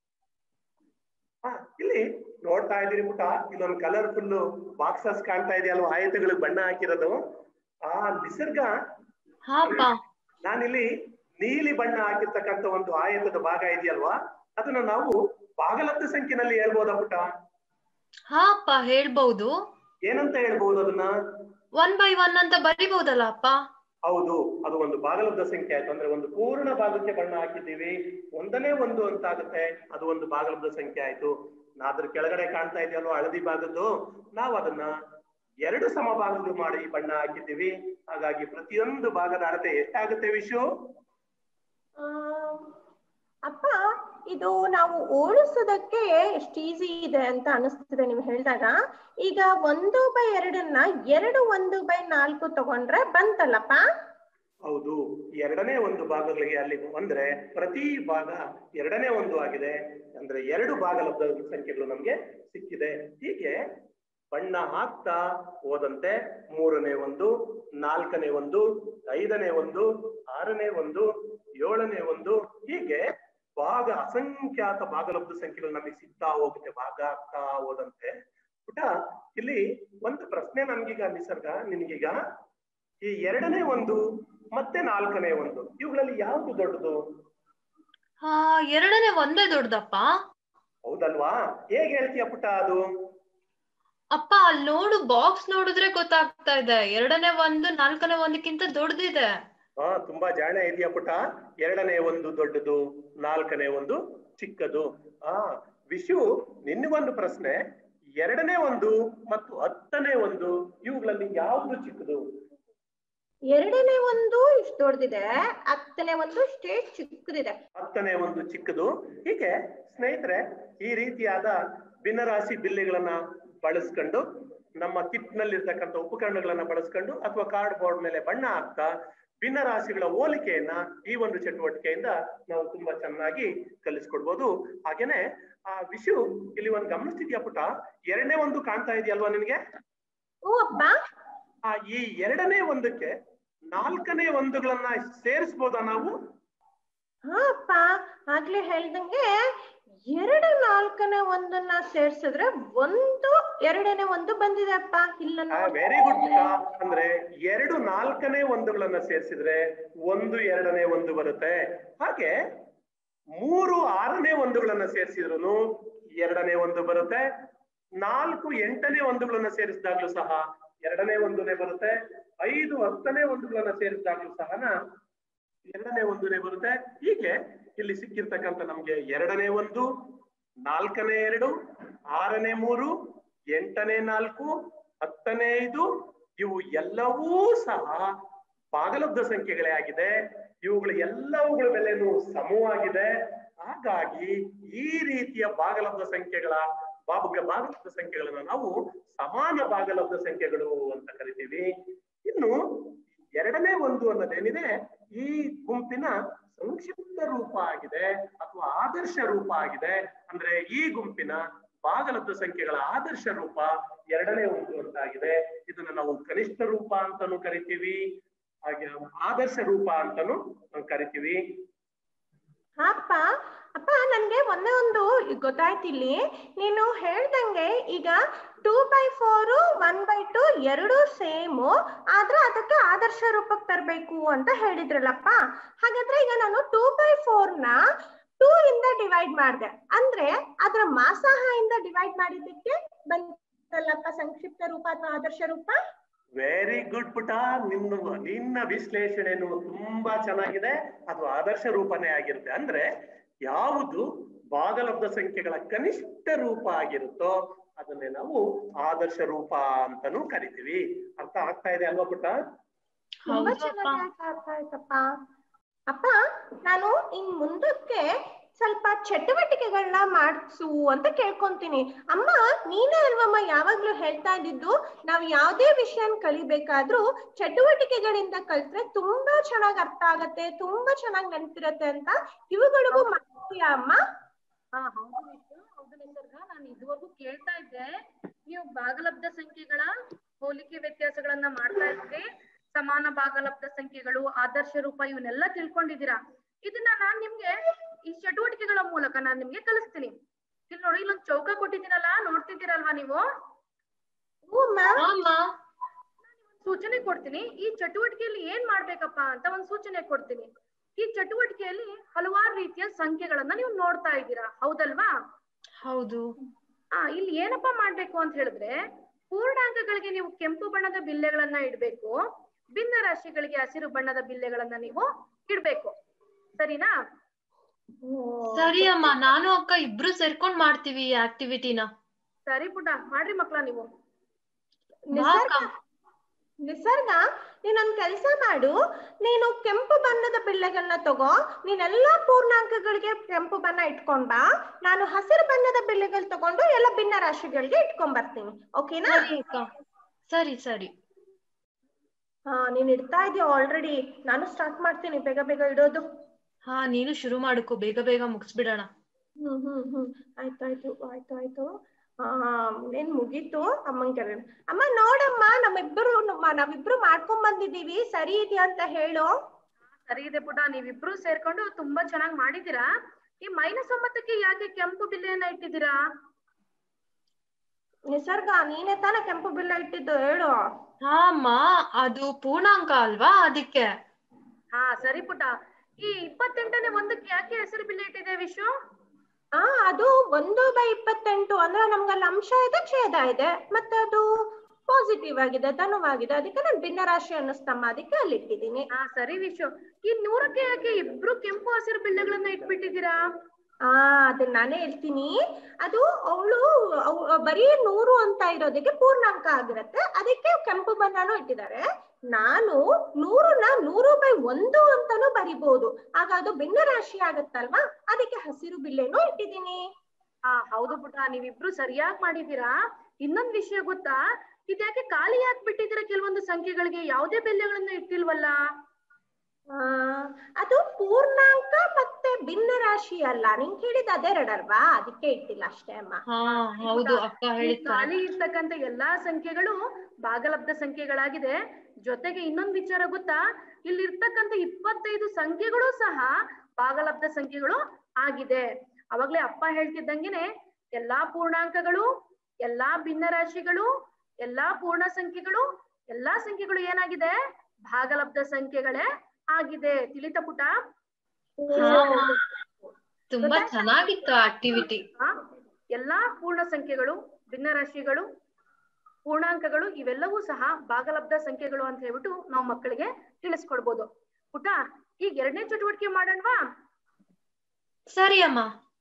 ಹಾ ಇಲ್ಲಿ ನೋಡ್ತಾ ಇದೀರಿ ಪುಟ ಇಲ್ಲೊಂದು ಕಲರ್ಫುಲ್ ಬಾಕ್ಸಸ್ ಕಾಣ್ತಾ ಇದೆಯಲ್ವಾ ಆಯತಗಳಿಗೆ ಬಣ್ಣ ಹಾಕಿರೋದು ಆ ನಿಸರ್ಗ ಹಾಪ ನಾನಿಲ್ಲಿ ನೀಲಿ ಬಣ್ಣ ಹಾಕಿರ್ತಕ್ಕಂಥ ಒಂದು ಆಯತದ ಭಾಗ ಇದೆಯಲ್ವಾ ಅದನ್ನ ನಾವು ಭಾಗಲಬ್ಧ ಸಂಖ್ಯೆನಲ್ಲಿ ಹೇಳ್ಬೋದಾ ಪುಟ ಹಾಪ ಹೇಳ್ಬಹುದು ಏನಂತ ಹೇಳ್ಬಹುದು ಅದನ್ನ ಒನ್ ಬೈ ಒನ್ ಅಂತ ಬರಿಬಹುದಲ್ಲ ಅಪ್ಪ ಹೌದು ಅದು ಒಂದು ಭಾಗಲಬ್ಧ ಸಂಖ್ಯೆ ಆಯ್ತು ಅಂದ್ರೆ ಒಂದು ಪೂರ್ಣ ಭಾಗಕ್ಕೆ ಬಣ್ಣ ಹಾಕಿದ್ದೀವಿ ಒಂದನೇ ಒಂದು ಅಂತ ಆಗುತ್ತೆ ಅದು ಒಂದು ಭಾಗಲಬ್ಧ ಸಂಖ್ಯೆ ಆಯ್ತು ನಾ ಅದ್ರ ಕೆಳಗಡೆ ಕಾಣ್ತಾ ಇದೆಯಲ್ವ ಹಳದಿ ಭಾಗದ್ದು ನಾವು ಅದನ್ನ ಎರಡು ಸಮಭಾಗಗಳು ಮಾಡಿ ಬಣ್ಣ ಹಾಕಿದ್ದೀವಿ ಹಾಗಾಗಿ ಪ್ರತಿಯೊಂದು ಭಾಗದ ಅಳತೆ ಎಷ್ಟಾಗುತ್ತೆ ವಿಶು ಆ, ಅಪ್ಪ ಇದು ನಾವು ಓಡಿಸೋದಕ್ಕೆ ಎಷ್ಟು ಈಸಿ ಇದೆ ಅಂತ ಅನಿಸ್ತಿದೆ ನೀವು ಹೇಳಿದಾಗ ಈಗ ಒಂದು ಬೈ ಎರಡನ್ನ ಎರಡು ಒಂದು ಬೈ ನಾಲ್ಕು ತಗೊಂಡ್ರೆ ಬಂತಲ್ಲಪ್ಪ ಹೌದು ಎರಡನೇ ಒಂದು ಭಾಗಗಳಿಗೆ ಅಲ್ಲಿ ಅಂದ್ರೆ ಪ್ರತಿ ಭಾಗ ಎರಡನೇ ಒಂದು ಆಗಿದೆ ಅಂದ್ರೆ ಎರಡು ಭಾಗಲಬ್ಧ ಸಂಖ್ಯೆಗಳು ನಮ್ಗೆ ಸಿಕ್ಕಿದೆ ಹೀಗೆ ಬಣ್ಣ ಹಾಕ್ತಾ ಹೋದಂತೆ ಮೂರನೇ ಒಂದು ನಾಲ್ಕನೇ ಒಂದು ಐದನೇ ಒಂದು ಆರನೇ ಒಂದು ಏಳನೇ ಒಂದು ಹೀಗೆ ಭಾಗ ಅಸಂಖ್ಯಾತ ಭಾಗಲಬ್ಧ ಸಂಖ್ಯೆಗಳು ನಮಗೆ ಸಿಗ್ತಾ ಹೋಗುತ್ತೆ ಭಾಗ ಆಗ್ತಾ ಹೋದಂತೆ ಪುಟ ಇಲ್ಲಿ ಒಂದು ಪ್ರಶ್ನೆ ನನ್ಗೀಗ ನಿಸರ್ಗ ನಿನ್ಗೀಗ ಈ ಎರಡನೇ ಒಂದು ಮತ್ತೆ ನಾಲ್ಕನೇ ಒಂದು ಇವುಗಳಲ್ಲಿ ಯಾವುದು ದೊಡ್ಡದು ಹಾ ಎರಡನೇ ಒಂದೇ ದೊಡ್ಡದಪ್ಪ ಹೌದಲ್ವಾ ಹೇಗ್ ಹೇಳ್ತೀಯ ಪುಟ್ಟ ಅದು ಅಪ್ಪ ಅಲ್ಲಿ ನೋಡು ಬಾಕ್ಸ್ ನೋಡಿದ್ರೆ ಗೊತ್ತಾಗ್ತಾ ಇದೆ ಎರಡನೇ ಒಂದು ನಾಲ್ಕನೇ ಒಂದಕ್ಕಿಂತ ದೊಡ್ಡದಿದೆ ಹಾ ತುಂಬಾ ಜಾಣ ಇದೆಯಾ ಪುಟ್ಟ ಎರಡನೇ ಒಂದು ದೊಡ್ಡದು ನಾಲ್ಕನೇ ಒಂದು ಚಿಕ್ಕದು ಆ ವಿಶು ನಿನ್ಗೊಂದು ಪ್ರಶ್ನೆ ಎರಡನೇ ಒಂದು ಮತ್ತು ಹತ್ತನೇ ಒಂದು ಇವುಗಳಲ್ಲಿ ಯಾವುದು ಚಿಕ್ಕದು ಎರಡನೇ ಒಂದು ಇಷ್ಟು ದೊಡ್ಡದಿದೆ ಹತ್ತನೇ ಒಂದು ಇಷ್ಟೇ ಚಿಕ್ಕದಿದೆ ಹತ್ತನೇ ಒಂದು ಚಿಕ್ಕದು ಹೀಗೆ ಸ್ನೇಹಿತರೆ ಈ ರೀತಿಯಾದ ಭಿನ್ನರಾಶಿ ಬಿಲ್ಲೆಗಳನ್ನ ಬಳಸ್ಕೊಂಡು ನಮ್ಮ ಕಿಟ್ ನಲ್ಲಿರ್ತಕ್ಕಂಥ ಉಪಕರಣಗಳನ್ನ ಬಳಸ್ಕೊಂಡು ಅಥವಾ ಕಾರ್ಡ್ ಬೋರ್ಡ್ ಮೇಲೆ ಬಣ್ಣ ಹಾಕ್ತಾ ಭಿನ್ನರಾಶಿಗಳ ಹೋಲಿಕೆಯನ್ನ ಈ ಒಂದು ಚಟುವಟಿಕೆಯಿಂದ ನಾವು ತುಂಬಾ ಚೆನ್ನಾಗಿ ಕಲಿಸ್ಕೊಡ್ಬೋದು ಹಾಗೇನೆ ಆ ವಿಷು ಇಲ್ಲಿ ಒಂದು ಗಮನಿಸ್ತಿದ್ಯಾ ಪುಟ ಎರಡನೇ ಒಂದು ಕಾಣ್ತಾ ಇದೆಯಲ್ವಾ ನಿನಗೆ ಓ ಅಪ್ಪ ಆ ಈ ಎರಡನೇ ಒಂದಕ್ಕೆ ನಾಲ್ಕನೇ ಒಂದುಗಳನ್ನ ಸೇರಿಸ್ಬೋದಾ ನಾವು ಹಾ ಅಪ್ಪ ಆಗ್ಲೇ ಹೇಳ್ದಂಗೆ ಎರಡು ನಾಲ್ಕನೇ ಒಂದನ್ನ ಸೇರ್ಸಿದ್ರೆ ಒಂದು ಎರಡನೇ ಒಂದು ಬಂದಿದೆ ಅಪ್ಪ ಇಲ್ಲ ವೆರಿ ಗುಡ್ ಪುಟ ಅಂದ್ರೆ ಎರಡು ನಾಲ್ಕನೇ ಒಂದುಗಳನ್ನ ಸೇರಿಸಿದ್ರೆ ಒಂದು ಎರಡನೇ ಒಂದು ಬರುತ್ತೆ ಹಾಗೆ ಮೂರು ಆರನೇ ಒಂದುಗಳನ್ನ ಸೇರಿಸಿದ್ರು ಎರಡನೇ ಒಂದು ಬರುತ್ತೆ ನಾಲ್ಕು ಎಂಟನೇ ಒಂದುಗಳನ್ನ ಸೇರಿಸಿದಾಗ್ಲೂ ಸಹ ಎರಡನೇ ಒಂದುನೇ ಬರುತ್ತೆ ಐದು ಹತ್ತನೇ ಒಂದುಗಳನ್ನ ಸೇರಿಸಿದಾಗ್ಲೂ ಸಹ ಎರಡನೇ ಒಂದುನೇ ಬರುತ್ತೆ ಹೀಗೆ ಇಲ್ಲಿ ಸಿಕ್ಕಿರ್ತಕ್ಕಂಥ ನಮ್ಗೆ ಎರಡನೇ ಒಂದು ನಾಲ್ಕನೇ ಎರಡು ಆರನೇ ಮೂರು ಎಂಟನೇ ನಾಲ್ಕು ಹತ್ತನೇ ಐದು ಇವು ಎಲ್ಲವೂ ಸಹ ಭಾಗಲಬ್ಧ ಸಂಖ್ಯೆಗಳೇ ಆಗಿದೆ ಇವುಗಳ ಎಲ್ಲವುಗಳ ಬೆಲೆನೂ ಸಮವಾಗಿದೆ ಹಾಗಾಗಿ ಈ ರೀತಿಯ ಭಾಗಲಬ್ಧ ಸಂಖ್ಯೆಗಳ ಭಾಗ ಭಾಗಲಬ್ಧ ಸಂಖ್ಯೆಗಳನ್ನ ನಾವು ಸಮಾನ ಭಾಗಲಬ್ಧ ಸಂಖ್ಯೆಗಳು ಅಂತ ಕರಿತೀವಿ ಇನ್ನು ಎರಡನೇ ಒಂದು ಅನ್ನೋದೇನಿದೆ ಈ ಗುಂಪಿನ ಸಂಕ್ಷಿಪ್ತ ರೂಪ ಆಗಿದೆ ಅಥವಾ ಆದರ್ಶ ರೂಪ ಆಗಿದೆ ಅಂದ್ರೆ ಈ ಗುಂಪಿನ ಭಾಗಲಬ್ಧ ಸಂಖ್ಯೆಗಳ ಆದರ್ಶ ರೂಪ ಎರಡನೇ ಒಂದು ಅಂತಾಗಿದೆ ಇದನ್ನ ನಾವು ಕನಿಷ್ಠ ರೂಪ ಅಂತಾನು ಕರಿತೀವಿ ಹಾಗೆ ಆದರ್ಶ ರೂಪ ಅಂತಾನು ಕರಿತೀವಿ ಅಪ್ಪ ಅಪ್ಪ ನನ್ಗೆ ಒಂದೇ ಒಂದು ಗೊತ್ತಾಯ್ತು ಇಲ್ಲಿ ನೀನು ಹೇಳ್ದಂಗೆ ಈಗ two by four one by two ಎರಡು ಸೇಮು ಆದ್ರೆ ಅದಕ್ಕೆ ಆದರ್ಶ ರೂಪಕ್ಕೆ ತರಬೇಕು ಅಂತ ಹೇಳಿದ್ರಲ್ಲಪ್ಪ ಹಾಗಾದ್ರೆ ಈಗ ನಾನು ಟೂ ಬೈ ಫೋರ್ನ ಟೂ ಇಂದ ಡಿವೈಡ್ ಮಾಡಿದೆ ಅಂದ್ರೆ ಅದರ ಮಾಸಾಹ ಇಂದ ಡಿವೈಡ್ ಮಾಡಿದ್ದಕ್ಕೆ ಬಂತಲ್ಲಪ್ಪ ಸಂಕ್ಷಿಪ್ತ ರೂಪ ಅಥವಾ ಆದರ್ಶ ರೂಪ ವೆರಿ ಗುಡ್ ಪುಟ ನಿನ್ನ ನಿನ್ನ ವಿಶ್ಲೇಷಣೆನು ತುಂಬಾ ಚೆನ್ನಾಗಿದೆ ಅದು ಆದರ್ಶ ರೂಪನೇ ಆಗಿರುತ್ತೆ ಅಂದ್ರೆ ಯಾವುದು ಭಾಗಲಬ್ಧ ಸಂಖ್ಯೆಗಳ ಕನಿಷ್ಠ ರೂಪ ಆಗಿರುತ್ತೋ ಅದನ್ನೇ ನಾವು ಆದರ್ಶ ರೂಪ ಅಂತಾನು ಕರಿತೀವಿ ಅರ್ಥ ಆಗ್ತಾ ಇದೆ ಅಲ್ವಾ ಪುಟ್ಟ ತುಂಬಾ ಹೌದಪ್ಪ ಚೆನ್ನಾಗಿ ಅರ್ಥ ಆಯ್ತಪ್ಪ ಅಪ್ಪ ನಾನು ಇನ್ ಮುಂದಕ್ಕೆ ಸ್ವಲ್ಪ ಚಟುವಟಿಕೆಗಳನ್ನ ಮಾಡಿಸು ಅಂತ ಕೇಳ್ಕೊಂತೀನಿ ಅಮ್ಮ ನೀನೇ ಅಲ್ವಮ್ಮ ಯಾವಾಗ್ಲೂ ಹೇಳ್ತಾ ಇದ್ದಿದ್ದು ನಾವ್ ಯಾವ್ದೇ ವಿಷಯನ ಕಲಿಬೇಕಾದ್ರೂ ಚಟುವಟಿಕೆಗಳಿಂದ ಕಲ್ತ್ರೆ ತುಂಬಾ ಚೆನ್ನಾಗ್ ಅರ್ಥ ಆಗತ್ತೆ ತುಂಬಾ ಚೆನ್ನಾಗ್ ನೆನ್ಪಿರತ್ತೆ ಅಂತ ಇವುಗಳಿಗೂ ಮಾಡ್ತೀಯಾ ಅಮ್ಮ ಹಾ ಹೌದು ನಿಶ್ಚಯ ಹೌದು ನಿಸರ್ಗ ನಾನು ಇದುವರೆಗೂ ಕೇಳ್ತಾ ಇದ್ದೆ ನೀವು ಭಾಗಲಬ್ಧ ಸಂಖ್ಯೆಗಳ ಹೋಲಿಕೆ ವ್ಯತ್ಯಾಸಗಳನ್ನ ಮಾಡ್ತಾ ಇದ್ರಿ ಸಮಾನ ಭಾಗಲಬ್ಧ ಸಂಖ್ಯೆಗಳು ಆದರ್ಶ ರೂಪ ಇವನ್ನೆಲ್ಲ ತಿಳ್ಕೊಂಡಿದ್ದೀರಾ ಇದನ್ನ ನಾನ್ ನಿಮ್ಗೆ ಈ ಚಟುವಟಿಕೆಗಳ ಮೂಲಕ ನಾನ್ ನಿಮ್ಗೆ ಕಲಿಸ್ತೀನಿ ಇಲ್ಲಿ ನೋಡಿ ಇಲ್ಲೊಂದ್ ಚೌಕ ಕೊಟ್ಟಿದ್ದೀನಲ್ಲ ನೋಡ್ತಿದ್ದೀರಲ್ವಾ ನೀವು ಹ್ಞೂ ಅಮ್ಮ ಅಮ್ಮ ಸೂಚನೆ ಕೊಡ್ತೀನಿ ಈ ಚಟುವಟಿಕೆಯಲ್ಲಿ ಏನ್ ಮಾಡ್ಬೇಕಪ್ಪ ಅಂತ ಒಂದ್ ಸೂಚನೆ ಕೊಡ್ತೀನಿ ಈ ಚಟುವಟಿಕೆಯಲ್ಲಿ ಹಲವಾರು ರೀತಿಯ ಸಂಖ್ಯೆಗಳನ್ನ ನೀವು ನೋಡ್ತಾ ಇದ್ದೀರಾ ಹೌದಲ್ವಾ ಹೌದು ಆ ಇಲ್ಲಿ ಏನಪ್ಪಾ ಮಾಡ್ಬೇಕು ಅಂತ ಹೇಳಿದ್ರೆ ಪೂರ್ಣಾಂಕಗಳಿಗೆ ನೀವು ಕೆಂಪು ಬಣ್ಣದ ಬಿಲ್ಲೆಗಳನ್ನ ಇಡ್ಬೇಕು ಭಿನ್ನ ರಾಶಿಗಳಿಗೆ ಹಸಿರು ಬಣ್ಣದ ಬಿಲ್ಲೆಗಳನ್ನ ನೀವು ಇಡ್ಬೇಕು ಸರಿನಾ ಸರಿ ಅಮ್ಮ ನಾನು ಅಕ್ಕ ಇಬ್ರು ಸೇರ್ಕೊಂಡ್ ಮಾಡ್ತೀವಿ ಈ ಆಕ್ಟಿವಿಟಿನ ಸರಿ ಪುಟ್ಟ ಮಾಡ್ರಿ ಮಕ್ಳ ನೀವು ನಿಸರ್ಗ ನಿಸರ್ಗ ನೀನೊಂದ್ ಕೆಲ್ಸ ಮಾಡು ನೀನು ಕೆಂಪು ಬಣ್ಣದ ಬಿಲ್ಲೆಗಳನ್ನ ತಗೋ ನೀನೆಲ್ಲಾ ಪೂರ್ಣಾಂಕಗಳಿಗೆ ಕೆಂಪು ಬಣ್ಣ ಇಟ್ಕೊಂಡ್ ಬಾ ನಾನು ಹಸಿರು ಬಣ್ಣದ ಬಿಲ್ಲೆಗಳು ತಗೊಂಡು ಎಲ್ಲ ಭಿನ್ನ ರಾಶಿಗಳಿಗೆ ಇಟ್ಕೊಂಡ್ ಬರ್ತೀನಿ ಓಕೆನಾ ಸರಿ ಅಕ್ಕ ಸರಿ ಸರಿ ಹಾ ನೀನ್ ಇಡ್ತಾ ಇದೀಯ ಆಲ್ರೆಡಿ ನಾನು ಸ್ಟಾರ್ಟ್ ಮಾಡ್ತೀನಿ ಬೇಗ ಬೇಗ ಇಡೋದು ಹಾ ನೀನು ಶುರು ಮಾಡ್ಕೋ ಬೇಗ ಬೇಗ ಮುಗಿಸ್ಬಿಡೋಣ ಹ್ಮ್ ಹ್ಮ್ ಹ್ಮ್ ಆಯ್ತಾಯ್ತು ಆಯ್ತು ಆಯ್ತು ಆ ಏನ್ ಮುಗೀತು ಅಮ್ಮನ್ ಕರೆ ಅಮ್ಮ ನೋಡಮ್ಮ ನಮ್ಮಿಬ್ಬರು ನಮ್ಮ ನಾವಿಬ್ರು ಮಾಡ್ಕೊಂಡ್ ಬಂದಿದೀವಿ ಸರಿ ಇದೆಯಾ ಅಂತ ಹೇಳು ಸರಿ ಇದೆ ಪುಟ ನೀವಿಬ್ರು ಸೇರ್ಕೊಂಡು ತುಂಬಾ ಚೆನ್ನಾಗಿ ಮಾಡಿದೀರಾ ಈ ಮೈನಸ್ ಒಂಬತ್ತಕ್ಕೆ ಯಾಕೆ ಕೆಂಪು ಬಿಲ್ಲೆಯನ್ನ ಇಟ್ಟಿದ್ದೀರಾ ನಿಸರ್ಗ ನೀನೇ ತಾನೇ ಕೆಂಪು ಬಿಲ್ಲ ಇಟ್ಟಿದ್ದು ಹೇಳು ಹಾ ಅಮ್ಮ ಅದು ಪೂರ್ಣಾಂಕ ಅಲ್ವಾ ಅದಕ್ಕೆ ಹಾ ಸರಿ ಪುಟ ಈ ಇಪ್ಪತ್ತೆಂಟನೇ ಒಂದಕ್ಕೆ ಯಾಕೆ ಹೆಸರು ಬಿಲ್ಲೆ ಇಟ್ಟಿದೆ ವಿಶ್ವ ಆ ಅದು ಒಂದು ಬೈ ಇಪ್ಪತ್ತೆಂಟು ಅಂದ್ರೆ ನಮ್ಗಲ್ಲಿ ಅಂಶ ಇದೆ ಛೇದ ಇದೆ ಮತ್ತೆ ಅದು ಪಾಸಿಟಿವ್ ಆಗಿದೆ ಧನುವಾಗಿದೆ ಅದಕ್ಕೆ ನಾನು ಭಿನ್ನ ರಾಶಿ ಅನ್ನಿಸ್ತಮ್ಮ ಅದಕ್ಕೆ ಅಲ್ಲಿ ಇಟ್ಟಿದ್ದೀನಿ ಹಾ ಸರಿ ವಿಶ್ವ ಈ ನೂರಕ್ಕೆ ಯಾಕೆ ಇಬ್ರು ಕೆಂಪು ಹಸಿರು ಬಿಲ್ಲೆಗಳನ್ನ ಇಟ್ಬಿಟ್ಟಿದ್ದೀರಾ ಆ ಅದನ್ನ ನಾನೇ ಹೇಳ್ತೀನಿ ಅದು ಅವಳು ಬರೀ ನೂರು ಅಂತ ಇರೋದಕ್ಕೆ ಪೂರ್ಣಾಂಕ ಆಗಿರತ್ತೆ ಅದಕ್ಕೆ ಕೆಂಪು ಬಣ್ಣನೂ ಇಟ್ಟಿದ್ದಾರೆ ನಾನು ನೂರನ್ನ ನೂರು ಬೈ ಒಂದು ಅಂತಾನು ಬರಿಬಹುದು ಆಗ ಅದು ಭಿನ್ನ ರಾಶಿ ಆಗತ್ತಲ್ವಾ ಅದಕ್ಕೆ ಹಸಿರು ಬಿಲ್ಲೆನೂ ಇಟ್ಟಿದ್ದೀನಿ ಹಾ ಹೌದು ಪುಟ ನೀವಿಬ್ರು ಸರಿಯಾಗಿ ಮಾಡಿದೀರಾ ಇನ್ನೊಂದ್ ವಿಷಯ ಗೊತ್ತಾ ಇದ್ಯಾಕೆ ಖಾಲಿ ಯಾಕೆ ಬಿಟ್ಟಿದ್ದೀರಾ ಕೆಲವೊಂದು ಸಂಖ್ಯೆಗಳಿಗೆ ಯಾವುದೇ ಬೆಲೆಗಳನ್ನ ಇಟ್ಟಿಲ್ವಲ್ಲ ಆ ಅದು ಪೂರ್ಣಾಂಕ ಮತ್ತೆ ಭಿನ್ನ ರಾಶಿ ಅಲ್ಲ ನಿಂಗೆ ಹೇಳಿದ ಅದೆರಡಲ್ವಾ ಅದಕ್ಕೆ ಇಟ್ಟಿಲ್ಲ ಅಷ್ಟೇ ಅಮ್ಮ ಹಾ ಹೌದು ಅಕ್ಕ ಈ ಹೇಳಿದ್ ಖಾಲಿ ಇರ್ತಕ್ಕಂತ ಎಲ್ಲಾ ಸಂಖ್ಯೆಗಳು ಭಾಗಲಬ್ಧ ಸಂಖ್ಯೆಗಳಾಗಿದೆ ಜೊತೆಗೆ ಇನ್ನೊಂದ್ ವಿಚಾರ ಗೊತ್ತಾ ಇಲ್ಲಿ ಇರ್ತಕ್ಕಂತ ಇಪ್ಪತ್ತೈದು ಸಂಖ್ಯೆಗಳು ಸಹ ಭಾಗಲಬ್ಧ ಸಂಖ್ಯೆಗಳು ಆಗಿದೆ ಅವಾಗ್ಲೇ ಅಪ್ಪ ಹೇಳ್ತಿದ್ದಂಗೆನೆ ಎಲ್ಲಾ ಪೂರ್ಣಾಂಕಗಳು ಎಲ್ಲಾ ಭಿನ್ನ ರಾಶಿಗಳು ಎಲ್ಲಾ ಪೂರ್ಣ ಸಂಖ್ಯೆಗಳು ಎಲ್ಲಾ ಸಂಖ್ಯೆಗಳು ಏನಾಗಿದೆ ಭಾಗಲಬ್ಧ ಸಂಖ್ಯೆಗಳೇ ಆಗಿದೆ ತಿಳಿತ ಪುಟ ಹಾ ತುಂಬಾ ಚೆನ್ನಾಗಿತ್ತು ಆಕ್ಟಿವಿಟಿ ಆ, ಎಲ್ಲಾ ಪೂರ್ಣ ಸಂಖ್ಯೆಗಳು ಭಿನ್ನ ರಾಶಿಗಳು ಪೂರ್ಣಾಂಕಗಳು ಇವೆಲ್ಲವೂ ಸಹ ಭಾಗಲಬ್ಧ ಸಂಖ್ಯೆಗಳು ಅಂತ ಹೇಳ್ಬಿಟ್ಟು ನಾವು ಮಕ್ಕಳಿಗೆ ತಿಳಿಸ್ಕೊಡ್ಬೋದು ಪುಟ ಈಗ ಎರಡನೇ ಚಟುವಟಿಕೆ ಮಾಡೋಣವಾ ಸರಿ ಅಮ್ಮ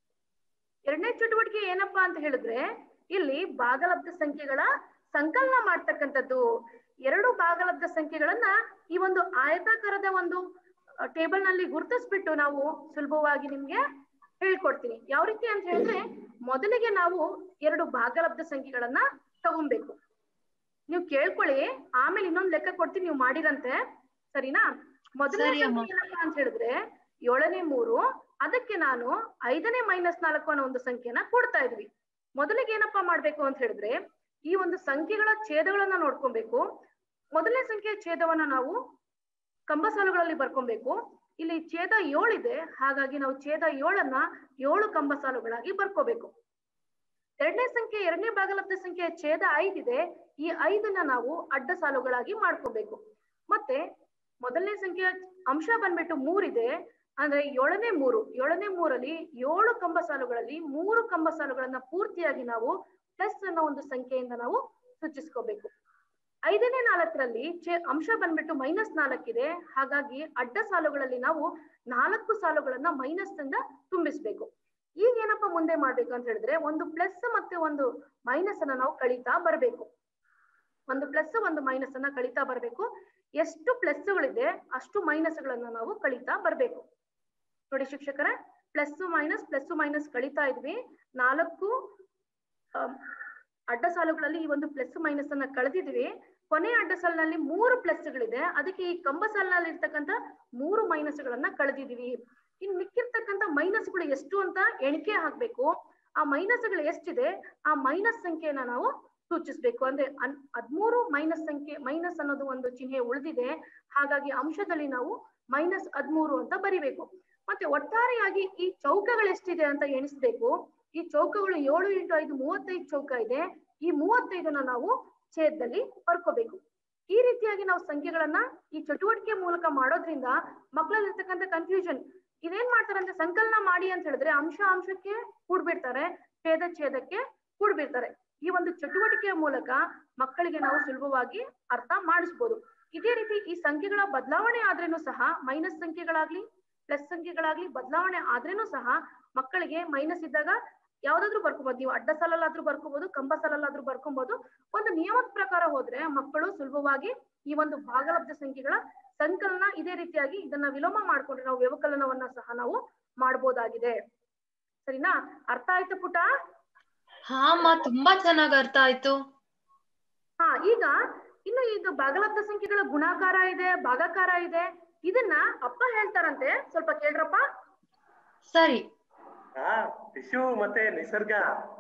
ಎರಡನೇ ಚಟುವಟಿಕೆ ಏನಪ್ಪಾ ಅಂತ ಹೇಳಿದ್ರೆ ಇಲ್ಲಿ ಭಾಗಲಬ್ಧ ಸಂಖ್ಯೆಗಳ ಸಂಕಲನ ಮಾಡ್ತಕ್ಕಂಥದ್ದು ಎರಡು ಭಾಗಲಬ್ಧ ಸಂಖ್ಯೆಗಳನ್ನ ಈ ಒಂದು ಆಯತಾಕಾರದ ಒಂದು ಟೇಬಲ್ ನಲ್ಲಿ ಗುರುತಿಸ್ಬಿಟ್ಟು ನಾವು ಸುಲಭವಾಗಿ ನಿಮ್ಗೆ ಹೇಳ್ಕೊಡ್ತೀನಿ ಯಾವ ರೀತಿ ಅಂತ ಹೇಳಿದ್ರೆ ಮೊದಲಿಗೆ ನಾವು ಎರಡು ಭಾಗಲಬ್ಧ ಸಂಖ್ಯೆಗಳನ್ನ ತಗೊಬೇಕು ನೀವು ಕೇಳ್ಕೊಳ್ಳಿ ಆಮೇಲೆ ಇನ್ನೊಂದ್ ಲೆಕ್ಕ ಕೊಡ್ತೀನಿ ನೀವು ಮಾಡಿರಂತೆ ಸರಿನಾ ಮೊದಲನೇ ಸರಿ ಅಮ್ಮ. ಸಂಖ್ಯೆ ಏನಪ್ಪಾ ಅಂತ ಹೇಳಿದ್ರೆ ಏಳನೇ ಮೂರು ಅದಕ್ಕೆ ನಾನು ಐದನೇ ಮೈನಸ್ ನಾಲ್ಕು ಅನ್ನೋ ಒಂದು ಸಂಖ್ಯೆನ ಕೊಡ್ತಾ ಇದ್ವಿ ಮೊದಲಿಗೆ ಏನಪ್ಪಾ ಮಾಡ್ಬೇಕು ಅಂತ ಹೇಳಿದ್ರೆ ಈ ಒಂದು ಸಂಖ್ಯೆಗಳ ಛೇದಗಳನ್ನ ನೋಡ್ಕೊಬೇಕು ಮೊದಲನೇ ಸಂಖ್ಯೆಯ ಛೇದವನ್ನ ನಾವು ಕಂಬ ಸಾಲುಗಳಲ್ಲಿ ಬರ್ಕೊಬೇಕು ಇಲ್ಲಿ ಛೇದ ಏಳಿದೆ ಹಾಗಾಗಿ ನಾವು ಛೇದ ಏಳನ್ನ ಏಳು ಕಂಬ ಸಾಲುಗಳಾಗಿ ಬರ್ಕೋಬೇಕು ಎರಡನೇ ಸಂಖ್ಯೆ ಎರಡನೇ ಭಾಗಲಬ್ಧ ಸಂಖ್ಯೆಯ ಛೇದ ಐದಿದೆ ಈ ಐದನ್ನ ನಾವು ಅಡ್ಡ ಸಾಲುಗಳಾಗಿ ಮಾಡ್ಕೋಬೇಕು ಮತ್ತೆ ಮೊದಲನೇ ಸಂಖ್ಯೆಯ ಅಂಶ ಬಂದ್ಬಿಟ್ಟು ಮೂರಿದೆ ಅಂದ್ರೆ ಏಳನೇ ಮೂರು ಏಳನೇ ಮೂರಲ್ಲಿ ಏಳು ಕಂಬ ಸಾಲುಗಳಲ್ಲಿ ಮೂರು ಕಂಬ ಸಾಲುಗಳನ್ನ ಪೂರ್ತಿಯಾಗಿ ನಾವು ಪ್ಲಸ್ ಅನ್ನೋ ಒಂದು ಸಂಖ್ಯೆಯಿಂದ ನಾವು ಸೂಚಿಸ್ಕೋಬೇಕು ಐದನೇ ನಾಲ್ಕರಲ್ಲಿ ಚೆ ಅಂಶ ಬಂದ್ಬಿಟ್ಟು ಮೈನಸ್ ನಾಲ್ಕಿದೆ ಹಾಗಾಗಿ ಅಡ್ಡ ಸಾಲುಗಳಲ್ಲಿ ನಾವು ನಾಲ್ಕು ಸಾಲುಗಳನ್ನ ಮೈನಸ್ ಇಂದ ತುಂಬಿಸ್ಬೇಕು ಈಗ ಏನಪ್ಪಾ ಮುಂದೆ ಮಾಡ್ಬೇಕು ಅಂತ ಹೇಳಿದ್ರೆ ಒಂದು ಪ್ಲಸ್ ಮತ್ತೆ ಒಂದು ಮೈನಸ್ ಅನ್ನ ನಾವು ಕಳೀತಾ ಬರ್ಬೇಕು ಒಂದು ಪ್ಲಸ್ ಒಂದು ಮೈನಸ್ ಅನ್ನ ಕಳೀತಾ ಬರ್ಬೇಕು ಎಷ್ಟು ಪ್ಲಸ್ಗಳಿದೆ ಅಷ್ಟು ಮೈನಸ್ ಗಳನ್ನ ನಾವು ಕಳೀತಾ ಬರ್ಬೇಕು ನೋಡಿ ಶಿಕ್ಷಕರ ಪ್ಲಸ್ ಮೈನಸ್ ಪ್ಲಸ್ ಮೈನಸ್ ಕಳೀತಾ ಇದ್ವಿ ನಾಲ್ಕು ಆಮ್, ಅಡ್ಡ ಸಾಲುಗಳಲ್ಲಿ ಈ ಒಂದು ಪ್ಲಸ್ ಮೈನಸ್ ಅನ್ನ ಕಳೆದಿದ್ವಿ ಕೊನೆ ಅಡ್ಡ ಸಾಲಿನಲ್ಲಿ ಮೂರು ಪ್ಲಸ್ಗಳಿದೆ ಅದಕ್ಕೆ ಈ ಕಂಬ ಸಾಲಿನಲ್ಲಿ ಇರ್ತಕ್ಕಂಥ ಮೂರು ಮೈನಸ್ ಗಳನ್ನ ಕಳೆದಿದೀವಿ ಇನ್ ಮಿಕ್ಕಿರ್ತಕ್ಕಂಥ ಮೈನಸ್ ಗಳು ಎಷ್ಟು ಅಂತ ಎಣಿಕೆ ಹಾಕ್ಬೇಕು ಆ ಮೈನಸ್ ಗಳು ಎಷ್ಟಿದೆ ಆ ಮೈನಸ್ ಸಂಖ್ಯೆಯನ್ನ ನಾವು ಸೂಚಿಸ್ಬೇಕು ಅಂದ್ರೆ ಅನ್- ಹದ್ಮೂರು ಮೈನಸ್ ಸಂಖ್ಯೆ ಮೈನಸ್ ಅನ್ನೋದು ಒಂದು ಚಿಹ್ನೆ ಉಳಿದಿದೆ ಹಾಗಾಗಿ ಅಂಶದಲ್ಲಿ ನಾವು ಮೈನಸ್ ಹದ್ಮೂರು ಅಂತ ಬರಿಬೇಕು ಮತ್ತೆ ಒಟ್ಟಾರೆಯಾಗಿ ಈ ಚೌಕಗಳು ಎಷ್ಟಿದೆ ಅಂತ ಎಣಿಸ್ಬೇಕು ಈ ಚೌಕಗಳು ಏಳು ಇಂಟು ಐದು ಮೂವತ್ತೈದು ಚೌಕ ಇದೆ ಈ ಮೂವತ್ತೈದನ್ನ ನಾವು ಛೇದದಲ್ಲಿ ಬರ್ಕೋಬೇಕು ಈ ರೀತಿಯಾಗಿ ನಾವು ಸಂಖ್ಯೆಗಳನ್ನ ಈ ಚಟುವಟಿಕೆ ಮೂಲಕ ಮಾಡೋದ್ರಿಂದ ಮಕ್ಕಳಲ್ಲಿ ಇರ್ತಕ್ಕಂಥ ಕನ್ಫ್ಯೂಷನ್ ಇದೇನ್ ಮಾಡ್ತಾರೆ ಅಂದ್ರೆ ಸಂಕಲನ ಮಾಡಿ ಅಂತ ಹೇಳಿದ್ರೆ ಅಂಶ ಅಂಶಕ್ಕೆ ಕೂಡ್ಬಿಡ್ತಾರೆ ಛೇದ ಛೇದಕ್ಕೆ ಕೂಡ್ಬಿಡ್ತಾರೆ ಈ ಒಂದು ಚಟುವಟಿಕೆಯ ಮೂಲಕ ಮಕ್ಕಳಿಗೆ ನಾವು ಸುಲಭವಾಗಿ ಅರ್ಥ ಮಾಡಿಸ್ಬೋದು ಇದೇ ರೀತಿ ಈ ಸಂಖ್ಯೆಗಳ ಬದಲಾವಣೆ ಆದ್ರೇನು ಸಹ ಮೈನಸ್ ಸಂಖ್ಯೆಗಳಾಗ್ಲಿ ಪ್ಲಸ್ ಸಂಖ್ಯೆಗಳಾಗ್ಲಿ ಬದಲಾವಣೆ ಆದ್ರೇನು ಸಹ ಮಕ್ಕಳಿಗೆ ಮೈನಸ್ ಇದ್ದಾಗ ಯಾವ್ದಾದ್ರು ಬರ್ಕೋಬಹುದು ನೀವು ಅಡ್ಡ ಸಾಲಲ್ಲಾದ್ರೂ ಬರ್ಕೋಬಹುದು ಕಂಬ ಸಾಲಲ್ಲಾದ್ರೂ ಬರ್ಕೊಬಹುದು ಒಂದು ನಿಯಮದ ಪ್ರಕಾರ ಹೋದ್ರೆ ಮಕ್ಕಳು ಸುಲಭವಾಗಿ ಈ ಒಂದು ಭಾಗಲಬ್ಧ ಸಂಖ್ಯೆಗಳ ಸಂಕಲನ ಇದೇ ರೀತಿಯಾಗಿ ಇದನ್ನ ವಿಲೋಮ ಮಾಡ್ಕೊಂಡ್ರೆ ನಾವು ವ್ಯವಕಲನವನ್ನ ಸಹ ನಾವು ಮಾಡ್ಬೋದಾಗಿದೆ ಸರಿನಾ ಅರ್ಥ ಆಯ್ತು ಪುಟ ಹಾ ಅಮ್ಮ ತುಂಬಾ ಚೆನ್ನಾಗ್ ಅರ್ಥ ಆಯ್ತು ಹಾ ಈಗ ಇನ್ನು ಇದು ಭಾಗಲಬ್ಧ ಸಂಖ್ಯೆಗಳ ಗುಣಾಕಾರ ಇದೆ ಭಾಗಾಕಾರ ಇದೆ ಇದನ್ನ ಅಪ್ಪ ಹೇಳ್ತಾರಂತೆ ಸ್ವಲ್ಪ ಕೇಳ್ರಪ್ಪ ಸರಿ ಹಾ ವಿಶು ಮತ್ತೆ ನಿಸರ್ಗ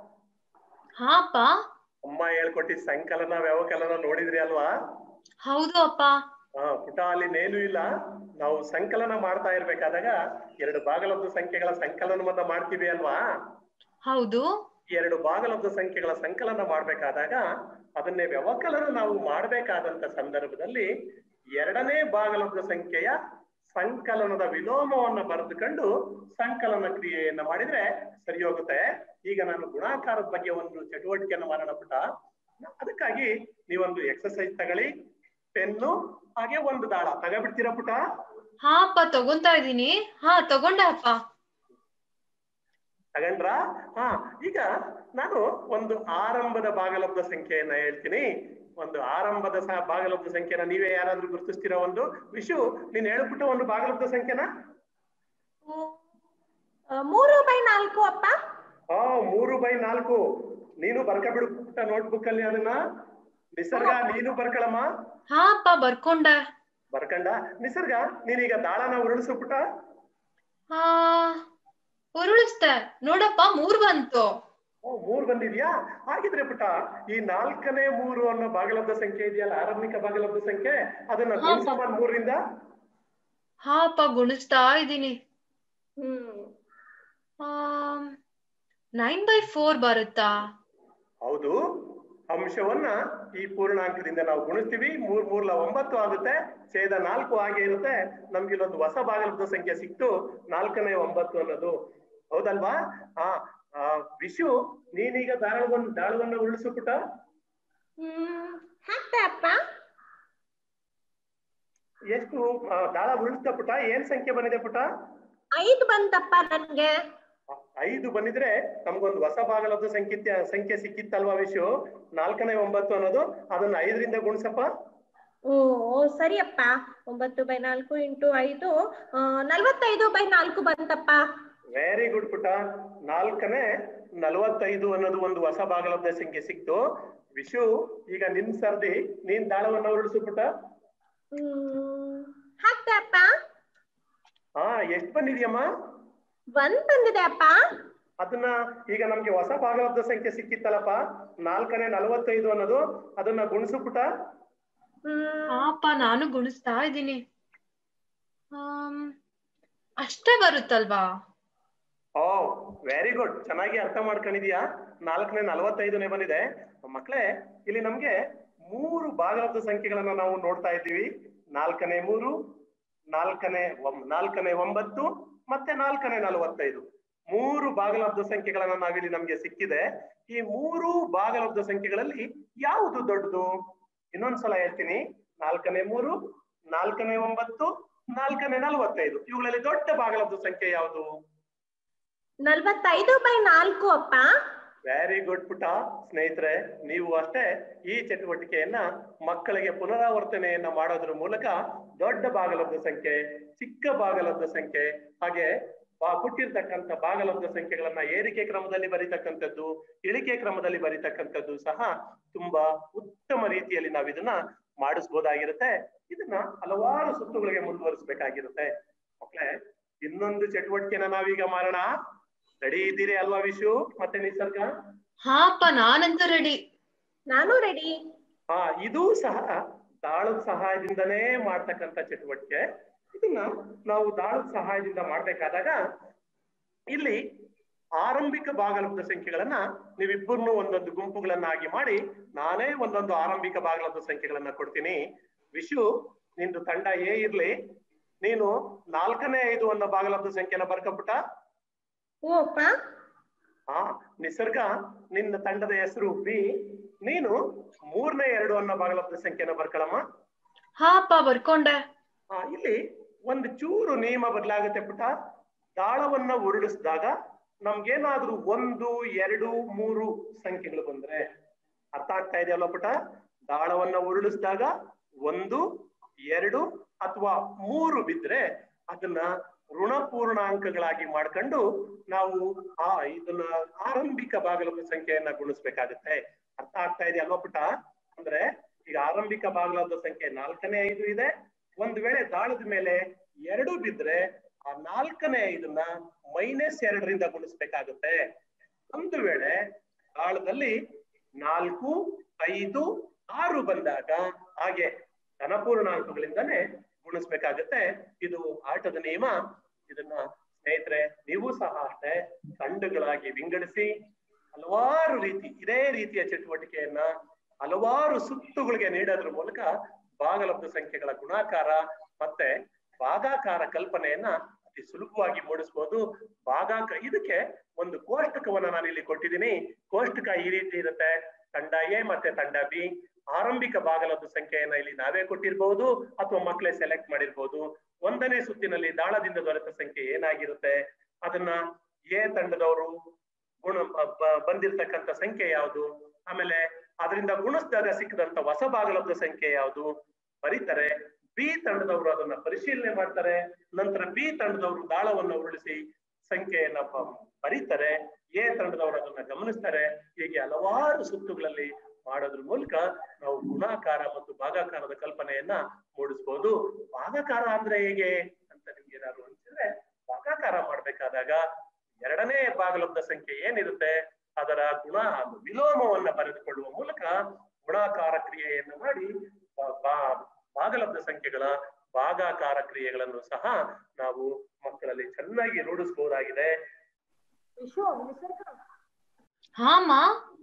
ಹಾ ಅಪ್ಪ ಅಮ್ಮ ಹೇಳ್ಕೊಟ್ಟಿದ್ ಸಂಕಲನ ವ್ಯವಕಲನ ನೋಡಿದ್ರಿ ಅಲ್ವಾ ಹೌದು ಅಪ್ಪ ಹಾ ಪುಟ ಅಲ್ಲಿನೇನು ಇಲ್ಲ ನಾವು ಸಂಕಲನ ಮಾಡ್ತಾ ಇರ್ಬೇಕಾದಾಗ ಎರಡು ಭಾಗಲಬ್ಧ ಸಂಖ್ಯೆಗಳ ಸಂಕಲನವನ್ನ ಮಾಡ್ತೀವಿ ಅಲ್ವಾ ಹೌದು ಈ ಎರಡು ಭಾಗಲಬ್ಧ ಸಂಖ್ಯೆಗಳ ಸಂಕಲನ ಮಾಡ್ಬೇಕಾದಾಗ ಅದನ್ನೇ ವ್ಯವಕಲನ ನಾವು ಮಾಡ್ಬೇಕಾದಂತ ಸಂದರ್ಭದಲ್ಲಿ ಎರಡನೇ ಭಾಗಲಬ್ಧ ಸಂಖ್ಯೆಯ ಸಂಕಲನದ ವಿಲೋಮವನ್ನ ಬರೆದುಕೊಂಡು ಸಂಕಲನ ಕ್ರಿಯೆಯನ್ನ ಮಾಡಿದ್ರೆ ಸರಿ ಹೋಗುತ್ತೆ ಈಗ ನಾನು ಗುಣಾಕಾರದ ಬಗ್ಗೆ ಒಂದು ಚಟುವಟಿಕೆಯನ್ನು ಮಾಡೋಣ ಪುಟ ಅದಕ್ಕಾಗಿ ನೀವೊಂದು ಎಕ್ಸರ್ಸೈಸ್ ತಗೊಳ್ಳಿ ಪೆನ್ನು ಹಾಗೆ ಒಂದು ದಾಳ ತಗೊಬಿಡ್ತೀರಾ ಪುಟ ಹಾ ಅಪ್ಪ ತಗೊಂತಾ ಇದೀನಿ ಹಾ ತಗೊಂಡೆ ಅಪ್ಪ ತಗೊಂಡ್ರ ಹಾ ಈಗ ನಾನು ಒಂದು ಆರಂಭದ ಭಾಗಲಬ್ಧ ಸಂಖ್ಯೆಯನ್ನ ಹೇಳ್ತೀನಿ ಒಂದು ಆರಂಭದ ಸಹ ಭಾಗಲಬ್ಧ ಸಂಖ್ಯೆನ ನೀವೇ ಯಾರಾದ್ರೂ ಗುರುತಿಸ್ತೀರಾ ಒಂದು ವಿಶು ನೀನ್ ಹೇಳ್ಬಿಟ್ಟು ಒಂದು ಭಾಗಲಬ್ಧ ಸಂಖ್ಯೆನ ಆ, ಮೂರು ಬೈ ನಾಲ್ಕು ಅಪ್ಪ ಆ ಮೂರು ಬೈ ನಾಲ್ಕು ನೀನು ಬರ್ಕಬಿಡ್ಬಿಟ್ಟ ನೋಟ್ಬುಕ್ ಅಲ್ಲಿ ಅದನ್ನ ನಿಸರ್ಗ ನೀನು ಬರ್ಕಳಮ್ಮ ಹಾ ಅಪ್ಪ ಬರ್ಕೊಂಡೆ ಬರ್ಕಂಡ ನಿಸರ್ಗ ನೀನೀಗ ದಾಳನ ಉರುಳಿಸ್ಬಿಟ್ಟ ಹಾ ಉರುಳಿಸ್ದೆ ನೋಡಪ್ಪ ಮೂರ್ ಬಂತು ಓ ಮೂರ್ ಬಂದಿದ್ಯಾ ಹಾಗಿದ್ರೆ ಪುಟ ಈ ನಾಲ್ಕನೇ ಮೂರು ಅನ್ನೋ ಭಾಗಲಬ್ಧ ಸಂಖ್ಯೆ ಇದೆಯಲ್ಲ ಆರಂಭಿಕ ಭಾಗಲಬ್ಧ ಸಂಖ್ಯೆ ಅದನ್ನ ಹಾ. ಗುಣಿಸಮ್ಮ ಮೂರರಿಂದ ಹಾ ಅಪ್ಪ ಗುಣಿಸ್ತಾ ಇದೀನಿ ಹ್ಮ್ ನೈನ್ ಬೈ ಫೋರ್ ಬರುತ್ತಾ ಹೌದು ಅಂಶವನ್ನ ಈ ಪೂರ್ಣಾಂಕದಿಂದ ನಾವು ಗುಣಿಸ್ತೀವಿ ಮೂರ್ ಮೂರ್ಲ ಒಂಬತ್ತು ಆಗುತ್ತೆ ಛೇದ ನಾಲ್ಕು ಹಾಗೆ ಇರುತ್ತೆ ನಮ್ಗೆ ಇಲ್ಲೊಂದು ಹೊಸ ಭಾಗಲಬ್ಧ ಸಂಖ್ಯೆ ಸಿಕ್ತು ನಾಲ್ಕನೇ ಒಂಬತ್ತು ಅನ್ನೋದು ಹೌದಲ್ವಾ ಆ ಆ, ವಿಶು ನೀನೀಗ ದಾಳವನ್ನ ದಾಳವನ್ನ ಉರುಳಿಸು ಪುಟ ಹ್ಮ್ ಹಾಕ್ತೆ ಅಪ್ಪ ಎಷ್ಟು ಆ, ದಾಳ ಉರುಳಿಸ್ದ ಪುಟ ಏನ್ ಸಂಖ್ಯೆ ಬಂದಿದೆ ಪುಟ ಐದು ಬಂತಪ್ಪ ನನ್ಗೆ ಐದು ಬಂದಿದ್ರೆ ನಮ್ಗೊಂದು ಹೊಸ ಭಾಗಲಬ್ಧ ಸಂಖ್ಯೆ ಸಂಖ್ಯೆ ಸಿಕ್ಕಿತ್ತಲ್ವಾ ವಿಶು ನಾಲ್ಕನೇ ಒಂಬತ್ತು ಅನ್ನೋದು ಅದನ್ನ ಐದರಿಂದ ಗುಣಿಸಪ್ಪ ಓ ಸರಿಯಪ್ಪ ಒಂಬತ್ತು ಬೈ ನಾಲ್ಕು ಇಂಟು ಐದು ಆ, ನಲ್ವತ್ತೈದು ಬೈ ನಾಲ್ಕು ಬಂತಪ್ಪ ವೆರಿ ಗುಡ್ ಪುಟ ನಾಲ್ಕನೇ ನಲವತ್ತೈದು ಅನ್ನೋದು ಒಂದು ಹೊಸ ಭಾಗಲಬ್ಧ ಸಂಖ್ಯೆ ಸಿಕ್ತು ವಿಶು ಈಗ ನಿನ್ ಸರ್ದಿ ನೀನ್ ದಾಳವನ್ನ ಉರುಳಿಸು ಪುಟ ಹ್ಮ್ ಹಾಕ್ತೆ ಅಪ್ಪ ಹಾ ಎಷ್ಟ್ ಬಂದಿದ್ಯಮ್ಮ ಒಂದ್ ಬಂದಿದೆ ಅಪ್ಪ ಅದನ್ನ ಈಗ ನಮ್ಗೆ ಹೊಸ ಭಾಗಲಬ್ಧ ಸಂಖ್ಯೆ ಸಿಕ್ಕಿತ್ತಲ್ಲಪ್ಪ ನಾಲ್ಕನೇ ನಲವತ್ತೈದು ಅನ್ನೋದು ಅದನ್ನ ಗುಣಿಸು ಪುಟ ಹ್ಮ್ ಹಾ ಅಪ್ಪ ನಾನು ಗುಣಿಸ್ತಾ ಇದ್ದೀನಿ ಆಮ್, ಅಷ್ಟೇ ಬರುತ್ತಲ್ವಾ ಓ ವೆರಿ ಗುಡ್ ಚೆನ್ನಾಗಿ ಅರ್ಥ ಮಾಡ್ಕೊಂಡಿದ್ಯಾ ನಾಲ್ಕನೇ ನಲವತ್ತೈದನೇ ಬಂದಿದೆ ಮಕ್ಕಳೇ ಇಲ್ಲಿ ನಮ್ಗೆ ಮೂರು ಭಾಗಲಬ್ಧ ಸಂಖ್ಯೆಗಳನ್ನ ನಾವು ನೋಡ್ತಾ ಇದ್ದೀವಿ ನಾಲ್ಕನೇ ಮೂರು ನಾಲ್ಕನೇ ಒಂ- ನಾಲ್ಕನೇ ಒಂಬತ್ತು ಮತ್ತೆ ನಾಲ್ಕನೇ ನಲವತ್ತೈದು ಮೂರು ಭಾಗಲಬ್ಧ ಸಂಖ್ಯೆಗಳನ್ನ ನಾವಿಲ್ಲಿ ನಮ್ಗೆ ಸಿಕ್ಕಿದೆ ಈ ಮೂರು ಭಾಗಲಬ್ಧ ಸಂಖ್ಯೆಗಳಲ್ಲಿ ಯಾವುದು ದೊಡ್ಡದು ಇನ್ನೊಂದ್ಸಲ ಹೇಳ್ತೀನಿ ನಾಲ್ಕನೇ ಮೂರು ನಾಲ್ಕನೇ ಒಂಬತ್ತು ನಾಲ್ಕನೇ ನಲವತ್ತೈದು ಇವುಗಳಲ್ಲಿ ದೊಡ್ಡ ಭಾಗಲಬ್ಧ ಸಂಖ್ಯೆ ಯಾವುದು ನಲ್ವತ್ತೈದು ಬೈ ನಾಲ್ಕು ಅಪ್ಪ ವೆರಿ ಗುಡ್ ಪುಟ ಸ್ನೇಹಿತರೆ ನೀವು ಅಷ್ಟೇ ಈ ಚಟುವಟಿಕೆಯನ್ನ ಮಕ್ಕಳಿಗೆ ಪುನರಾವರ್ತನೆಯನ್ನ ಮಾಡೋದ್ರ ಮೂಲಕ ದೊಡ್ಡ ಭಾಗಲಬ್ಧ ಸಂಖ್ಯೆ ಚಿಕ್ಕ ಭಾಗಲಬ್ಧ ಸಂಖ್ಯೆ ಹಾಗೆ ಬಾ- ಕೊಟ್ಟಿರ್ತಕ್ಕಂಥ ಭಾಗಲಬ್ಧ ಸಂಖ್ಯೆಗಳನ್ನ ಏರಿಕೆ ಕ್ರಮದಲ್ಲಿ ಬರೀತಕ್ಕಂಥದ್ದು ಇಳಿಕೆ ಕ್ರಮದಲ್ಲಿ ಬರೀತಕ್ಕಂಥದ್ದು ಸಹ ತುಂಬಾ ಉತ್ತಮ ರೀತಿಯಲ್ಲಿ ನಾವು ಇದನ್ನ ಮಾಡಿಸ್ಬೋದಾಗಿರುತ್ತೆ ಇದನ್ನ ಹಲವಾರು ಸುತ್ತುಗಳಿಗೆ ಮುಂದುವರಿಸಬೇಕಾಗಿರುತ್ತೆ ಮಕ್ಕಳೇ ಇನ್ನೊಂದು ಚಟುವಟಿಕೆನ ನಾವೀಗ ಮಾಡೋಣ ರೆಡಿ ಇದ್ದೀರಿ ಅಲ್ವಾ ವಿಶು ಮತ್ತೆ ನಿಸರ್ಗ ಹಾ ಅಪ್ಪ ನಾನಂತೂ ರೆಡಿ ನಾನು ರೆಡಿ ಹಾ ಇದು ಸಹ ದಾಳದ ಸಹಾಯದಿಂದನೇ ಮಾಡ್ತಕ್ಕಂಥ ಚಟುವಟಿಕೆ ಇದನ್ನ ನಾವು ದಾಳದ ಸಹಾಯದಿಂದ ಮಾಡ್ಬೇಕಾದಾಗ ಇಲ್ಲಿ ಆರಂಭಿಕ ಭಾಗಲಬ್ಧ ಸಂಖ್ಯೆಗಳನ್ನ ನೀವಿಬ್ಬರನ್ನು ಒಂದೊಂದು ಗುಂಪುಗಳನ್ನಾಗಿ ಮಾಡಿ ನಾನೇ ಒಂದೊಂದು ಆರಂಭಿಕ ಭಾಗಲಬ್ಧ ಸಂಖ್ಯೆಗಳನ್ನ ಕೊಡ್ತೀನಿ ವಿಶು ನಿಂದು ತಂಡ ಎ ಇರ್ಲಿ ನೀನು ನಾಲ್ಕನೇ ಐದು ಅನ್ನೋ ಭಾಗಲಬ್ಧ ಸಂಖ್ಯೆನ ಬರ್ಕಬಿಟ್ಟ ಓ ಅಪ್ಪ ಆ ನಿಸರ್ಗ ನಿನ್ನ ತಂಡದ ಹೆಸರು ಬಿ ನೀನು ಮೂರನೇ ಎರಡು ಅನ್ನೋ ಭಾಗಲಬ್ಧ ಸಂಖ್ಯೆನ ಬರ್ಕೊಳಮ್ಮ ಹಾ ಅಪ್ಪ ಬರ್ಕೊಂಡೆ ಆ ಇಲ್ಲಿ ಒಂದು ಚೂರು ನಿಯಮ ಬದಲಾಗುತ್ತೆ ಪುಟ ದಾಳವನ್ನ ಉರುಳಿಸಿದಾಗ ನಮ್ಗೇನಾದ್ರೂ ಒಂದು ಎರಡು ಮೂರು ಸಂಖ್ಯೆಗಳು ಬಂದ್ರೆ ಅರ್ಥ ಆಗ್ತಾ ಇದೆಯಲ್ಲ ಪುಟ ದಾಳವನ್ನ ಉರುಳಿಸಿದಾಗ ಒಂದು ಎರಡು ಅಥವಾ ಮೂರು ಬಿದ್ರೆ ಅದನ್ನ ಋಣಪೂರ್ಣಾಂಕಗಳಾಗಿ ಮಾಡ್ಕೊಂಡು ನಾವು ಆ ಇದನ್ನ ಆರಂಭಿಕ ಭಾಗಲಬ್ಧ ಸಂಖ್ಯೆಯನ್ನ ಗುಣಿಸ್ಬೇಕಾಗುತ್ತೆ ಅರ್ಥ ಆಗ್ತಾ ಇದೆ ಅಲ್ವಾ ಪುಟ ಅಂದ್ರೆ ಈಗ ಆರಂಭಿಕ ಭಾಗಲಬ್ಧ ಸಂಖ್ಯೆ ನಾಲ್ಕನೇ ಐದು ಇದೆ ಒಂದ್ ವೇಳೆ ದಾಳದ ಮೇಲೆ ಎರಡು ಬಿದ್ರೆ ಆ ನಾಲ್ಕನೇ ಐದನ್ನ ಮೈನಸ್ ಎರಡರಿಂದ ಗುಣಿಸ್ಬೇಕಾಗುತ್ತೆ ಒಂದು ವೇಳೆ ದಾಳದಲ್ಲಿ ನಾಲ್ಕು ಐದು ಆರು ಬಂದಾಗ ಹಾಗೆ ಧನಪೂರ್ಣಾಂಕಗಳಿಂದಾನೇ ಗುಣಿಸ್ಬೇಕಾಗತ್ತೆ ಇದು ಆಟದ ನಿಯಮ ಇದನ್ನ ಸ್ನೇಹಿತರೆ ನೀವು ಸಹ ಅಷ್ಟೇ ತಂಡಗಳಾಗಿ ವಿಂಗಡಿಸಿ ಹಲವಾರು ರೀತಿ ಇದೇ ರೀತಿಯ ಚಟುವಟಿಕೆಯನ್ನ ಹಲವಾರು ಸುತ್ತುಗಳಿಗೆ ನೀಡೋದ್ರ ಮೂಲಕ ಭಾಗಲಬ್ಧ ಸಂಖ್ಯೆಗಳ ಗುಣಾಕಾರ ಮತ್ತೆ ಭಾಗಾಕಾರ ಕಲ್ಪನೆಯನ್ನ ಅತಿ ಸುಲಭವಾಗಿ ಮೂಡಿಸ್ಬೋದು ಭಾಗಾಕ ಇದಕ್ಕೆ ಒಂದು ಕೋಷ್ಟಕವನ್ನ ನಾನು ಇಲ್ಲಿ ಕೊಟ್ಟಿದ್ದೀನಿ ಕೋಷ್ಟಕ ಈ ರೀತಿ ಇರುತ್ತೆ ತಂಡ ಎ ಮತ್ತೆ ತಂಡ ಬಿ ಆರಂಭಿಕ ಭಾಗಲಬ್ಧ ಸಂಖ್ಯೆಯನ್ನ ಇಲ್ಲಿ ನಾವೇ ಕೊಟ್ಟಿರ್ಬಹುದು ಅಥವಾ ಮಕ್ಕಳೇ ಸೆಲೆಕ್ಟ್ ಮಾಡಿರ್ಬೋದು ಒಂದನೇ ಸುತ್ತಿನಲ್ಲಿ ದಾಳದಿಂದ ದೊರೆತ ಸಂಖ್ಯೆ ಏನಾಗಿರುತ್ತೆ ಅದನ್ನ ಎ ತಂಡದವರು ಗುಣ ಬ- ಬ- ಬಂದಿರ್ತಕ್ಕಂಥ ಸಂಖ್ಯೆ ಯಾವುದು ಆಮೇಲೆ ಅದರಿಂದ ಗುಣಿಸಿದಾಗ ಸಿಕ್ಕದಂತ ಹೊಸ ಭಾಗಲಬ್ಧ ಸಂಖ್ಯೆ ಯಾವುದು ಬರೀತಾರೆ ಬಿ ತಂಡದವರು ಅದನ್ನ ಪರಿಶೀಲನೆ ಮಾಡ್ತಾರೆ ನಂತರ ಬಿ ತಂಡದವರು ದಾಳವನ್ನು ಉರುಳಿಸಿ ಸಂಖ್ಯೆಯನ್ನ ಪ- ಬರೀತಾರೆ ಎ ತಂಡದವರು ಅದನ್ನ ಗಮನಿಸ್ತಾರೆ ಹೀಗೆ ಹಲವಾರು ಸುತ್ತುಗಳಲ್ಲಿ ಮಾಡೋದ್ರ ಮೂಲಕ ನಾವು ಗುಣಾಕಾರ ಮತ್ತು ಭಾಗಾಕಾರದ ಕಲ್ಪನೆಯನ್ನ ಮೂಡಿಸ್ಬೋದು ಭಾಗಾಕಾರ ಅಂದ್ರೆ ಹೇಗೆ ಅಂತ ನಿಮ್ಗೆ ಏನಾದ್ರು ಅನ್ಸಿದ್ರೆ ಭಾಗಾಕಾರ ಮಾಡ್ಬೇಕಾದಾಗ ಎರಡನೇ ಭಾಗಲಬ್ಧ ಸಂಖ್ಯೆ ಏನಿರುತ್ತೆ ಅದರ ಗುಣ ಹಾಗೂ ವಿಲೋಮವನ್ನ ಬರೆದುಕೊಳ್ಳುವ ಮೂಲಕ ಗುಣಾಕಾರ ಕ್ರಿಯೆಯನ್ನು ಮಾಡಿ ಬಾ- ಬಾ- ಭಾಗಲಬ್ಧ ಸಂಖ್ಯೆಗಳ ಭಾಗಾಕಾರ ಕ್ರಿಯೆಗಳನ್ನು ಸಹ ನಾವು ಮಕ್ಕಳಲ್ಲಿ ಚೆನ್ನಾಗಿ ರೂಢಿಸಬಹುದಾಗಿದೆ ವಿಶು ನಿಸರ್ಗ ಹಾ ಅಮ್ಮ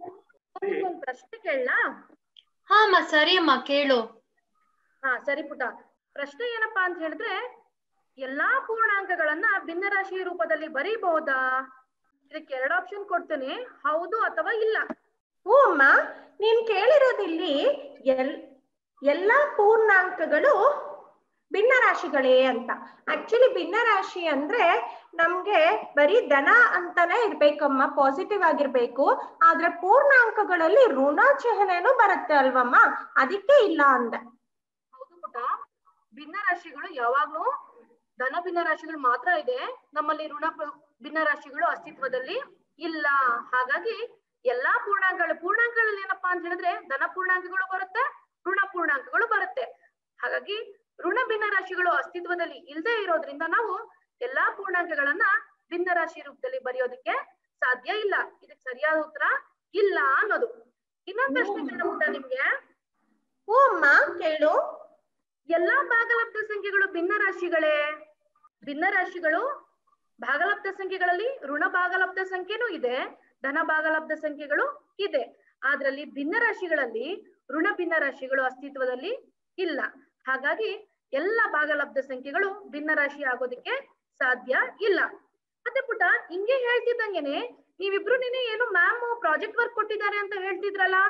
ಒಂದ್ ಪ್ರಶ್ನೆ ಕೇಳಲಾ ಹಾ ಅಮ್ಮ ಸರಿ ಅಮ್ಮ ಕೇಳು ಹಾ ಸರಿ ಪುಟ ಪ್ರಶ್ನೆ ಏನಪ್ಪಾ ಅಂತ ಹೇಳಿದ್ರೆ ಎಲ್ಲಾ ಪೂರ್ಣಾಂಕಗಳನ್ನ ಭಿನ್ನರಾಶಿ ರೂಪದಲ್ಲಿ ಬರೀಬಹುದಾ ಇದಕ್ಕೆ ಎರಡು ಆಪ್ಷನ್ ಕೊಡ್ತೇನೆ ಹೌದು ಅಥವಾ ಇಲ್ಲ ಹ್ಞೂ ಅಮ್ಮ ನೀನ್ ಕೇಳಿರೋದಿಲ್ಲಿ ಎಲ್ ಎಲ್ಲಾ ಪೂರ್ಣಾಂಕಗಳು ಭಿನ್ನರಾಶಿಗಳೇ ಅಂತ ಆಕ್ಚುಲಿ ಭಿನ್ನರಾಶಿ ಅಂದ್ರೆ ನಮ್ಗೆ ಬರೀ ಧನ ಅಂತಾನೆ ಇರ್ಬೇಕಮ್ಮ ಪಾಸಿಟಿವ್ ಆಗಿರ್ಬೇಕು ಆದ್ರೆ ಪೂರ್ಣಾಂಕಗಳಲ್ಲಿ ಋಣ ಚಿಹ್ನೆನೂ ಬರುತ್ತೆ ಅಲ್ವಮ್ಮ ಅದಕ್ಕೆ ಇಲ್ಲ ಅಂದೆ ಹೌದು ಪುಟ ಭಿನ್ನರಾಶಿಗಳು ಯಾವಾಗ್ಲೂ ಧನ ಭಿನ್ನರಾಶಿಗಳು ಮಾತ್ರ ಇದೆ ನಮ್ಮಲ್ಲಿ ಋಣ ಪ- ಭಿನ್ನರಾಶಿಗಳು ಅಸ್ತಿತ್ವದಲ್ಲಿ ಇಲ್ಲ ಹಾಗಾಗಿ ಎಲ್ಲಾ ಪೂರ್ಣಾಂಕಗಳು ಪೂರ್ಣಾಂಕಗಳಲ್ಲಿ ಏನಪ್ಪಾ ಅಂತ ಹೇಳಿದ್ರೆ ಧನ ಪೂರ್ಣಾಂಕಗಳು ಬರುತ್ತೆ ಋಣ ಪೂರ್ಣಾಂಕಗಳು ಬರುತ್ತೆ ಹಾಗಾಗಿ ಋಣ ಭಿನ್ನರಾಶಿಗಳು ಅಸ್ತಿತ್ವದಲ್ಲಿ ಇಲ್ಲದೆ ಇರೋದ್ರಿಂದ ನಾವು ಎಲ್ಲಾ ಪೂರ್ಣಾಂಕಗಳನ್ನ ಭಿನ್ನರಾಶಿ ರೂಪದಲ್ಲಿ ಬರೆಯೋದಕ್ಕೆ ಸಾಧ್ಯ ಇಲ್ಲ ಇದಕ್ಕೆ ಸರಿಯಾದ ಉತ್ತರ ಇಲ್ಲ ಅನ್ನೋದು ಇನ್ನೊಂದ್ ಪ್ರಶ್ನೆ ಕೇಳಬಹುದಾ ನಿಮ್ಗೆ ಹ್ಞೂ ಅಮ್ಮ ಕೇಳು ಎಲ್ಲಾ ಭಾಗಲಬ್ಧ ಸಂಖ್ಯೆಗಳು ಭಿನ್ನ ರಾಶಿಗಳೇ ಭಿನ್ನ ರಾಶಿಗಳು ಭಾಗಲಬ್ಧ ಸಂಖ್ಯೆಗಳಲ್ಲಿ ಋಣ ಭಾಗಲಬ್ಧ ಸಂಖ್ಯೆನೂ ಇದೆ ಧನ ಭಾಗಲಬ್ಧ ಸಂಖ್ಯೆಗಳು ಇದೆ ಅದ್ರಲ್ಲಿ ಭಿನ್ನ ರಾಶಿಗಳಲ್ಲಿ ಋಣ ಭಿನ್ನ ರಾಶಿಗಳು ಅಸ್ತಿತ್ವದಲ್ಲಿ ಇಲ್ಲ ಹಾಗಾಗಿ ಎಲ್ಲ ಭಾಗಲಬ್ಧ ಸಂಖ್ಯೆಗಳು ಭಿನ್ನ ರಾಶಿ ಆಗೋದಕ್ಕೆ ಸಾಧ್ಯ ಇಲ್ಲ ಮತ್ತೆ ಪುಟ ಹಿಂಗೆ ಹೇಳ್ತಿದ್ದಂಗೆನೆ ನೀವಿಬ್ರು ನಿನ್ನೆ ಏನು ಮ್ಯಾಮ್ ಪ್ರಾಜೆಕ್ಟ್ ವರ್ಕ್ ಕೊಟ್ಟಿದ್ದಾರೆ ಅಂತ ಹೇಳ್ತಿದ್ರಲ್ಲ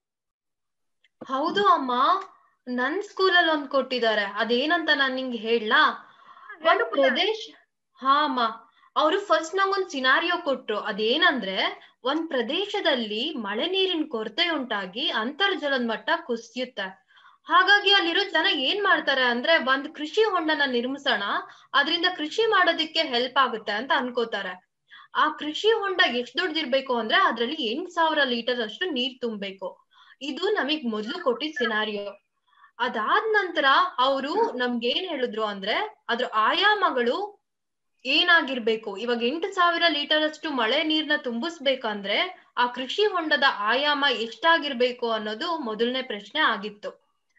ಹೌದು ಅಮ್ಮ ನನ್ ಸ್ಕೂಲಲ್ಲಿ ಒಂದ್ ಕೊಟ್ಟಿದ್ದಾರೆ ಅದೇನಂತ ನಾನ್ ನಿಂಗೆ ಹೇಳಲಾ ಹೇಳು ಒಂದ್ ಪುಟ. ಪ್ರದೇಶ ಹಾ ಅಮ್ಮ ಅವರು ಫಸ್ಟ್ ನಂಗೊಂದ್ ಸಿನಾರಿಯೋ ಕೊಟ್ರು ಅದೇನಂದ್ರೆ ಒಂದ್ ಪ್ರದೇಶದಲ್ಲಿ ಮಳೆ ನೀರಿನ ಕೊರತೆ ಉಂಟಾಗಿ ಅಂತರ್ಜಲದ ಮಟ್ಟ ಕುಸಿಯುತ್ತೆ ಹಾಗಾಗಿ ಅಲ್ಲಿರೋ ಜನ ಏನ್ ಮಾಡ್ತಾರೆ ಅಂದ್ರೆ ಒಂದ್ ಕೃಷಿ ಹೊಂಡನ ನಿರ್ಮಿಸೋಣ ಅದರಿಂದ ಕೃಷಿ ಮಾಡೋದಕ್ಕೆ ಹೆಲ್ಪ್ ಆಗುತ್ತೆ ಅಂತ ಅನ್ಕೋತಾರೆ ಆ ಕೃಷಿ ಹೊಂಡ ಎಷ್ಟ್ ದೊಡ್ಡದಿರ್ಬೇಕು ಅಂದ್ರೆ ಅದ್ರಲ್ಲಿ ಎಂಟ್ ಸಾವಿರ ಲೀಟರ್ ಅಷ್ಟು ನೀರ್ ತುಂಬೇಕು ಇದು ನಮಗ್ ಮೊದ್ಲು ಕೊಟ್ಟಿದ್ ಸಿನಾರಿಯೋ ಅದಾದ ನಂತರ ಅವರು ನಮ್ಗೆ ಏನ್ ಹೇಳಿದ್ರು ಅಂದ್ರೆ ಅದ್ರ ಆಯಾಮಗಳು ಏನಾಗಿರ್ಬೇಕು ಇವಾಗ ಎಂಟು ಸಾವಿರ ಲೀಟರ್ ಅಷ್ಟು ಮಳೆ ನೀರ್ನ ತುಂಬಿಸ್ಬೇಕಂದ್ರೆ ಆ ಕೃಷಿ ಹೊಂಡದ ಆಯಾಮ ಎಷ್ಟಾಗಿರ್ಬೇಕು ಅನ್ನೋದು ಮೊದಲನೇ ಪ್ರಶ್ನೆ ಆಗಿತ್ತು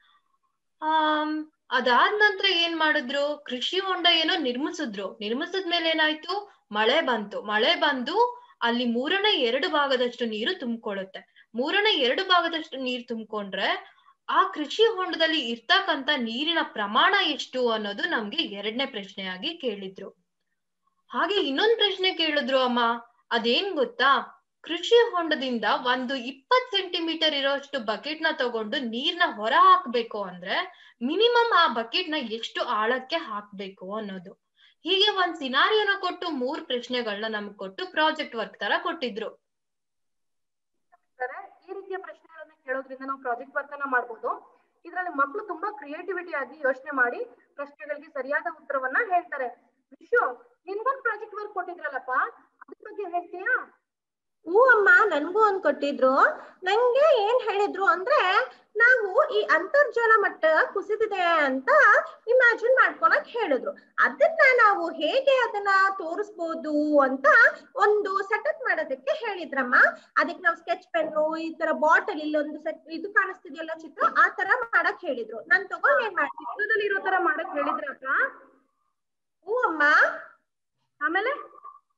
ಆಮ್ ಅದಾದ ನಂತರ ಏನ್ ಮಾಡಿದ್ರು ಕೃಷಿ ಹೊಂಡ ಏನೋ ನಿರ್ಮಿಸಿದ್ರು ನಿರ್ಮಿಸಿದ್ಮೇಲೆ ಏನಾಯ್ತು ಮಳೆ ಬಂತು ಮಳೆ ಬಂದು ಅಲ್ಲಿ ಮೂರನೇ ಎರಡು ಭಾಗದಷ್ಟು ನೀರು ತುಂಬಿಕೊಳ್ಳುತ್ತೆ ಮೂರನೇ ಎರಡು ಭಾಗದಷ್ಟು ನೀರು ತುಂಬಿಕೊಂಡ್ರೆ ಆ ಕೃಷಿ ಹೊಂಡದಲ್ಲಿ ಇರ್ತಕ್ಕಂತ ನೀರಿನ ಪ್ರಮಾಣ ಎಷ್ಟು ಅನ್ನೋದು ನಮ್ಗೆ ಎರಡನೇ ಪ್ರಶ್ನೆಯಾಗಿ ಕೇಳಿದ್ರು ಹಾಗೆ ಇನ್ನೊಂದ್ ಪ್ರಶ್ನೆ ಕೇಳಿದ್ರು ಅಮ್ಮ ಅದೇನ್ ಗೊತ್ತಾ ಕೃಷಿ ಹೊಂಡದಿಂದ ಒಂದು ಇಪ್ಪತ್ ಸೆಂಟಿಮೀಟರ್ ಇರೋಷ್ಟು ಬಕೆಟ್ ನ ತಗೊಂಡು ನೀರ್ನ ಹೊರ ಹಾಕ್ಬೇಕು ಅಂದ್ರೆ ಮಿನಿಮಮ್ ಆ ಬಕೆಟ್ ನ ಎಷ್ಟು ಆಳಕ್ಕೆ ಹಾಕ್ಬೇಕು ಅನ್ನೋದು ಹೀಗೆ ಒಂದ್ ಸಿನಾರಿಯೋನ ಕೊಟ್ಟು ಮೂರ್ ಪ್ರಶ್ನೆಗಳನ್ನ ನಮ್ಗ್ ಕೊಟ್ಟು ಪ್ರಾಜೆಕ್ಟ್ ವರ್ಕ್ ತರ ಕೊಟ್ಟಿದ್ರು ಇರ್ತಾರೆ. ಈ ರೀತಿಯ ಪ್ರಶ್ನೆಗಳನ್ನ ಕೇಳೋದ್ರಿಂದ ನಾವು ಪ್ರಾಜೆಕ್ಟ್ ವರ್ಕ್ ಅನ್ನ ಮಾಡ್ಬೋದು ಇದ್ರಲ್ಲಿ ಮಕ್ಕಳು ತುಂಬಾ ಕ್ರಿಯೇಟಿವಿಟಿ ಆಗಿ ಯೋಚನೆ ಮಾಡಿ ಪ್ರಶ್ನೆಗಳಿಗೆ ಸರಿಯಾದ ಉತ್ತರವನ್ನ ಹೇಳ್ತಾರೆ ವಿಶು ನಿನ್ಗೊಂದ್ ಪ್ರಾಜೆಕ್ಟ್ ವರ್ಕ್ ಕೊಟ್ಟಿದ್ರಲ್ಲಪ್ಪ ಅದ್ರ ಬಗ್ಗೆ ಹೇಳ್ತೀಯಾ ಹ್ಞೂ ಅಮ್ಮ ನನ್ಗೂ ಒಂದ್ ಕೊಟ್ಟಿದ್ರು ನಂಗೆ ಏನ್ ಹೇಳಿದ್ರು ಅಂದ್ರೆ ನಾವು ಈ ಅಂತರ್ಜಲ ಮಟ್ಟ ಕುಸಿದಿದೆ ಅಂತ ಇಮ್ಯಾಜಿನ್ ಮಾಡ್ಕೊಳಕ್ ಹೇಳಿದ್ರು ಅದನ್ನ ನಾವು ಹೇಗೆ ಅದನ್ನ ತೋರಿಸ್ಬೋದು ಅಂತ ಒಂದು ಸೆಟಪ್ ಮಾಡೋದಕ್ಕೆ ಹೇಳಿದ್ರಮ್ಮ ಅದಕ್ಕೆ ನಾವು ಸ್ಕೆಚ್ ಪೆನ್ನು ಈ ತರ ಬಾಟಲ್ ಇಲ್ಲೊಂದು ಸೆಟ್ ಇದು ಕಾಣಿಸ್ತಿದೆಯಲ್ಲ ಚಿತ್ರ ಆ ತರ ಮಾಡಕ್ ಹೇಳಿದ್ರು ನಾನ್ ತಗೊಂಡ್ ಏನ್ ಮಾಡ್ತೀನಿ ಚಿತ್ರದಲ್ಲಿ ಇರೋ ತರ ಮಾಡಕ್ ಹೇಳಿದ್ರಕ್ಕ ಹ್ಞೂ ಅಮ್ಮ ಆಮೇಲೆ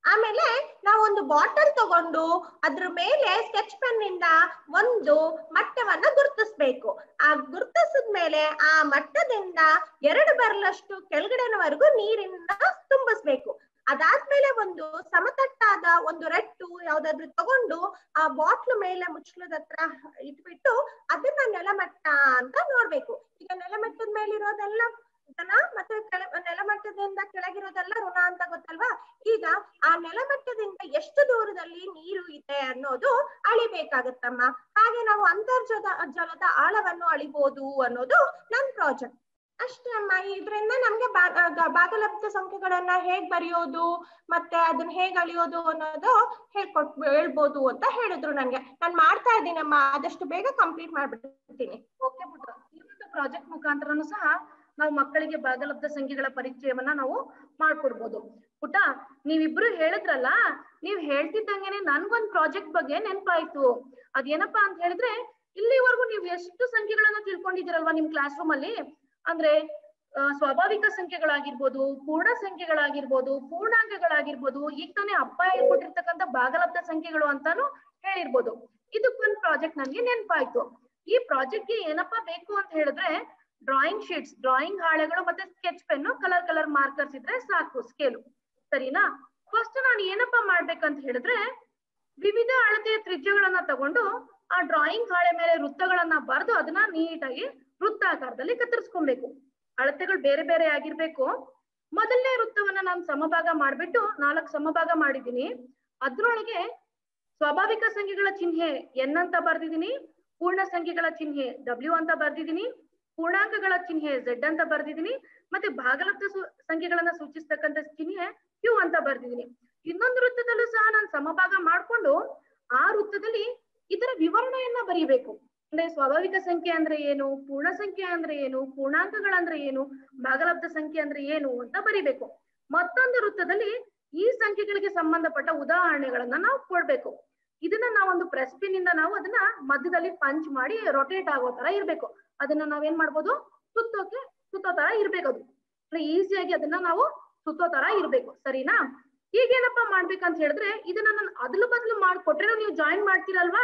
ಆಮೇಲೆ ನಾವು ಒಂದು ಬಾಟಲ್ ತಗೊಂಡು ಅದ್ರ ಮೇಲೆ ಸ್ಕೆಚ್ ಪೆನ್ ಇಂದ ಒಂದು ಮಟ್ಟವನ್ನ ಗುರುತಿಸ್ಬೇಕು ಆ ಗುರುತಿಸಿದ ಮೇಲೆ ಆ ಮಟ್ಟದಿಂದ ಎರಡು ಬರಲಷ್ಟು ಕೆಳಗಡೆನವರೆಗೂ ನೀರಿನ ತುಂಬಿಸ್ಬೇಕು ಅದಾದ್ಮೇಲೆ ಒಂದು ಸಮತಟ್ಟಾದ ಒಂದು ರಟ್ಟು ಯಾವ್ದಾದ್ರು ತಗೊಂಡು ಆ ಬಾಟ್ಲು ಮೇಲೆ ಮುಚ್ಚಳದ ಹತ್ರ ಇಟ್ಬಿಟ್ಟು ಅದನ್ನ ನೆಲಮಟ್ಟ ಅಂತ ನೋಡ್ಬೇಕು ಈಗ ನೆಲಮಟ್ಟದ ಮೇಲೆ ಇರೋದೆಲ್ಲ ಧನ ಮತ್ತೆ ಕೆಳ ನೆಲಮಟ್ಟದಿಂದ ಕೆಳಗಿರೋದೆಲ್ಲ ಋಣ ಅಂತ ಗೊತ್ತಲ್ವಾ ಈಗ ಆ ನೆಲಮಟ್ಟದಿಂದ ಎಷ್ಟು ದೂರದಲ್ಲಿ ನೀರು ಇದೆ ಅನ್ನೋದು ಅಳಿಬೇಕಾಗತ್ತಮ್ಮ ಹಾಗೆ ನಾವು ಅಂತರ್ಜಲ ಜಲದ ಆಳವನ್ನು ಅಳಿಬಹುದು ಅನ್ನೋದು ನನ್ ಪ್ರಾಜೆಕ್ಟ್ ಅಷ್ಟೇ ಅಮ್ಮ ಇದ್ರಿಂದ ನಮ್ಗೆ ಬಾ- ಗ- ಭಾಗಲಬ್ಧ ಸಂಖ್ಯೆಗಳನ್ನ ಹೇಗ್ ಬರೆಯೋದು ಮತ್ತೆ ಅದನ್ನ ಹೇಗ್ ಅಳಿಯೋದು ಅನ್ನೋದು ಹೇಳ್ಕೊಟ್ ಹೇಳ್ಬೋದು ಅಂತ ಹೇಳಿದ್ರು ನನ್ಗೆ ನಾನ್ ಮಾಡ್ತಾ ಇದ್ದೀನಮ್ಮ ಆದಷ್ಟು ಬೇಗ ಕಂಪ್ಲೀಟ್ ಮಾಡ್ಬಿಡ್ತೀನಿ ಓಕೆ ಪುಟ್ಟ ಈ ಒಂದು ಪ್ರಾಜೆಕ್ಟ್ ಮುಖಾಂತರನು ಸಹ ನಾವು ಮಕ್ಕಳಿಗೆ ಭಾಗಲಬ್ಧ ಸಂಖ್ಯೆಗಳ ಪರಿಚಯವನ್ನ ನಾವು ಮಾಡ್ಕೊಡ್ಬೋದು ಪುಟ್ಟ ನೀವಿಬ್ರು ಹೇಳಿದ್ರಲ್ಲ ನೀವ್ ಹೇಳ್ತಿದ್ದಂಗೆನೆ ನನ್ಗೊಂದ್ ಪ್ರಾಜೆಕ್ಟ್ ಬಗ್ಗೆ ನೆನ್ಪಾಯ್ತು ಅದೇನಪ್ಪಾ ಅಂತ ಹೇಳಿದ್ರೆ ಇಲ್ಲಿವರೆಗೂ ನೀವು ಎಷ್ಟು ಸಂಖ್ಯೆಗಳನ್ನ ತಿಳ್ಕೊಂಡಿದ್ದೀರಲ್ವಾ ನಿಮ್ ಕ್ಲಾಸ್ ರೂಮ್ ಅಲ್ಲಿ ಅಂದ್ರೆ ಆ, ಸ್ವಾಭಾವಿಕ ಸಂಖ್ಯೆಗಳಾಗಿರ್ಬೋದು ಪೂರ್ಣ ಸಂಖ್ಯೆಗಳಾಗಿರ್ಬೋದು ಪೂರ್ಣಾಂಕಗಳಾಗಿರ್ಬೋದು ಈಗ ತಾನೇ ಅಪ್ಪ ಹೇಳ್ಕೊಟ್ಟಿರ್ತಕ್ಕಂಥ ಭಾಗಲಬ್ಧ ಸಂಖ್ಯೆಗಳು ಅಂತಾನು ಹೇಳಿರ್ಬೋದು ಇದಕ್ಕೊಂದ್ ಪ್ರಾಜೆಕ್ಟ್ ನನ್ಗೆ ನೆನ್ಪಾಯ್ತು ಈ ಪ್ರಾಜೆಕ್ಟ್ಗೆ ಏನಪ್ಪಾ ಬೇಕು ಅಂತ ಹೇಳಿದ್ರೆ ಡ್ರಾಯಿಂಗ್ ಶೀಟ್ಸ್ ಡ್ರಾಯಿಂಗ್ ಹಾಳೆಗಳು ಮತ್ತೆ sketch pen colour colour markers ಇದ್ರೆ ಸಾಕು ಸ್ಕೇಲು ಸರಿನಾ ಫಸ್ಟ್ ನಾನು ಏನಪ್ಪಾ ಮಾಡ್ಬೇಕಂತ ಹೇಳಿದ್ರೆ ವಿವಿಧ ಅಳತೆಯ ತ್ರಿಜ್ಯಗಳನ್ನ ತಗೊಂಡು ಆ ಡ್ರಾಯಿಂಗ್ ಹಾಳೆ ಮೇಲೆ ವೃತ್ತಗಳನ್ನ ಬರೆದು ಅದನ್ನ ನೀಟಾಗಿ ವೃತ್ತಾಕಾರದಲ್ಲಿ ಕತ್ತರಿಸ್ಕೊಬೇಕು ಅಳತೆಗಳು ಬೇರೆ ಬೇರೆ ಆಗಿರ್ಬೇಕು ಮೊದಲನೇ ವೃತ್ತವನ್ನ ನಾನು ಸಮಭಾಗ ಮಾಡ್ಬಿಟ್ಟು ನಾಲ್ಕು ಸಮಭಾಗ ಮಾಡಿದ್ದೀನಿ ಅದ್ರೊಳಗೆ ಸ್ವಾಭಾವಿಕ ಸಂಖ್ಯೆಗಳ ಚಿಹ್ನೆ ಎನ್ ಅಂತ ಬರ್ದಿದ್ದೀನಿ ಪೂರ್ಣ ಸಂಖ್ಯೆಗಳ ಚಿಹ್ನೆ ಡಬ್ಲ್ಯೂ ಅಂತ ಬರ್ದಿದ್ದೀನಿ ಪೂರ್ಣಾಂಕಗಳ ಚಿಹ್ನೆ ಝೆಡ್ ಅಂತ ಬರ್ದಿದ್ದೀನಿ ಮತ್ತೆ ಭಾಗಲಬ್ಧ ಸು- ಸಂಖ್ಯೆಗಳನ್ನ ಸೂಚಿಸ್ತಕ್ಕಂಥ ಚಿಹ್ನೆ ಕ್ಯೂ ಅಂತ ಬರ್ದಿದ್ದೀನಿ ಇನ್ನೊಂದು ವೃತ್ತದಲ್ಲೂ ಸಹ ನಾನು ಸಮಭಾಗ ಮಾಡ್ಕೊಂಡು ಆ ವೃತ್ತದಲ್ಲಿ ಇದರ ವಿವರಣೆಯನ್ನ ಬರೀಬೇಕು ಅಂದ್ರೆ ಸ್ವಾಭಾವಿಕ ಸಂಖ್ಯೆ ಅಂದ್ರೆ ಏನು ಪೂರ್ಣ ಸಂಖ್ಯೆ ಅಂದ್ರೆ ಏನು ಪೂರ್ಣಾಂಕಗಳಂದ್ರೆ ಏನು ಭಾಗಲಬ್ಧ ಸಂಖ್ಯೆ ಅಂದ್ರೆ ಏನು ಅಂತ ಬರಿಬೇಕು ಮತ್ತೊಂದು ವೃತ್ತದಲ್ಲಿ ಈ ಸಂಖ್ಯೆಗಳಿಗೆ ಸಂಬಂಧಪಟ್ಟ ಉದಾಹರಣೆಗಳನ್ನ ನಾವು ಕೊಡ್ಬೇಕು ಇದನ್ನ ನಾವೊಂದು ಪ್ರೆಸ್ ಪಿನ್ ಇಂದ ನಾವು ಅದನ್ನ ಮಧ್ಯದಲ್ಲಿ ಪಂಚ್ ಮಾಡಿ ರೊಟೇಟ್ ಆಗೋ ತರ ಇರ್ಬೇಕು ಅದನ್ನ ನಾವೇನ್ ಮಾಡ್ಬೋದು ಸುತ್ತೋಕೆ ಸುತ್ತೋ ತರ ಇರ್ಬೇಕು ಅದು ಈಸಿಯಾಗಿ ಅದನ್ನ ನಾವು ಸುತ್ತೋ ತರ ಇರ್ಬೇಕು ಸರಿನಾ ಈಗೇನಪ್ಪಾ ಮಾಡ್ಬೇಕಂತ ಹೇಳಿದ್ರೆ ಇದನ್ನ ನಾನು ಅದಲು ಬದಲು ಮಾಡ್ಕೊಟ್ರೆ ನೀವು ಜಾಯಿನ್ ಮಾಡ್ತೀರಲ್ವಾ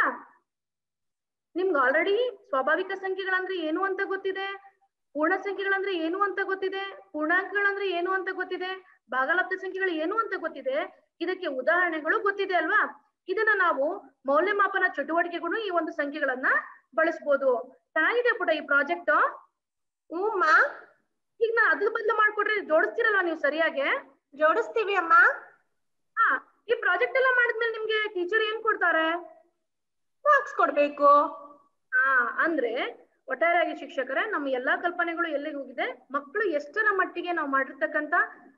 ನಿಮ್ಗೆ ಆಲ್ರೆಡಿ ಸ್ವಾಭಾವಿಕ ಸಂಖ್ಯೆಗಳಂದ್ರೆ ಏನು ಅಂತ ಗೊತ್ತಿದೆ ಪೂರ್ಣ ಸಂಖ್ಯೆಗಳಂದ್ರೆ ಏನು ಅಂತ ಗೊತ್ತಿದೆ ಪೂರ್ಣಾಂಕಗಳಂದ್ರೆ ಏನು ಅಂತ ಗೊತ್ತಿದೆ ಭಾಗಲಬ್ಧ ಸಂಖ್ಯೆಗಳು ಏನು ಅಂತ ಗೊತ್ತಿದೆ ಇದಕ್ಕೆ ಉದಾಹರಣೆಗಳು ಗೊತ್ತಿದೆ ಅಲ್ವಾ ಇದನ್ನ ನಾವು ಮೌಲ್ಯಮಾಪನ ಚಟುವಟಿಕೆಗಳು ಈ ಒಂದು ಸಂಖ್ಯೆಗಳನ್ನ ಬಳಸ್ಬೋದು ಚೆನ್ನಾಗಿದೆ ಪುಟ ಈ ಪ್ರಾಜೆಕ್ಟ್ ಹ್ಞೂಮ್ಮ ಈಗ ನಾ ಅದ್ರ ಬದಲು ಮಾಡ್ಕೊಟ್ರೆ ಜೋಡಿಸ್ತಿರಲ್ವಾ ನೀವು ಸರಿಯಾಗಿ ಜೋಡಿಸ್ತೀವಿ ಅಮ್ಮ ಹಾ ಈ ಪ್ರಾಜೆಕ್ಟ್ ಎಲ್ಲ ಮಾಡಿದ್ಮೇಲೆ ನಿಮ್ಗೆ ಟೀಚರ್ ಏನ್ ಕೊಡ್ತಾರೆ ಮಾರ್ಕ್ಸ್ ಕೊಡ್ಬೇಕು ಹಾ ಅಂದ್ರೆ ಒಟ್ಟಾರೆಯಾಗಿ ಶಿಕ್ಷಕರೇ ನಮ್ಮ ಎಲ್ಲಾ ಕಲ್ಪನೆಗಳು ಎಲ್ಲಿಗೆ ಹೋಗಿದೆ ಮಕ್ಕಳು ಎಷ್ಟರ ಮಟ್ಟಿಗೆ ನಾವು ಮಾಡಿರ್ತಕ್ಕಂತ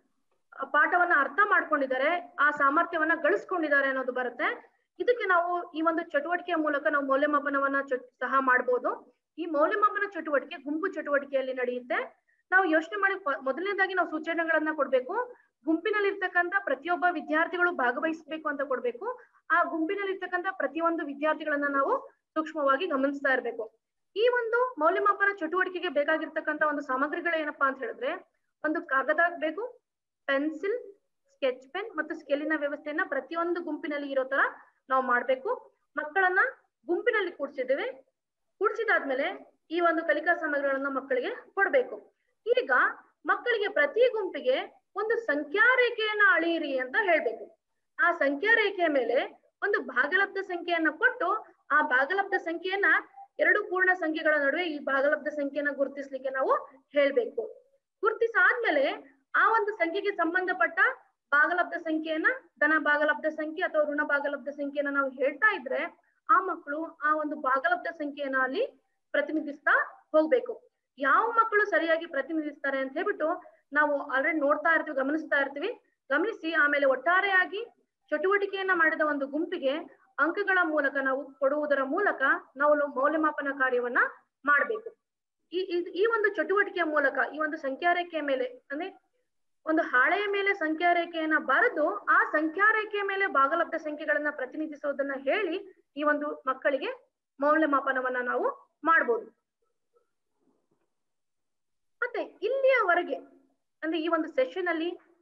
ಆ ಪಾಠವನ್ನ ಅರ್ಥ ಮಾಡ್ಕೊಂಡಿದ್ದಾರೆ ಆ ಸಾಮರ್ಥ್ಯವನ್ನ ಗಳಿಸ್ಕೊಂಡಿದ್ದಾರೆ ಅನ್ನೋದು ಬರುತ್ತೆ ಇದಕ್ಕೆ ನಾವು ಈ ಒಂದು ಚಟುವಟಿಕೆಯ ಮೂಲಕ ನಾವು ಮೌಲ್ಯಮಾಪನವನ್ನ ಚ- ಸಹ ಮಾಡ್ಬೋದು ಈ ಮೌಲ್ಯಮಾಪನ ಚಟುವಟಿಕೆ ಗುಂಪು ಚಟುವಟಿಕೆಯಲ್ಲಿ ನಡೆಯುತ್ತೆ ನಾವು ಯೋಚನೆ ಮಾಡಿ ಪ- ಮೊದಲನೇದಾಗಿ ನಾವು ಸೂಚನೆಗಳನ್ನ ಕೊಡ್ಬೇಕು ಗುಂಪಿನಲ್ಲಿ ಇರ್ತಕ್ಕಂತ ಪ್ರತಿಯೊಬ್ಬ ವಿದ್ಯಾರ್ಥಿಗಳು ಭಾಗವಹಿಸಬೇಕು ಅಂತ ಕೊಡ್ಬೇಕು ಆ ಗುಂಪಿನಲ್ಲಿ ಇರ್ತಕ್ಕಂತ ಪ್ರತಿಯೊಂದು ವಿದ್ಯಾರ್ಥಿಗಳನ್ನ ನಾವು ಸೂಕ್ಷ್ಮವಾಗಿ ಗಮನಿಸ್ತಾ ಇರ್ಬೇಕು ಈ ಒಂದು ಮೌಲ್ಯಮಾಪನ ಚಟುವಟಿಕೆಗೆ ಬೇಕಾಗಿರ್ತಕ್ಕಂತ ಒಂದು ಸಾಮಗ್ರಿಗಳು ಏನಪ್ಪಾ ಅಂತ ಹೇಳಿದ್ರೆ ಒಂದು ಕಾಗದ ಬೇಕು ಪೆನ್ಸಿಲ್ ಸ್ಕೆಚ್ ಪೆನ್ ಮತ್ತು ಸ್ಕೇಲಿನ ವ್ಯವಸ್ಥೆಯನ್ನ ಪ್ರತಿಯೊಂದು ಗುಂಪಿನಲ್ಲಿ ಇರೋ ತರ ನಾವು ಮಾಡ್ಬೇಕು ಮಕ್ಕಳನ್ನ ಗುಂಪಿನಲ್ಲಿ ಕೂಡ್ಸಿದ್ದೇವೆ ಕೂಡ್ಸಿದಾದ್ಮೇಲೆ ಈ ಒಂದು ಕಲಿಕಾ ಸಾಮಗ್ರಿಗಳನ್ನ ಮಕ್ಕಳಿಗೆ ಕೊಡ್ಬೇಕು ಈಗ ಮಕ್ಕಳಿಗೆ ಪ್ರತಿ ಗುಂಪಿಗೆ ಒಂದು ಸಂಖ್ಯಾ ರೇಖೆಯನ್ನ ಅಳೆಯಿರಿ ಅಂತ ಹೇಳ್ಬೇಕು ಆ ಸಂಖ್ಯಾ ರೇಖೆಯ ಮೇಲೆ ಒಂದು ಭಾಗಲಬ್ಧ ಸಂಖ್ಯೆಯನ್ನ ಕೊಟ್ಟು ಆ ಭಾಗಲಬ್ಧ ಸಂಖ್ಯೆಯನ್ನ ಎರಡು ಪೂರ್ಣ ಸಂಖ್ಯೆಗಳ ನಡುವೆ ಈ ಭಾಗಲಬ್ಧ ಸಂಖ್ಯೆಯನ್ನ ಗುರುತಿಸ್ಲಿಕ್ಕೆ ನಾವು ಹೇಳ್ಬೇಕು ಗುರುತಿಸಾದ್ಮೇಲೆ ಆ ಒಂದು ಸಂಖ್ಯೆಗೆ ಸಂಬಂಧಪಟ್ಟ ಭಾಗಲಬ್ಧ ಸಂಖ್ಯೆಯನ್ನ ಧನ ಭಾಗಲಬ್ಧ ಸಂಖ್ಯೆ ಅಥವಾ ಋಣ ಭಾಗಲಬ್ಧ ಸಂಖ್ಯೆಯನ್ನ ನಾವು ಹೇಳ್ತಾ ಇದ್ರೆ ಆ ಮಕ್ಕಳು ಆ ಒಂದು ಭಾಗಲಬ್ಧ ಸಂಖ್ಯೆಯನ್ನ ಅಲ್ಲಿ ಪ್ರತಿನಿಧಿಸ್ತಾ ಹೋಗ್ಬೇಕು ಯಾವ ಮಕ್ಕಳು ಸರಿಯಾಗಿ ಪ್ರತಿನಿಧಿಸ್ತಾರೆ ಅಂತ ಹೇಳ್ಬಿಟ್ಟು ನಾವು ಆಲ್ರೆಡಿ ನೋಡ್ತಾ ಇರ್ತೀವಿ ಗಮನಿಸ್ತಾ ಇರ್ತೀವಿ ಗಮನಿಸಿ ಆಮೇಲೆ ಒಟ್ಟಾರೆಯಾಗಿ ಚಟುವಟಿಕೆಯನ್ನ ಮಾಡಿದ ಒಂದು ಗುಂಪಿಗೆ ಅಂಕಗಳ ಮೂಲಕ ನಾವು ಕೊಡುವುದರ ಮೂಲಕ ನಾವು ಮೌಲ್ಯಮಾಪನ ಕಾರ್ಯವನ್ನ ಮಾಡ್ಬೇಕು ಈ ಇದ್- ಈ ಒಂದು ಚಟುವಟಿಕೆಯ ಮೂಲಕ ಈ ಒಂದು ಸಂಖ್ಯಾ ರೇಖೆಯ ಮೇಲೆ ಅಂದ್ರೆ ಒಂದು ಹಾಳೆಯ ಮೇಲೆ ಸಂಖ್ಯಾ ರೇಖೆಯನ್ನ ಬರೆದು ಆ ಸಂಖ್ಯಾ ರೇಖೆಯ ಮೇಲೆ ಭಾಗಲಬ್ಧ ಸಂಖ್ಯೆಗಳನ್ನ ಪ್ರತಿನಿಧಿಸೋದನ್ನ ಹೇಳಿ ಈ ಒಂದು ಮಕ್ಕಳಿಗೆ ಮೌಲ್ಯಮಾಪನವನ್ನ ನಾವು ಮಾಡ್ಬೋದು ಮತ್ತೆ ಇಲ್ಲಿಯವರೆಗೆ ಅಂದ್ರೆ ಈ ಒಂದು ಸೆಷನ್ ಅಲ್ಲಿ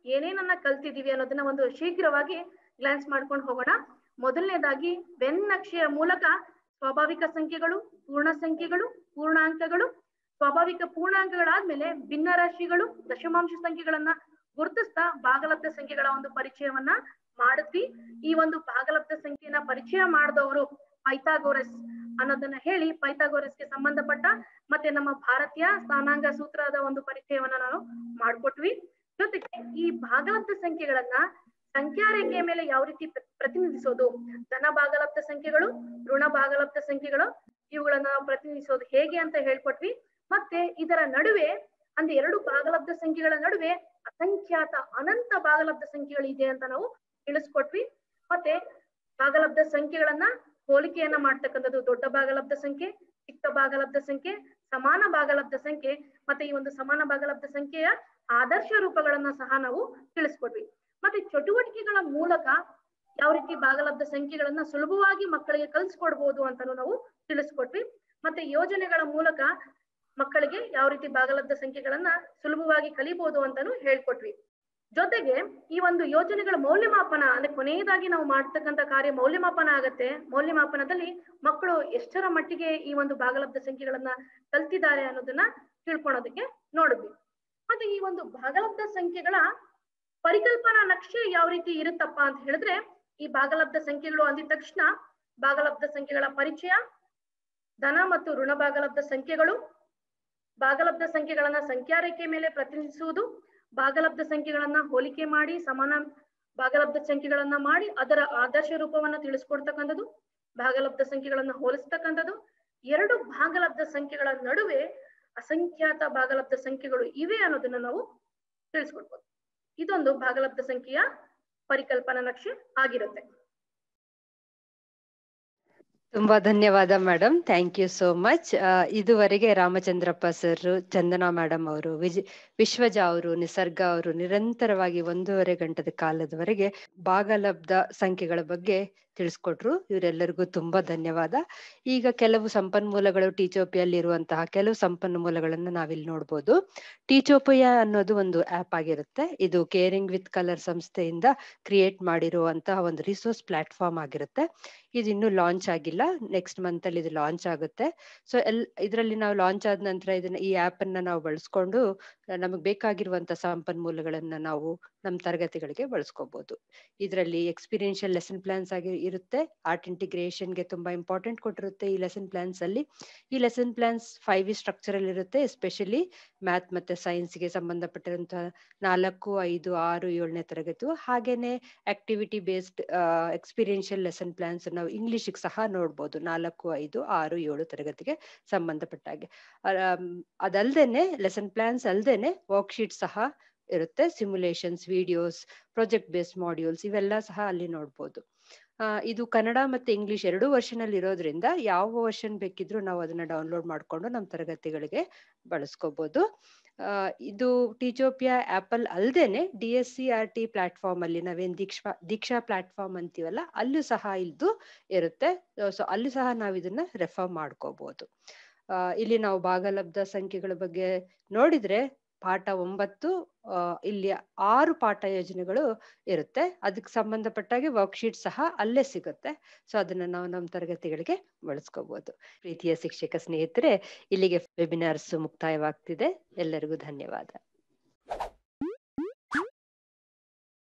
ಏನೇನನ್ನ ಕಲ್ತಿದೀವಿ ಅನ್ನೋದನ್ನ ಒಂದು ಶೀಘ್ರವಾಗಿ ಗ್ಲಾನ್ಸ್ ಮಾಡ್ಕೊಂಡು ಹೋಗೋಣ ಮೊದಲನೇದಾಗಿ ವೆನ್ ನಕ್ಷೆಯ ಮೂಲಕ ಸ್ವಾಭಾವಿಕ ಸಂಖ್ಯೆಗಳು ಪೂರ್ಣ ಸಂಖ್ಯೆಗಳು ಪೂರ್ಣಾಂಕಗಳು ಸ್ವಾಭಾವಿಕ ಪೂರ್ಣಾಂಕಗಳಾದ್ಮೇಲೆ ಭಿನ್ನ ರಾಶಿಗಳು ದಶಮಾಂಶ ಸಂಖ್ಯೆಗಳನ್ನ ಗುರುತಿಸ್ತಾ ಭಾಗಲಬ್ಧ ಸಂಖ್ಯೆಗಳ ಒಂದು ಪರಿಚಯವನ್ನ ಮಾಡಿದ್ವಿ ಈ ಒಂದು ಭಾಗಲಬ್ಧ ಸಂಖ್ಯೆಯನ್ನ ಪರಿಚಯ ಮಾಡಿದವರು ಪೈಥಾಗೋರಸ್ ಅನ್ನೋದನ್ನ ಹೇಳಿ ಪೈಥಾಗೋರಸ್ಗೆ ಸಂಬಂಧಪಟ್ಟ ಮತ್ತೆ ನಮ್ಮ ಭಾರತೀಯ ಸ್ಥಾನಾಂಗ ಸೂತ್ರದ ಒಂದು ಪರಿಚಯವನ್ನ ನಾವು ಮಾಡ್ಕೊಟ್ವಿ ಜೊತೆಗೆ ಈ ಭಾಗಲಬ್ಧ ಸಂಖ್ಯೆಗಳನ್ನ ಸಂಖ್ಯಾ ರೇಖೆಯ ಮೇಲೆ ಯಾವ ರೀತಿ ಪ್ರ- ಪ್ರತಿನಿಧಿಸೋದು ಧನ ಭಾಗಲಬ್ಧ ಸಂಖ್ಯೆಗಳು ಋಣ ಭಾಗಲಬ್ಧ ಸಂಖ್ಯೆಗಳು ಇವುಗಳನ್ನ ನಾವು ಪ್ರತಿನಿಧಿಸೋದು ಹೇಗೆ ಅಂತ ಹೇಳ್ಕೊಟ್ವಿ ಮತ್ತೆ ಇದರ ನಡುವೆ ಅಂದ್ರೆ ಎರಡು ಭಾಗಲಬ್ಧ ಸಂಖ್ಯೆಗಳ ನಡುವೆ ಅಸಂಖ್ಯಾತ ಅನಂತ ಭಾಗಲಬ್ಧ ಸಂಖ್ಯೆಗಳು ಇದೆ ಅಂತ ನಾವು ತಿಳಿಸ್ಕೊಟ್ವಿ ಮತ್ತೆ ಭಾಗಲಬ್ಧ ಸಂಖ್ಯೆಗಳನ್ನ ಹೋಲಿಕೆಯನ್ನ ಮಾಡ್ತಕ್ಕಂಥದ್ದು ದೊಡ್ಡ ಭಾಗಲಬ್ಧ ಸಂಖ್ಯೆ ಚಿಕ್ಕ ಭಾಗಲಬ್ಧ ಸಂಖ್ಯೆ ಸಮಾನ ಭಾಗಲಬ್ಧ ಸಂಖ್ಯೆ ಮತ್ತೆ ಈ ಒಂದು ಸಮಾನ ಭಾಗಲಬ್ಧ ಸಂಖ್ಯೆಯ ಆದರ್ಶ ರೂಪಗಳನ್ನ ಸಹ ನಾವು ತಿಳಿಸ್ಕೊಟ್ವಿ ಮತ್ತೆ ಚಟುವಟಿಕೆಗಳ ಮೂಲಕ ಯಾವ ರೀತಿ ಭಾಗಲಬ್ಧ ಸಂಖ್ಯೆಗಳನ್ನ ಸುಲಭವಾಗಿ ಮಕ್ಕಳಿಗೆ ಕಲಿಸ್ಕೊಡ್ಬೋದು ಅಂತಾನು ನಾವು ತಿಳಿಸ್ಕೊಟ್ವಿ ಮತ್ತೆ ಯೋಜನೆಗಳ ಮೂಲಕ ಮಕ್ಕಳಿಗೆ ಯಾವ ರೀತಿ ಭಾಗಲಬ್ಧ ಸಂಖ್ಯೆಗಳನ್ನ ಸುಲಭವಾಗಿ ಕಲಿಬಹುದು ಅಂತಾನು ಹೇಳ್ಕೊಟ್ವಿ ಜೊತೆಗೆ ಈ ಒಂದು ಯೋಜನೆಗಳ ಮೌಲ್ಯಮಾಪನ ಅಂದ್ರೆ ಕೊನೆಯದಾಗಿ ನಾವು ಮಾಡ್ತಕ್ಕಂತ ಕಾರ್ಯ ಮೌಲ್ಯಮಾಪನ ಆಗತ್ತೆ ಮೌಲ್ಯಮಾಪನದಲ್ಲಿ ಮಕ್ಕಳು ಎಷ್ಟರ ಮಟ್ಟಿಗೆ ಈ ಒಂದು ಭಾಗಲಬ್ಧ ಸಂಖ್ಯೆಗಳನ್ನ ಕಲ್ತಿದ್ದಾರೆ ಅನ್ನೋದನ್ನ ತಿಳ್ಕೊಳೋದಕ್ಕೆ ನೋಡಿದ್ವಿ ಮತ್ತೆ ಈ ಒಂದು ಭಾಗಲಬ್ಧ ಸಂಖ್ಯೆಗಳ ಪರಿಕಲ್ಪನಾ ನಕ್ಷೆ ಯಾವ ರೀತಿ ಇರುತ್ತಪ್ಪ ಅಂತ ಹೇಳಿದ್ರೆ ಈ ಭಾಗಲಬ್ಧ ಸಂಖ್ಯೆಗಳು ಅಂದಿದ ತಕ್ಷಣ ಭಾಗಲಬ್ಧ ಸಂಖ್ಯೆಗಳ ಪರಿಚಯ ಧನ ಮತ್ತು ಋಣ ಭಾಗಲಬ್ಧ ಸಂಖ್ಯೆಗಳು ಭಾಗಲಬ್ಧ ಸಂಖ್ಯೆಗಳನ್ನ ಸಂಖ್ಯಾ ರೇಖೆ ಮೇಲೆ ಪ್ರತಿನಿಧಿಸುವುದು ಭಾಗಲಬ್ಧ ಸಂಖ್ಯೆಗಳನ್ನ ಹೋಲಿಕೆ ಮಾಡಿ ಸಮಾನ ಭಾಗಲಬ್ಧ ಸಂಖ್ಯೆಗಳನ್ನ ಮಾಡಿ ಅದರ ಆದರ್ಶ ರೂಪವನ್ನ ತಿಳಿಸ್ಕೊಡ್ತಕ್ಕಂಥದ್ದು ಭಾಗಲಬ್ಧ ಸಂಖ್ಯೆಗಳನ್ನ ಹೋಲಿಸ್ತಕ್ಕಂಥದ್ದು ಎರಡು ಭಾಗಲಬ್ಧ ಸಂಖ್ಯೆಗಳ ನಡುವೆ ಅಸಂಖ್ಯಾತ ಭಾಗಲಬ್ಧ ಸಂಖ್ಯೆಗಳು ಇವೆ ಅನ್ನೋದನ್ನ ನಾವು ತಿಳಿಸ್ಕೊಡ್ಬೋದು ಇದೊಂದು ಭಾಗಲಬ್ಧ ಸಂಖ್ಯೆಯ ಪರಿಕಲ್ಪನಾ ನಕ್ಷೆ ಆಗಿರುತ್ತೆ ತುಂಬಾ ಧನ್ಯವಾದ madam thank you so much ಇದುವರೆಗೆ ರಾಮಚಂದ್ರಪ್ಪ ಸರ್ ಚಂದನಾ ಮೇಡಮ್ ಅವರು ವಿಜ್ ವಿಶ್ವಜ ಅವರು ನಿಸರ್ಗ ಅವರು ನಿರಂತರವಾಗಿ ಒಂದೂವರೆ ಗಂಟದ ಕಾಲದವರೆಗೆ ಭಾಗಲಬ್ಧ ಸಂಖ್ಯೆಗಳ ಬಗ್ಗೆ ತಿಳಿಸ್ಕೊಟ್ರು ಇವರೆಲ್ಲರಿಗೂ ತುಂಬಾ ಧನ್ಯವಾದ ಈಗ ಕೆಲವು ಸಂಪನ್ಮೂಲಗಳು ಟೀಚೋಪಿಯಲ್ಲಿ ಇರುವಂತಹ ಕೆಲವು ಸಂಪನ್ಮೂಲಗಳನ್ನ ನಾವಿಲ್ಲಿ ನೋಡ್ಬೋದು ಟೀಚೋಪಿಯಾ ಅನ್ನೋದು ಒಂದು ಆಪ್ ಆಗಿರುತ್ತೆ ಇದು ಕೇರಿಂಗ್ ವಿತ್ ಕಲರ್ ಸಂಸ್ಥೆಯಿಂದ ಕ್ರಿಯೇಟ್ ಮಾಡಿರುವಂತಹ ಒಂದು ರಿಸೋರ್ಸ್ ಪ್ಲಾಟ್ಫಾರ್ಮ್ ಆಗಿರುತ್ತೆ ಇದು ಇನ್ನೂ ಲಾಂಚ್ ಆಗಿಲ್ಲ ನೆಕ್ಸ್ಟ್ ಮಂತ್ ಅಲ್ಲಿ ಇದು ಲಾಂಚ್ ಆಗುತ್ತೆ ಸೊ ಎಲ್ ಇದರಲ್ಲಿ ನಾವು ಲಾಂಚ್ ಆದ ನಂತರ ಇದನ್ನ ಈ ಆಪ್ ಅನ್ನ ನಾವು ಬಳಸ್ಕೊಂಡು ನಮಗೆ ಬೇಕಾಗಿರುವಂತ ಸಂಪನ್ಮೂಲಗಳನ್ನ ನಾವು ನಮ್ಮ ತರಗತಿಗಳಿಗೆ ಬಳಸ್ಕೋಬಹುದು ಇದರಲ್ಲಿ ಎಕ್ಸ್ಪೀರಿಯನ್ಷಿಯಲ್ ಲೆಸನ್ ಪ್ಲಾನ್ಸ್ ಆಗಿ ಇರುತ್ತೆ ಆರ್ಟ್ ಇಂಟಿಗ್ರೇಷನ್ಗೆ ತುಂಬಾ ಇಂಪಾರ್ಟೆಂಟ್ ಕೊಟ್ಟಿರುತ್ತೆ ಈ ಲೆಸನ್ ಪ್ಲಾನ್ಸ್ ಅಲ್ಲಿ ಈ ಲೆಸನ್ ಪ್ಲಾನ್ಸ್ ಫೈವ್ ಸ್ಟ್ರಕ್ಚರ್ ಅಲ್ಲಿ ಇರುತ್ತೆ ಎಸ್ಪೆಷಲಿ ಮ್ಯಾಥ್ ಮತ್ತೆ ಸೈನ್ಸ್ಗೆ ಸಂಬಂಧಪಟ್ಟಿರುವಂತಹ ನಾಲ್ಕು ಐದು ಆರು ಏಳನೇ ತರಗತಿ ಹಾಗೇನೆ activity based experiential lesson plans ನಾವು ಇಂಗ್ಲಿಷಿಗೆ ಸಹ ನೋಡ್ಬೋದು ನಾಲ್ಕು ಐದು ಆರು ಏಳು ತರಗತಿಗೆ ಸಂಬಂಧಪಟ್ಟ ಹಾಗೆ ಅದಲ್ದೇನೆ ಲೆಸನ್ ಪ್ಲಾನ್ಸ್ ಅಲ್ದೇನೆ ವರ್ಕ್ಶೀಟ್ ಸಹ ಇರುತ್ತೆ simulations videos project based modules ಇವೆಲ್ಲ ಸಹ ಅಲ್ಲಿ ನೋಡ್ಬೋದು ಇದು ಕನ್ನಡ ಮತ್ತೆ ಇಂಗ್ಲಿಷ್ ಎರಡೂ ವರ್ಷನ್ ಅಲ್ಲಿ ಇರೋದ್ರಿಂದ ಯಾವ ವರ್ಷನ್ ಬೇಕಿದ್ರು ನಾವು ಅದನ್ನ ಡೌನ್ಲೋಡ್ ಮಾಡ್ಕೊಂಡು ನಮ್ಮ ತರಗತಿಗಳಿಗೆ ಬಳಸ್ಕೋಬಹುದು ಇದು ಟೀಚೋಪಿಯಾ ಆಪಲ್ ಅಲ್ದೇನೆ D S C R T platform ಅಲ್ಲಿ ನಾವೇನ್ ದೀಕ್ಷಾ ದೀಕ್ಷಾ ಪ್ಲಾಟ್ಫಾರ್ಮ್ ಅಂತೀವಲ್ಲ ಅಲ್ಲೂ ಸಹ ಇದು ಇರುತ್ತೆ ಸೊ ಅಲ್ಲಿ ಸಹ ನಾವು ಇದನ್ನ ರೆಫರ್ ಮಾಡ್ಕೋಬಹುದು ಇಲ್ಲಿ ನಾವು ಭಾಗಲಬ್ಧ ಸಂಖ್ಯೆಗಳ ಬಗ್ಗೆ ನೋಡಿದ್ರೆ ಪಾಠ ಒಂಬತ್ತು ಇಲ್ಲಿ ಆರು ಪಾಠ ಯೋಜನೆಗಳು ಇರುತ್ತೆ ಅದಕ್ಕೆ ಸಂಬಂಧಪಟ್ಟಾಗೆ ವರ್ಕ್ಶೀಟ್ ಸಹ ಅಲ್ಲೇ ಸಿಗುತ್ತೆ ಸೊ ಅದನ್ನ ನಾವು ನಮ್ಮ ತರಗತಿಗಳಿಗೆ ಬಳಸ್ಕೋಬಹುದು ಪ್ರೀತಿಯ ಶಿಕ್ಷಕ ಸ್ನೇಹಿತರೆ ಇಲ್ಲಿಗೆ ವೆಬಿನಾರ್ಸ್ ಮುಕ್ತಾಯವಾಗ್ತಿದೆ ಎಲ್ಲರಿಗೂ ಧನ್ಯವಾದ